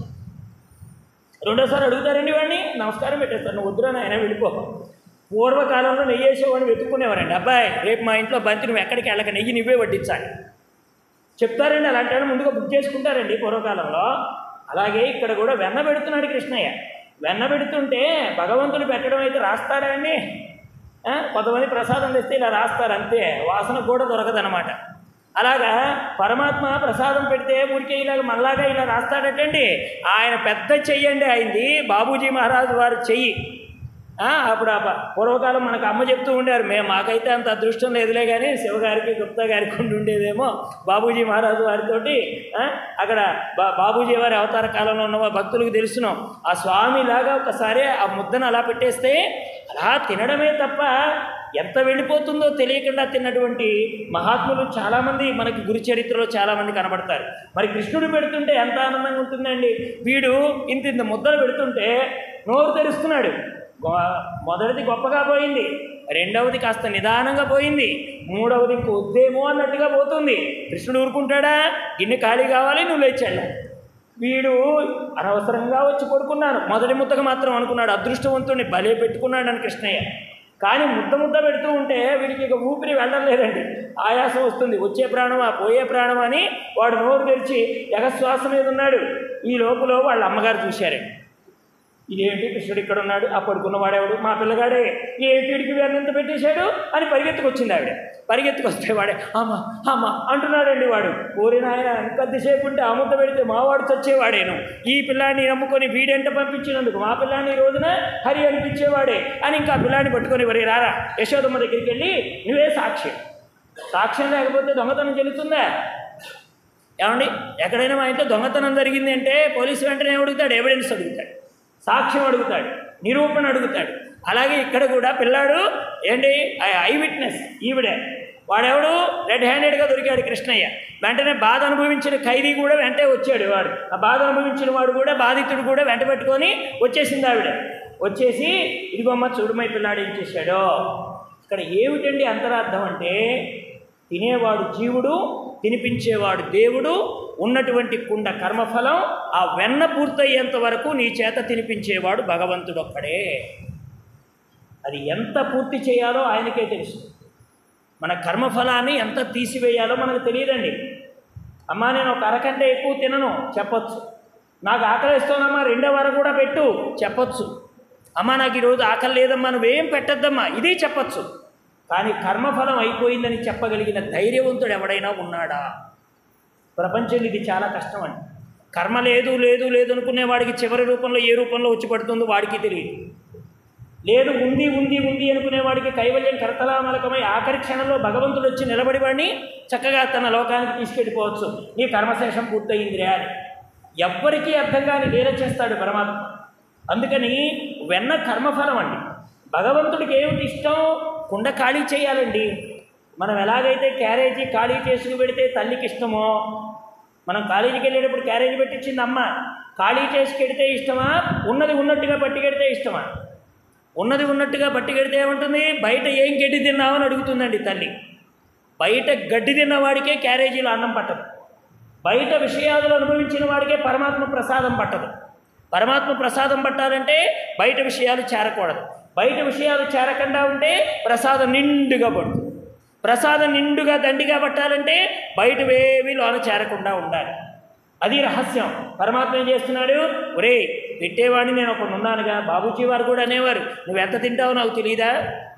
రెండోసారి అడుగుతారండి వాడిని నమస్కారం పెట్టేస్తాను నువ్వు వద్దురా నాయన వెళ్ళిపో పూర్వకాలంలో నెయ్యి వేసేవాడిని వెతుక్కునేవారండి అబ్బాయి రేపు మా ఇంట్లో బంతి నువ్వు ఎక్కడికి వెళ్ళక నెయ్యి నువ్వే వడ్డించాలి చెప్తారండి అలాంటి వాళ్ళు ముందుగా బుక్ చేసుకుంటారండి పూర్వకాలంలో అలాగే ఇక్కడ కూడా వెన్న పెడుతున్నాడు కృష్ణయ్య వెన్న పెడుతుంటే భగవంతుడు పెట్టడం అయితే రాస్తారా అండి ఆ? కొంతమంది ప్రసాదం తెస్తే ఇలా రాస్తారు అంతే వాసన కూడా దొరకదనమాట అలాగా పరమాత్మ ప్రసాదం పెడితే ఊరికే ఇలాగ మళ్ళాగా ఇలా రాస్తాడటండి ఆయన పెద్ద చెయ్యండి అయింది బాబూజీ మహారాజు వారి చెయ్యి ఆ, అప్పుడు ఆ ప- పూర్వకాలం మనకు అమ్మ చెప్తూ ఉండారు మేము మాకైతే అంత అదృష్టం లేదులే కానీ శివగారికి గుప్తా గారికి ఉండి ఉండేదేమో బాబూజీ మహారాజు వారితోటి ఆ, అక్కడ బా బాబూజీ వారి అవతార కాలంలో ఉన్న భక్తులకు తెలుసును ఆ స్వామిలాగా ఒకసారి ఆ ముద్దను అలా పెట్టేస్తే అలా తినడమే తప్ప ఎంత వెళ్ళిపోతుందో తెలియకుండా తిన్నటువంటి మహాత్ములు చాలామంది మనకి గురు చరిత్రలో చాలామంది కనబడతారు మరి కృష్ణుడు పెడుతుంటే ఎంత ఆనందంగా ఉంటుందండి వీడు ఇంత ఇంత ముద్దలు పెడుతుంటే నోరు తెరుస్తున్నాడు గొ- మొదటిది గొప్పగా పోయింది రెండవది కాస్త నిదానంగా పోయింది మూడవది కొద్దేమో అన్నట్టుగా పోతుంది కృష్ణుడు ఊరుకుంటాడా గిన్నె ఖాళీ కావాలి నువ్వు లేచాడు వీడు అనవసరంగా వచ్చి పడుకున్నాను మొదటి ముద్దకు మాత్రం అనుకున్నాడు అదృష్టవంతుడిని భలే పెట్టుకున్నాడని కృష్ణయ్య కానీ ముద్ద ముద్ద పెడుతూ ఉంటే వీడికి ఇక ఊపిరి వెళ్ళడం లేదండి ఆయాసం వస్తుంది వచ్చే ప్రాణమా పోయే ప్రాణమా అని వాడు నోరు తెరిచి ఎగశ్వాస మీద ఉన్నాడు ఈ లోపల వాళ్ళ అమ్మగారు చూశారండి ఇదేంటి కృష్ణుడు ఇక్కడ ఉన్నాడు ఆ పడుకున్న వాడేవాడు మా పిల్లగాడే ఏంటి వీడికి ఎంత పెట్టేశాడు అని పరిగెత్తుకొచ్చింది ఆవిడ పరిగెత్తుకొస్తే వాడే అమ్మ అమ్మ అంటున్నాడండి వాడు కోరిన ఆయన ఇంకొద్దిసేపు ఉంటే అమ్మత పెడితే మావాడు చచ్చేవాడేను ఈ పిల్లాన్ని నమ్ముకొని వీడెంట పంపించినందుకు మా పిల్లాన్ని ఈ రోజున హరి అనిపించేవాడే అని ఇంకా ఆ పిల్లాన్ని పట్టుకొని వరి రారా యశోదమ్మ దగ్గరికి వెళ్ళి నువ్వే సాక్ష్యం సాక్ష్యం లేకపోతే దొంగతనం చెల్లుతుందా ఏమండి ఎక్కడైనా మా ఇంట్లో దొంగతనం జరిగింది అంటే పోలీసు వెంటనే అడుగుతాడు ఎవిడెన్స్ అడుగుతాడు సాక్ష్యం అడుగుతాడు నిరూపణ అడుగుతాడు అలాగే ఇక్కడ కూడా పిల్లాడు ఏంటి ఐ విట్నెస్ ఈవిడే వాడెవడు రెడ్ హ్యాండెడ్గా దొరికాడు కృష్ణయ్య వెంటనే బాధ అనుభవించిన ఖైదీ కూడా వెంటే వచ్చాడు వాడు ఆ బాధ అనుభవించిన వాడు కూడా బాధితుడు కూడా వెంట పెట్టుకొని వచ్చేసింది ఆవిడ వచ్చేసి ఇదిగోమ్మ చూడమై పిల్లాడు ఏం చేశాడో ఇక్కడ ఏమిటండి అంతరార్థం అంటే తినేవాడు జీవుడు తినిపించేవాడు దేవుడు ఉన్నటువంటి కుండ కర్మఫలం ఆ వెన్న పూర్తయ్యేంత వరకు నీ చేత తినిపించేవాడు భగవంతుడు ఒక్కడే అది ఎంత పూర్తి చేయాలో ఆయనకే తెలుసు మన కర్మఫలాన్ని ఎంత తీసివేయాలో మనకు తెలియదండి అమ్మా నేను ఒక అరకంటే ఎక్కువ తినను చెప్పొచ్చు నాకు ఆకలి ఇస్తానమ్మా రెండో వరకు కూడా పెట్టు చెప్పొచ్చు అమ్మా నాకు ఈరోజు ఆకలి లేదమ్మా నువ్వేం పెట్టద్దమ్మా ఇది చెప్పొచ్చు కానీ కర్మఫలం అయిపోయిందని చెప్పగలిగిన ధైర్యవంతుడు ఎవడైనా ఉన్నాడా ప్రపంచంలో ఇది చాలా కష్టం అండి కర్మ లేదు లేదు లేదు అనుకునే వాడికి చివరి రూపంలో ఏ రూపంలో వచ్చి పడుతుందో వాడికి తెలియదు లేదు ఉంది ఉంది ఉంది అనుకునే వాడికి కైవల్యం కర్తలామలకమై ఆఖరి క్షణంలో భగవంతుడు వచ్చి నిలబడి వాడిని చక్కగా తన లోకానికి తీసుకెళ్ళిపోవచ్చు నీ కర్మశేషం పూర్తయిందిరా అని ఎవ్వరికీ అర్థం కాని లీల చేస్తాడు పరమాత్మ అందుకని వెన్న కర్మఫలం అండి భగవంతుడికి ఏమిటి ఇష్టం కుండ ఖాళీ చేయాలండి మనం ఎలాగైతే క్యారేజీ ఖాళీ చేసుకు పెడితే తల్లికి ఇష్టమో మనం కాలేజీకి వెళ్ళేటప్పుడు క్యారేజీ పెట్టించింది అమ్మ ఖాళీ చేసి పెడితే ఇష్టమా ఉన్నది ఉన్నట్టుగా పట్టుకెడితే ఇష్టమా ఉన్నది ఉన్నట్టుగా పట్టుకెడితే ఏముంటుంది బయట ఏం గడ్డి తిన్నావని అడుగుతుందండి తల్లి బయట గడ్డి తిన్నవాడికే క్యారేజీలో అన్నం పట్టదు బయట విషయాలు అనుభవించిన వాడికే పరమాత్మ ప్రసాదం పట్టదు పరమాత్మ ప్రసాదం పట్టాలంటే బయట విషయాలు చేరకూడదు బయట విషయాలు చేరకుండా ఉంటే ప్రసాదం నిండుగా పడుతుంది ప్రసాదం నిండుగా దండిగా పట్టాలంటే బయటవేవి లోన చేరకుండా ఉండాలి అది రహస్యం పరమాత్మ ఏం చేస్తున్నాడు ఒరే పెట్టేవాడిని నేను ఒకడు ఉన్నానుగా బాబూజీ వారు కూడా అనేవారు నువ్వు ఎంత తింటావో నాకు తెలియదా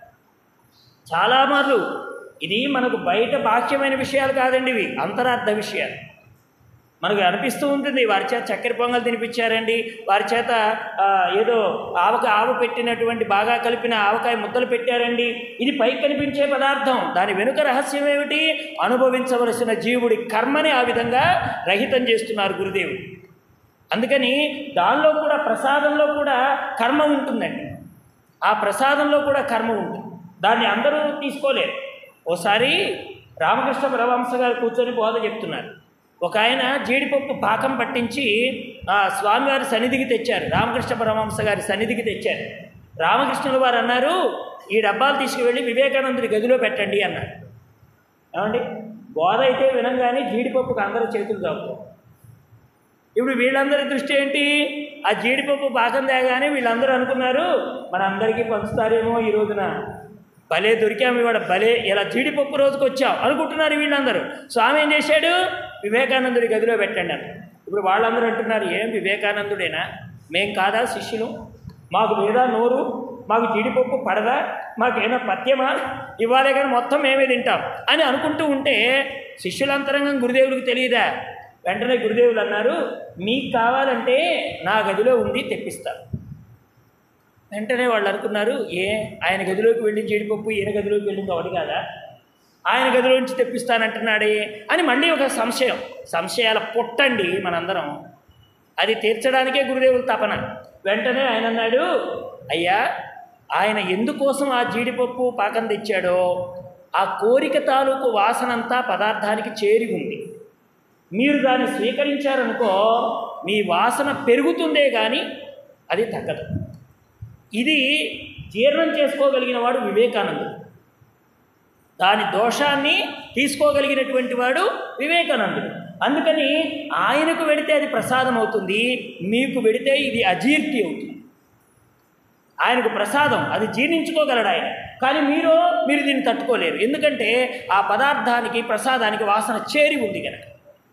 చాలా మార్లు ఇది మనకు బయట బాహ్యమైన విషయాలు కాదండి ఇవి అంతరార్థ విషయాలు మనకు అనిపిస్తూ ఉంటుంది వారి చేత చక్కెర పొంగల్ తినిపించారండి వారి చేత ఆ, ఏదో ఆవక ఆవ పెట్టినటువంటి బాగా కలిపిన ఆవకాయ ముద్దలు పెట్టారండి ఇది పైకి కనిపించే పదార్థం దాని వెనుక రహస్యం ఏమిటి అనుభవించవలసిన జీవుడి కర్మని ఆ విధంగా రహితం చేస్తున్నారు గురుదేవుడు అందుకని దానిలో కూడా ప్రసాదంలో కూడా కర్మ ఉంటుందండి ఆ ప్రసాదంలో కూడా కర్మ ఉంటుంది దాన్ని అందరూ తీసుకోలేరు ఓసారి రామకృష్ణ పరమహంస గారు కూర్చొని బోధ చెప్తున్నారు ఒక ఆయన జీడిపప్పు పాకం పట్టించి ఆ స్వామివారి సన్నిధికి తెచ్చారు రామకృష్ణ పరమహంస గారి సన్నిధికి తెచ్చారు రామకృష్ణుల వారు అన్నారు ఈ డబ్బాలు తీసుకువెళ్ళి వివేకానందుడి గదిలో పెట్టండి అన్నారు ఏమండి బోధ అయితే వినంగానే జీడిపప్పుకు అందరూ చేతులు చాపుతారు ఇప్పుడు వీళ్ళందరి దృష్టి ఏంటి ఆ జీడిపప్పు పాకం తేగానే వీళ్ళందరూ అనుకున్నారు మనందరికీ పంచుతారేమో ఈ రోజున భలే దొరికాము ఇవాడ భలే ఇలా జీడిపప్పు రోజుకి వచ్చాం అనుకుంటున్నారు వీళ్ళందరూ స్వామి ఏం చేశాడు వివేకానందుడి గదిలో పెట్టండి అన్న ఇప్పుడు వాళ్ళందరూ అంటున్నారు ఏం వివేకానందుడేనా మేం కాదా శిష్యులు మాకు లేదా నోరు మాకు జీడిపప్పు పడదా మాకేమైనా పథ్యమా ఇవ్వాలే కానీ మొత్తం మేమే తింటాం అని అనుకుంటూ ఉంటే శిష్యులంతరంగం గురుదేవులకు తెలియదా వెంటనే గురుదేవులు అన్నారు మీకు కావాలంటే నా గదిలో ఉంది తెప్పిస్తాను వెంటనే వాళ్ళు అనుకున్నారు ఏ ఆయన గదిలోకి వెళ్ళి జీడిపప్పు ఈయన గదిలోకి వెళ్ళింది ఒకటి కాదా ఆయన గదిలో నుంచి తెప్పిస్తానంటున్నాడే అని మళ్ళీ ఒక సంశయం సంశయాల పుట్టండి మనందరం అది తీర్చడానికే గురుదేవులు తపన వెంటనే ఆయన అన్నాడు అయ్యా ఆయన ఎందుకోసం ఆ జీడిపప్పు పాకం తెచ్చాడో ఆ కోరిక తాలూకు వాసనంతా పదార్థానికి చేరి ఉంది మీరు దాన్ని స్వీకరించారనుకో మీ వాసన పెరుగుతుందే కానీ అది తగ్గదు ఇది జీర్ణం చేసుకోగలిగిన వాడు వివేకానందుడు దాని దోషాన్ని తీసుకోగలిగినటువంటి వాడు వివేకానందుడు అందుకని ఆయనకు వెడితే అది ప్రసాదం అవుతుంది మీకు వెడితే ఇది అజీర్తి అవుతుంది ఆయనకు ప్రసాదం అది జీర్ణించుకోగలడు ఆయన కానీ మీరు మీరు దీన్ని తట్టుకోలేరు ఎందుకంటే ఆ పదార్థానికి ప్రసాదానికి వాసన చేరి ఉంది కనుక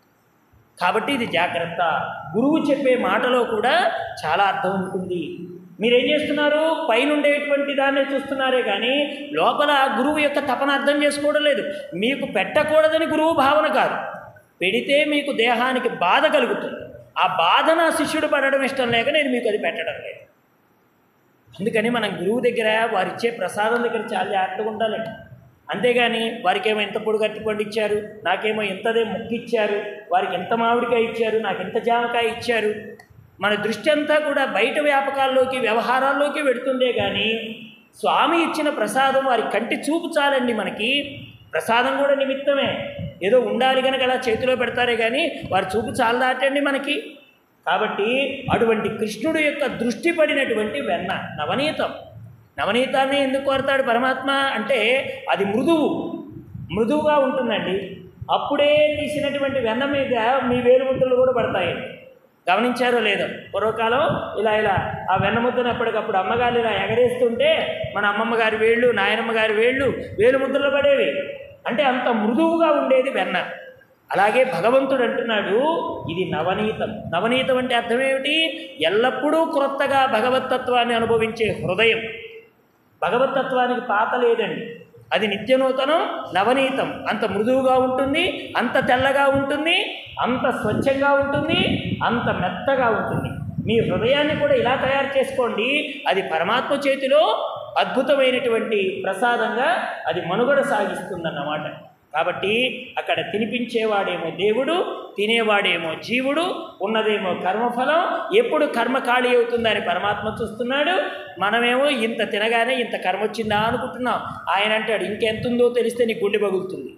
కాబట్టి ఇది జాగ్రత్త గురువు చెప్పే మాటలో కూడా చాలా అర్థం ఉంటుంది మీరేం చేస్తున్నారు పైన ఉండేటువంటి దాన్ని చూస్తున్నారే కానీ లోపల గురువు యొక్క తపన అర్థం చేసుకోవడం లేదు మీకు పెట్టకూడదని గురువు భావన కాదు పెడితే మీకు దేహానికి బాధ కలుగుతుంది ఆ బాధ నా శిష్యుడు పడడం ఇష్టం లేక నేను మీకు అది పెట్టడం లేదు అందుకని మనం గురువు దగ్గర వారిచ్చే ప్రసాదం దగ్గర చాలా జాగ్రత్తగా ఉండాలండి అంతేగాని వారికేమో ఎంత పొడుగు అరటిపండు ఇచ్చారు నాకేమో ఎంతదే ముక్కు ఇచ్చారు వారికి ఎంత మామిడికాయ ఇచ్చారు నాకు ఎంత జామకాయ ఇచ్చారు మన దృష్టి అంతా కూడా బయట వ్యాపకాల్లోకి వ్యవహారాల్లోకి వెడుతుందే కానీ స్వామి ఇచ్చిన ప్రసాదం వారి కంటి చూపు చాలండి మనకి ప్రసాదం కూడా నిమిత్తమే ఏదో ఉండాలి కనుక అలా చేతిలో పెడతారే కానీ వారి చూపు చాలా దాటండి మనకి కాబట్టి అటువంటి కృష్ణుడు యొక్క దృష్టి పడినటువంటి వెన్న నవనీతం నవనీతాన్ని ఎందుకు కోరతాడు పరమాత్మ అంటే అది మృదువు మృదువుగా ఉంటుందండి అప్పుడే తీసినటువంటి వెన్న మీద మీ వేలుముద్రలు కూడా పడతాయండి గమనించారో లేదో పూర్వకాలం ఇలా ఇలా ఆ వెన్నముద్దను ఎప్పటికప్పుడు అమ్మగారు ఇలా ఎగరేస్తుంటే మన అమ్మమ్మ గారి వేళ్ళు నాయనమ్మ గారి వేళ్ళు వేలుముద్రలు పడేవి అంటే అంత మృదువుగా ఉండేది వెన్న అలాగే భగవంతుడు అంటున్నాడు ఇది నవనీతం నవనీతం అంటే అర్థం ఏమిటి ఎల్లప్పుడూ క్రొత్తగా భగవతత్వాన్ని అనుభవించే హృదయం భగవతత్వానికి పాత లేదండి అది నిత్యనూతనం నవనీతం అంత మృదువుగా ఉంటుంది అంత తెల్లగా ఉంటుంది అంత స్వచ్ఛంగా ఉంటుంది అంత మెత్తగా ఉంటుంది మీ హృదయాన్ని కూడా ఇలా తయారు చేసుకోండి అది పరమాత్మ చేతిలో అద్భుతమైనటువంటి ప్రసాదంగా అది మనుగడ సాగిస్తుందన్నమాట కాబట్టి అక్కడ తినిపించేవాడేమో దేవుడు తినేవాడేమో జీవుడు ఉన్నదేమో కర్మఫలం ఎప్పుడు కర్మ ఖాళీ అవుతుందని పరమాత్మ చూస్తున్నాడు మనమేమో ఇంత తినగానే ఇంత కర్మ వచ్చిందా అనుకుంటున్నాం ఆయన అంటాడు ఇంకెంతుందో తెలిస్తే నీ గుండె పగులుతుంది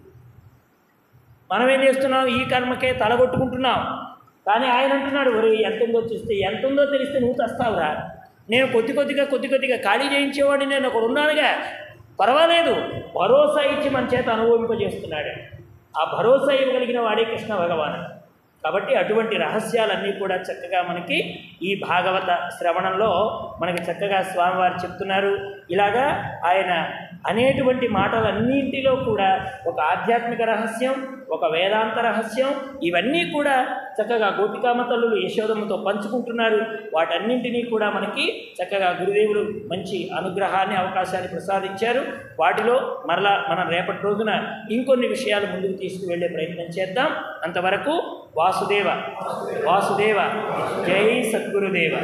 మనం ఏం చేస్తున్నాం ఈ కర్మకే తలగొట్టుకుంటున్నాం కానీ ఆయన అంటున్నాడు ఒరే ఎంత ఉందో చూస్తే ఎంత ఉందో తెలిస్తే నువ్వు తెస్తావురా నేను కొద్ది కొద్దిగా కొద్ది కొద్దిగా ఖాళీ చేయించేవాడిని నేను ఒకడు ఉన్నానుగా పర్వాలేదు భరోసా ఇచ్చి మన చేత అనుభవింపజేస్తున్నాడు ఆ భరోసా ఇవ్వగలిగిన వాడే కృష్ణ భగవానుడు కాబట్టి అటువంటి రహస్యాలన్నీ కూడా చక్కగా మనకి ఈ భాగవత శ్రవణంలో మనకి చక్కగా స్వామివారు చెప్తున్నారు ఇలాగా ఆయన అనేటువంటి మాటలన్నింటిలో కూడా ఒక ఆధ్యాత్మిక రహస్యం ఒక వేదాంత రహస్యం ఇవన్నీ కూడా చక్కగా గోపికామ తల్లులు యశోదమ్మతో పంచుకుంటున్నారు వాటన్నింటినీ కూడా మనకి చక్కగా గురుదేవులు మంచి అనుగ్రహాన్ని అవకాశాన్ని ప్రసాదించారు వాటిలో మరలా మనం రేపటి రోజున ఇంకొన్ని విషయాలు ముందుకు తీసుకువెళ్ళే ప్రయత్నం చేద్దాం అంతవరకు వాసుదేవ వాసుదేవ జై సద్గురుదేవ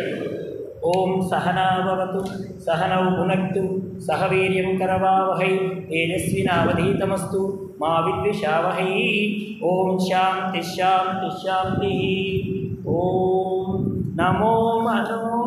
ఓం సహనాభవతు సహనౌ భునక్తు సహ వీర్యం కరవావహై తేజస్వినావధీతమస్తు మా విద్విషావహై ఓం శాంతి శాంతి శాంతి ఓం నమో మనో